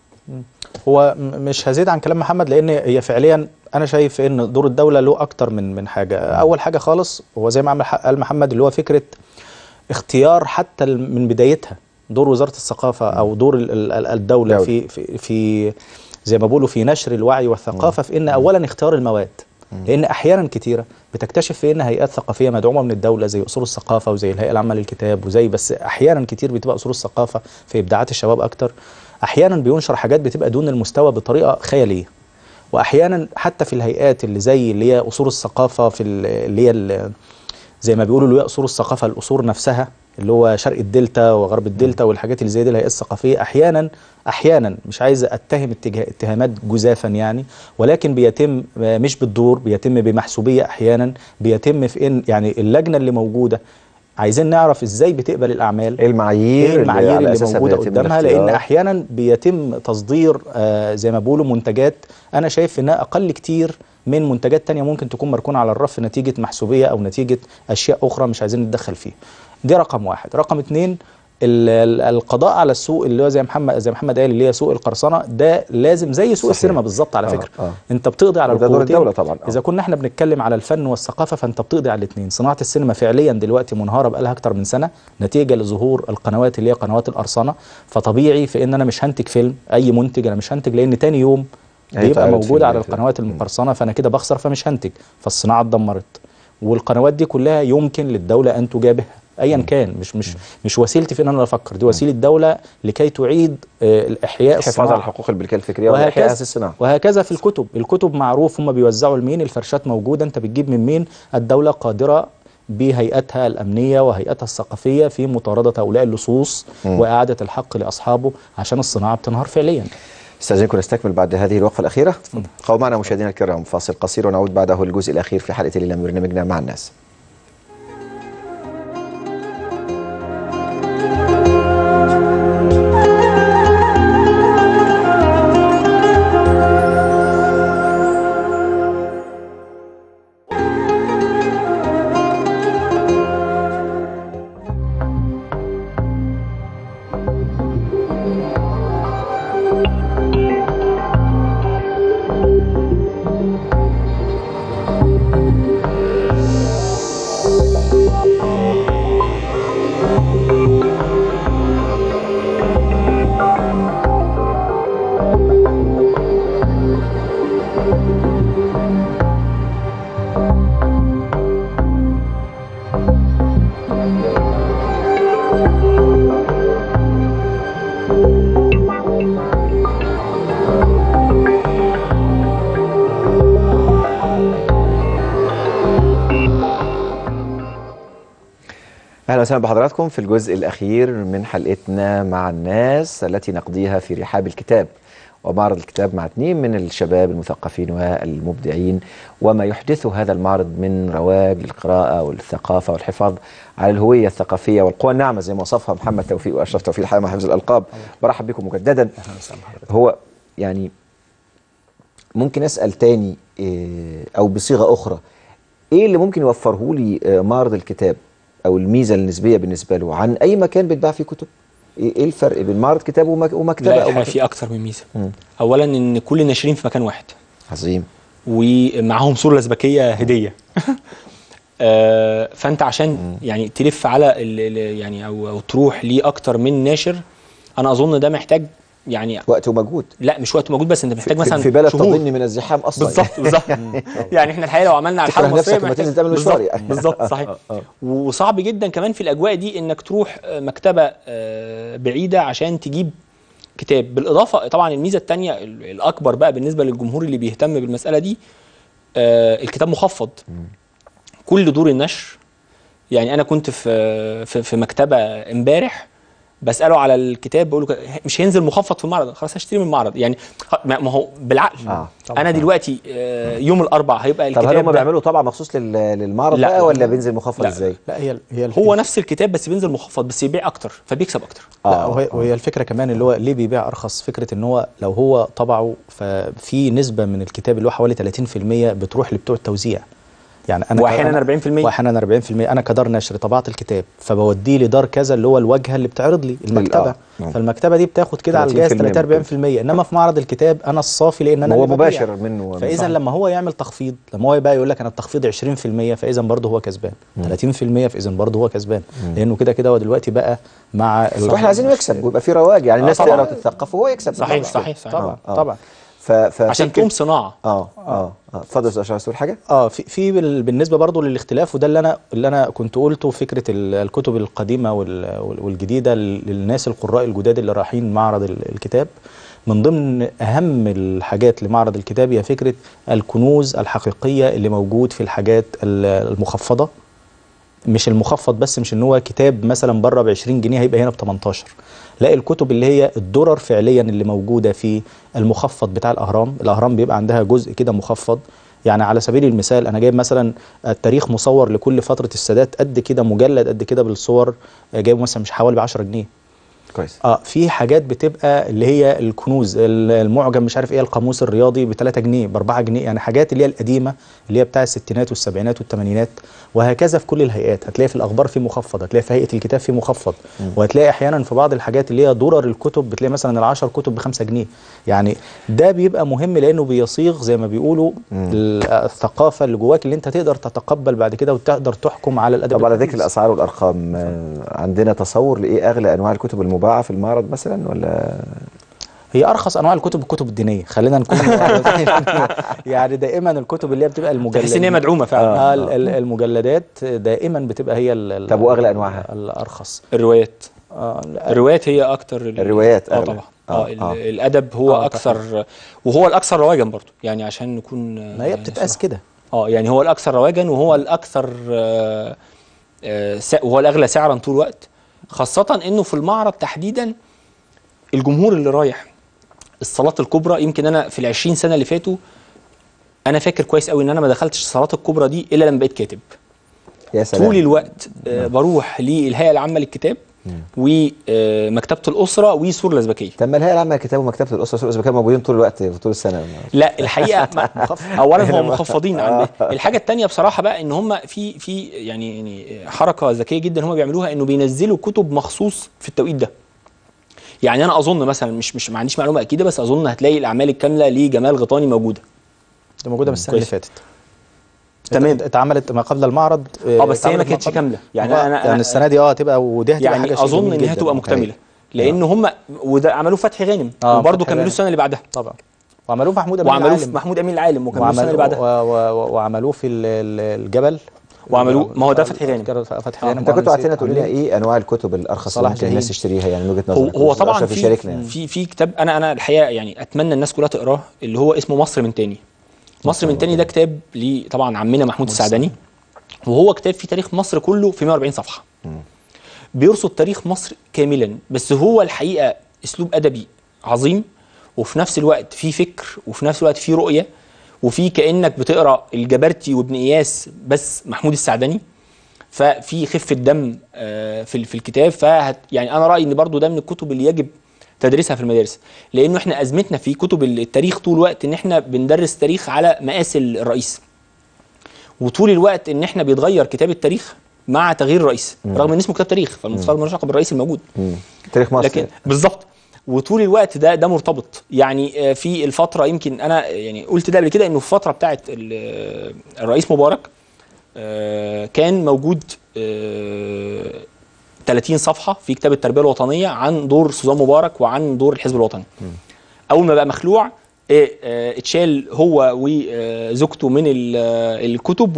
هو م- مش هزيد عن كلام محمد لان هي فعليا انا شايف ان دور الدوله له اكتر من من حاجه اول حاجه خالص هو زي ما عمل حق- قال محمد اللي هو فكره اختيار حتى ال- من بدايتها دور وزاره الثقافه او دور ال- ال- ال- الدوله دولة. في في في زي ما بيقولوا في نشر الوعي والثقافه في ان اولا اختيار المواد لان احيانا كتيره بتكتشف في ان هيئات ثقافيه مدعومه من الدوله زي اصول الثقافه وزي الهيئه العامه للكتاب وزي بس احيانا كتير بتبقى اصول الثقافه في ابداعات الشباب اكتر احيانا بينشر حاجات بتبقى دون المستوى بطريقه خياليه واحيانا حتى في الهيئات اللي زي اللي هي اصول الثقافه في ال- اللي هي ال- زي ما بيقولوا اللي يقصر الثقافه الاصول نفسها اللي هو شرق الدلتا وغرب الدلتا والحاجات اللي زي دي الهيئات الثقافيه احيانا احيانا مش عايز اتهم اتجاه اتهامات جزافا يعني ولكن بيتم آه، مش بالدور بيتم بمحسوبيه احيانا بيتم في ان يعني اللجنه اللي موجوده عايزين نعرف ازاي بتقبل الاعمال ايه المعايير ايه اللي المعايير على اللي, أساسها موجوده بيتم قدامها لان الاختيار؟ احيانا بيتم تصدير آه زي ما بيقولوا منتجات انا شايف انها اقل كتير من منتجات تانية ممكن تكون مركونة على الرف نتيجة محسوبية أو نتيجة أشياء أخرى مش عايزين نتدخل فيها دي رقم واحد رقم اتنين ال- ال- القضاء على السوق اللي هو زي محمد زي محمد قال اللي هي سوق القرصنه ده لازم زي سوق صحيح. السينما بالظبط على آه، فكره آه. انت بتقضي على وده دور القوتين. الدولة طبعاً، آه. اذا كنا احنا بنتكلم على الفن والثقافه فانت بتقضي على الاثنين صناعه السينما فعليا دلوقتي منهاره بقالها اكتر من سنه نتيجه لظهور القنوات اللي هي قنوات القرصنه فطبيعي في ان انا مش هنتج فيلم اي منتج انا مش هنتج لان تاني يوم بيبقى هيتعرض موجود في على ال- القنوات المقرصنه فانا كده بخسر فمش هنتج فالصناعه اتدمرت والقنوات دي كلها يمكن للدوله ان تجابهها ايا كان مش مش مش وسيلتي في ان انا افكر دي وسيله دوله لكي تعيد آه، الاحياء الحفاظ الصناعة. على حقوق الملكيه الفكريه والاحياء وهكذا هذه الصناعه وهكذا في الكتب الكتب معروف هم بيوزعوا لمين الفرشات موجوده انت بتجيب من مين الدوله قادره بهيئتها الامنيه وهيئتها الثقافيه في مطارده هؤلاء اللصوص مم. واعاده الحق لاصحابه عشان الصناعه بتنهار فعليا استاذنكم نستكمل بعد هذه الوقفه الاخيره قوم معنا مشاهدينا الكرام فاصل قصير ونعود بعده الجزء الاخير في حلقه الليله من برنامجنا مع الناس اهلا وسهلا بحضراتكم في الجزء الاخير من حلقتنا مع الناس التي نقضيها في رحاب الكتاب ومعرض الكتاب مع اثنين من الشباب المثقفين والمبدعين وما يحدثه هذا المعرض من رواج للقراءه والثقافه والحفاظ على الهويه الثقافيه والقوى الناعمه زي ما وصفها محمد توفيق واشرف توفيق الحقيقه مع حفظ الالقاب برحب بكم مجددا هو يعني ممكن اسال تاني إيه، او بصيغه اخرى ايه اللي ممكن يوفره لي آه، معرض الكتاب او الميزه النسبيه بالنسبه له عن اي مكان بيتباع فيه كتب ايه إيه الفرق بين معرض كتاب ومك- ومكتبه لا او الحقيقة مكتبة؟ في اكتر من ميزه مم. اولا ان كل الناشرين في مكان واحد عظيم ومعاهم صوره لاسبكيه هديه آه، فانت عشان يعني تلف على ال- ال- يعني او او تروح لاكتر من ناشر انا اظن ده محتاج يعني وقت ومجهود لا مش وقت موجود بس انت محتاج في- مثلا في بلد شهور. تظن من الزحام اصلا بالظبط بالظبط يعني احنا الحقيقه لو عملنا على تكره الحاله المصريه نفسك لما محتاج- تنزل تعمل مشوار بالظبط يعني. بالظبط صحيح آه، آه. وصعب جدا كمان في الاجواء دي انك تروح آه، مكتبه آه، بعيده عشان تجيب كتاب بالاضافه طبعا الميزه الثانيه الاكبر بقى بالنسبه للجمهور اللي بيهتم بالمساله دي آه، الكتاب مخفض كل دور النشر يعني انا كنت في في, في مكتبه امبارح بساله على الكتاب بقول له مش هينزل مخفض في المعرض خلاص هشتري من المعرض يعني خ- ما ما هو بالعقل آه، انا دلوقتي آه، يوم الاربعاء هيبقى طب الكتاب هل هم ده- بيعملوا طبعه مخصوص لل- للمعرض لا، بقى لا. ولا بينزل مخفض لا، ازاي؟ لا هي هي هو نفس الكتاب بس بينزل مخفض بس يبيع اكتر فبيكسب اكتر لا وهي, وهي الفكره كمان اللي هو ليه بيبيع ارخص فكره ان هو لو هو طبعه ففي نسبه من الكتاب اللي هو حوالي 30% بتروح لبتوع التوزيع يعني انا وأحياناً أنا- 40% واحيانا 40% انا كدار نشر طبعت الكتاب فبوديه لدار كذا اللي هو الواجهه اللي بتعرض لي المكتبه آه. فالمكتبه دي بتاخد كده على الجهاز 30% 30 40% انما في معرض الكتاب انا الصافي لان انا هو اللي ببيع. مباشر منه فاذا صح. لما هو يعمل تخفيض لما هو بقى يقول لك انا التخفيض 20% فاذا برضه هو كسبان 30% فاذا برضه هو كسبان لانه كده كده هو دلوقتي بقى مع ال- واحنا عايزينه يكسب ويبقى في رواج يعني آه، الناس طبعاً. تقرا وتتثقف وهو يكسب صحيح صحيح صحيح طبعا آه. طبعا ف... ف... عشان تقوم صناعه اه اه اه اتفضل يا استاذ أشرف، عايز تقول حاجه؟ اه في في بال- بالنسبه برضو للاختلاف وده اللي انا اللي انا كنت قلته فكره ال- الكتب القديمه وال- وال- والجديده لل- للناس القراء الجداد اللي رايحين معرض ال- الكتاب من ضمن اهم الحاجات لمعرض الكتاب هي فكره الكنوز الحقيقيه اللي موجود في الحاجات ال- المخفضه مش المخفض بس مش ان هو كتاب مثلا بره ب 20 جنيه هيبقى هنا ب 18 لا الكتب اللي هي الدرر فعليا اللي موجوده في المخفض بتاع الاهرام الاهرام بيبقى عندها جزء كده مخفض يعني على سبيل المثال انا جايب مثلا التاريخ مصور لكل فتره السادات قد كده مجلد قد كده بالصور آه، جايبه مثلا مش حوالي ب 10 جنيه كويس اه في حاجات بتبقى اللي هي الكنوز ال- المعجم مش عارف ايه القاموس الرياضي ب 3 جنيه ب 4 جنيه يعني حاجات اللي هي القديمه اللي هي بتاع الستينات والسبعينات والثمانينات وهكذا في كل الهيئات هتلاقي في الاخبار في مخفض هتلاقي في هيئه الكتاب في مخفض وهتلاقي احيانا في بعض الحاجات اللي هي درر الكتب بتلاقي مثلا العشر كتب ب 5 جنيه يعني ده بيبقى مهم لانه بيصيغ زي ما بيقولوا ال- الثقافه اللي جواك اللي انت تقدر تتقبل بعد كده وتقدر تحكم على الادب طب على الحديث. ذكر الاسعار والارقام آه، عندنا تصور لايه اغلى انواع الكتب المباعه في المعرض مثلا ولا هي ارخص انواع الكتب الكتب الدينيه خلينا نكون يعني دائما الكتب اللي هي بتبقى المجلدات تحس إن هي مدعومة فعلا. آه ال- ال- المجلدات دائما بتبقى هي ال- ال- طب واغلى انواعها الارخص الروايات آه لا، الروايات هي اكتر ال- الروايات اه أغلى. طبعا آه، اه, ال- آه. الادب هو آه، اكثر وهو الاكثر رواجا برضو يعني عشان نكون ما هي بتتقاس كده اه يعني هو الاكثر رواجا وهو الاكثر آه، آه، سع- وهو الاغلى سعرا طول الوقت خاصه انه في المعرض تحديدا الجمهور اللي رايح الصالات الكبرى يمكن انا في ال 20 سنه اللي فاتوا انا فاكر كويس قوي ان انا ما دخلتش الصالات الكبرى دي الا لما بقيت كاتب يا سلام طول الوقت آه، بروح للهيئه العامه للكتاب ومكتبه الاسره وسور الازبكيه طب ما الهيئه العامه للكتاب ومكتبه الاسره والاسره كانوا موجودين طول الوقت طول السنه لا الحقيقه ما- اولا هم لما- مخفضين عن باقي. الحاجه الثانيه بصراحه بقى ان هم في في يعني يعني حركه ذكيه جدا هم بيعملوها انه بينزلوا كتب مخصوص في التوقيت ده يعني انا اظن مثلا مش مش ما عنديش معلومه اكيده بس اظن هتلاقي الاعمال الكامله لجمال غيطاني موجوده دي موجوده من السنه اللي كويس. فاتت تمام. ات- اتعملت ما قبل المعرض اه بس هي ما اتعملت كانتش قبل- كامله يعني آه، انا يعني السنه دي اه هتبقى ودي هتبقى يعني حاجه شيء اظن جميل انها جدا. هتبقى مكتمله لان هم وده عملوه في فتحي غانم آه، وبرضه فتحي كملوه غانم. السنه اللي بعدها طبعا وعملوه في محمود امين وعملوه في العالم محمود امين العالم وكملوه السنه اللي وعملوه بعدها و- و- وعملوه في ال- ال- الجبل وعملوه ما هو ده فتحي غانم فتحي آه. غانم انت كنت وأنا عايزين تقول لنا عاملين- ايه انواع الكتب الارخص صلاح اللي ممكن الناس جاهين. تشتريها يعني من وجهه هو نظرك هو والأستاذ طبعا أشرف في يشاركنا يعني. في في كتاب انا انا الحقيقه يعني اتمنى الناس كلها تقراه اللي هو اسمه مصر من تاني مصر من تاني ده كتاب ليه طبعا عمنا محمود السعدني وهو كتاب فيه تاريخ مصر كله في 140 صفحه بيرصد تاريخ مصر كاملا بس هو الحقيقه اسلوب ادبي عظيم وفي نفس الوقت فيه فكر وفي نفس الوقت فيه رؤيه وفي كانك بتقرا الجبرتي وابن اياس بس محمود السعدني ففي خفه دم آه، في في الكتاب فهت يعني انا رايي ان برضو ده من الكتب اللي يجب تدريسها في المدارس لانه احنا ازمتنا في كتب التاريخ طول الوقت ان احنا بندرس تاريخ على مقاس الرئيس وطول الوقت ان احنا بيتغير كتاب التاريخ مع تغيير الرئيس رغم ان اسمه كتاب تاريخ فالمفترض ملوش علاقه بالرئيس الموجود مم. تاريخ مصر لكن بالظبط وطول الوقت ده ده مرتبط يعني آه، في الفتره يمكن انا يعني قلت ده قبل كده انه في الفتره بتاعت ال- آه، الرئيس مبارك آه، كان موجود آه، 30 صفحه في كتاب التربيه الوطنيه عن دور سوزان مبارك وعن دور الحزب الوطني اول ما بقى مخلوع إيه، آه، اتشال هو وزوجته من ال- آه، الكتب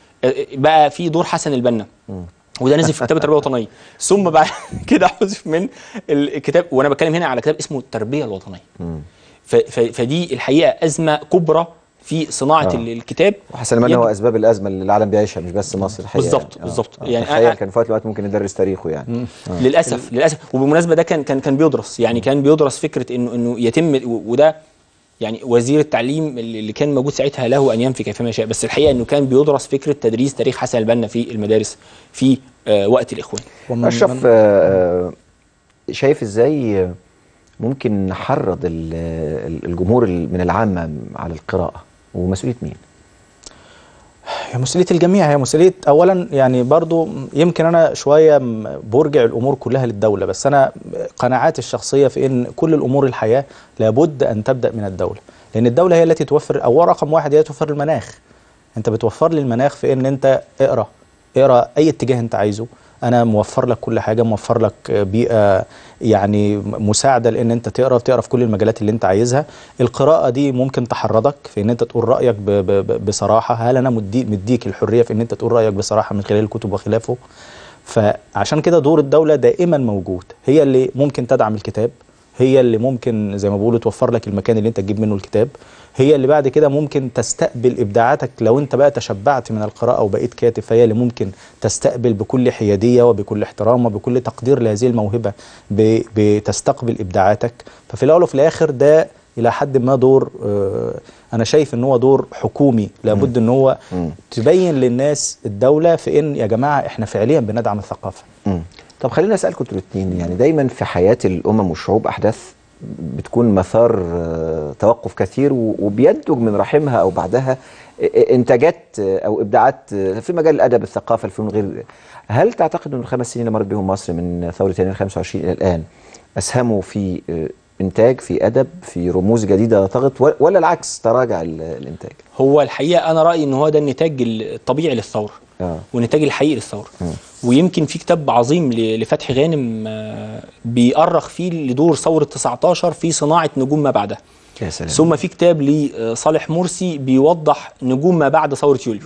وبقى في دور حسن البنا وده نزل في كتاب التربيه الوطنيه ثم بعد كده حذف من الكتاب وانا بتكلم هنا على كتاب اسمه التربيه الوطنيه ف- ف- فدي الحقيقه ازمه كبرى في صناعه آه. ال- الكتاب وحسن المنى يجب- هو اسباب الازمه اللي العالم بيعيشها مش بس مصر الحقيقه بالظبط يعني. بالظبط يعني يعني تخيل أنا- كان في وقت من الأوقات ممكن ندرس تاريخه يعني آه. للاسف للاسف وبالمناسبه ده كان كان كان بيدرس يعني كان بيدرس فكره انه انه يتم و- وده يعني وزير التعليم اللي اللي كان موجود ساعتها له ان ينفي كيفما يشاء بس الحقيقه انه كان بيدرس فكره تدريس تاريخ حسن البنا في المدارس في آه، وقت الاخوان اشرف آه، آه، شايف ازاي ممكن نحرض ال- ال- الجمهور ال- من العامه على القراءه ومسؤوليه مين؟ هي مسؤوليه الجميع هي مسؤوليه اولا يعني برضو يمكن انا شويه م- برجع الامور كلها للدوله بس انا قناعاتي الشخصيه في ان كل الامور الحياه لابد ان تبدا من الدوله لان الدوله هي التي توفر او رقم واحد هي توفر المناخ انت بتوفر لي المناخ في ان انت اقرا اقرا اي اتجاه انت عايزه انا موفر لك كل حاجه موفر لك بيئه يعني مساعده لان انت تقرا تقرا في كل المجالات اللي انت عايزها القراءه دي ممكن تحرضك في ان انت تقول رايك ب ب ب بصراحه هل انا مدي مديك الحريه في ان انت تقول رايك بصراحه من خلال الكتب وخلافه فعشان كده دور الدوله دائما موجود هي اللي ممكن تدعم الكتاب هي اللي ممكن زي ما بيقولوا توفر لك المكان اللي انت تجيب منه الكتاب هي اللي بعد كده ممكن تستقبل ابداعاتك لو انت بقى تشبعت من القراءه وبقيت كاتب فهي اللي ممكن تستقبل بكل حياديه وبكل احترام وبكل تقدير لهذه الموهبه ب- بتستقبل ابداعاتك ففي الاول وفي الاخر ده الى حد ما دور آه، انا شايف ان هو دور حكومي لابد ان هو تبين للناس الدوله في ان يا جماعه احنا فعليا بندعم الثقافه مم. طب خلينا اسالكم انتوا الاثنين يعني دايما في حياه الامم والشعوب احداث بتكون مثار آه، توقف كثير و- وبينتج من رحمها او بعدها آه، انتاجات آه، او ابداعات آه، في مجال الادب الثقافه الفنون غير هل تعتقد ان الخمس سنين اللي مرت بهم مصر من ثوره يناير 25 الى الان اسهموا في آه، انتاج في ادب في رموز جديده طغت و- ولا العكس تراجع ال- الانتاج؟ هو الحقيقه انا رايي ان هو ده النتاج الطبيعي للثوره اه والنتاج الحقيقي للثوره ويمكن في كتاب عظيم ل- لفتحي غانم آه، بيأرخ فيه لدور ثوره 19 في صناعه نجوم ما بعدها يا سلام ثم في كتاب لصالح مرسي بيوضح نجوم ما بعد ثوره يوليو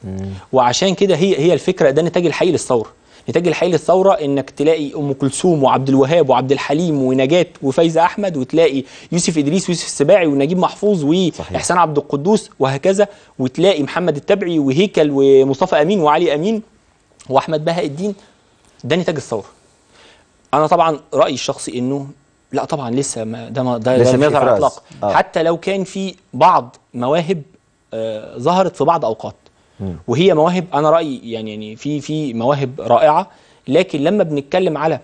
وعشان كده هي هي الفكره ده النتاج الحقيقي للثوره النتاج الحقيقي للثوره انك تلاقي ام كلثوم وعبد الوهاب وعبد الحليم ونجاة وفايزه احمد وتلاقي يوسف ادريس ويوسف السباعي ونجيب محفوظ واحسان عبد القدوس وهكذا وتلاقي محمد التبعي وهيكل ومصطفى امين وعلي امين واحمد بهاء الدين ده نتاج الثوره انا طبعا رايي الشخصي انه لا طبعا لسه ما ده ما ده, لسه ده في لم يظهر على إفراز. الاطلاق آه. حتى لو كان في بعض مواهب آه ظهرت في بعض اوقات وهي مواهب انا رايي يعني يعني في في مواهب رائعه لكن لما بنتكلم على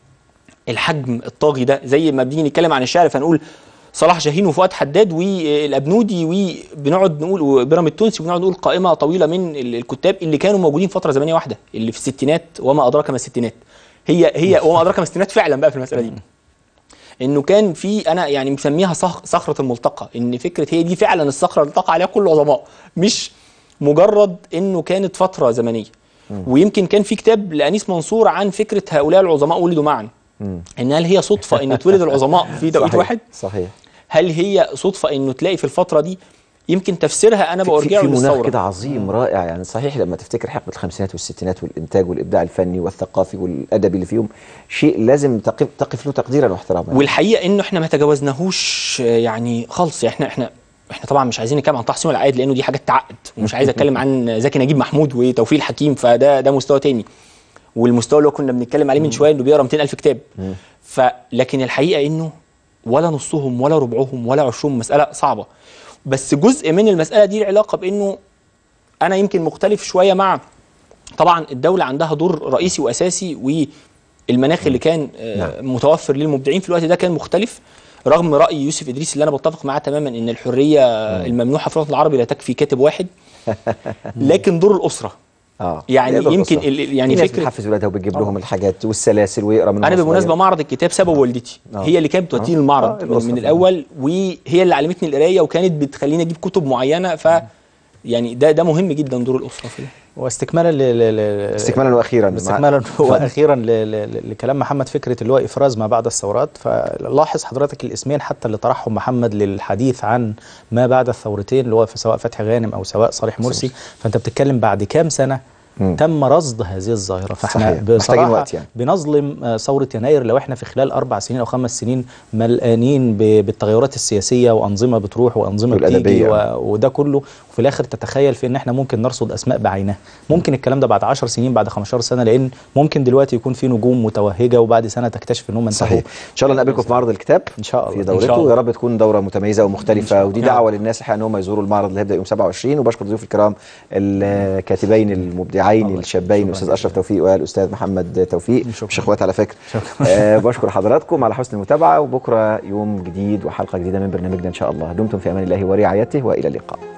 الحجم الطاغي ده زي ما بنيجي نتكلم عن الشعر فنقول صلاح جاهين وفؤاد حداد والابنودي وبنقعد نقول وبيرام التونسي وبنقعد نقول قائمه طويله من ال- الكتاب اللي كانوا موجودين فتره زمنيه واحده اللي في الستينات وما ادراك ما الستينات هي هي وما ادراك ما الستينات فعلا بقى في المساله دي انه كان في انا يعني مسميها صخ- صخره الملتقى ان فكره هي دي فعلا الصخره اللي التقى عليها كل العظماء مش مجرد انه كانت فتره زمنيه ويمكن كان في كتاب لانيس منصور عن فكره هؤلاء العظماء ولدوا معا ان هل هي صدفه ان اتولد العظماء في توقيت صحيح. واحد صحيح هل هي صدفه انه تلاقي في الفتره دي يمكن تفسيرها انا في- في, برجعه في مناخ للثوره كده عظيم رائع يعني صحيح لما تفتكر حقبه الخمسينات والستينات والانتاج والابداع الفني والثقافي والادبي اللي فيهم شيء لازم تقف, تقف له تقديرا واحتراما والحقيقه انه احنا ما تجاوزناهوش آه، يعني خالص احنا احنا احنا طبعا مش عايزين نتكلم عن تحسين العائد لانه دي حاجات تعقد ومش عايز اتكلم عن زكي نجيب محمود وتوفيق الحكيم فده ده مستوى تاني والمستوى اللي هو كنا بنتكلم عليه من شويه انه بيقرا 200 الف كتاب فلكن الحقيقه انه ولا نصهم ولا ربعهم ولا عشرهم مساله صعبه بس جزء من المساله دي العلاقه بانه انا يمكن مختلف شويه مع طبعا الدوله عندها دور رئيسي واساسي والمناخ اللي كان آه، متوفر للمبدعين في الوقت ده كان مختلف رغم راي يوسف ادريس اللي انا بتفق معاه تماما ان الحريه الممنوحه في الوطن العربي لا تكفي كاتب واحد لكن دور الاسره اه يعني هي ده يمكن القصة. ال- يعني في ناس فكره بتحفز ولادها وبتجيب لهم الحاجات والسلاسل ويقرا منهم انا وهو بالمناسبه صغير. معرض الكتاب سبب والدتي آه. هي اللي كانت بتوديني آه. المعرض آه، من, الأسرة من فعلا. الاول وهي اللي علمتني القرايه وكانت بتخليني اجيب كتب معينه ف يعني ده ده مهم جدا دور الاسره فيه واستكمالا ل... ل... ل... استكمالا واخيرا مع- استكمالا اتفضل. واخيرا ل... ل... لكلام محمد فكره اللي هو افراز ما بعد الثورات فلاحظ حضرتك الاسمين حتى اللي طرحهم محمد للحديث عن ما بعد الثورتين اللي هو في سواء فتحي غانم او سواء صالح مرسي فانت بتتكلم بعد كام سنه مم. تم رصد هذه الظاهره فاحنا صحيح. محتاجين بصراحه وقت يعني. بنظلم آه، ثوره يناير لو احنا في خلال اربع سنين او خمس سنين ملقانين ب- بالتغيرات السياسيه وانظمه بتروح وانظمه بتيجي والأدبية. و... وده كله وفي الاخر تتخيل في ان احنا ممكن نرصد اسماء بعينها ممكن الكلام ده بعد 10 سنين بعد 15 سنه لان ممكن دلوقتي يكون في نجوم متوهجه وبعد سنه تكتشف ان هم انتهوا صحيح ان شاء الله نقابلكم في معرض الكتاب ان شاء الله في إن شاء دورته الله. ويا رب تكون دوره متميزه ومختلفه ودي الله. دعوه للناس الحقيقه ان هم يزوروا المعرض اللي هيبدا يوم 27 وبشكر ضيوف الكرام الكاتبين المبدعين الشابين الاستاذ اشرف توفيق والاستاذ محمد توفيق مش اخوات على فكره آه بشكر حضراتكم على حسن المتابعه وبكره يوم جديد وحلقه جديده من برنامجنا ان شاء الله دمتم في امان الله ورعايته والى اللقاء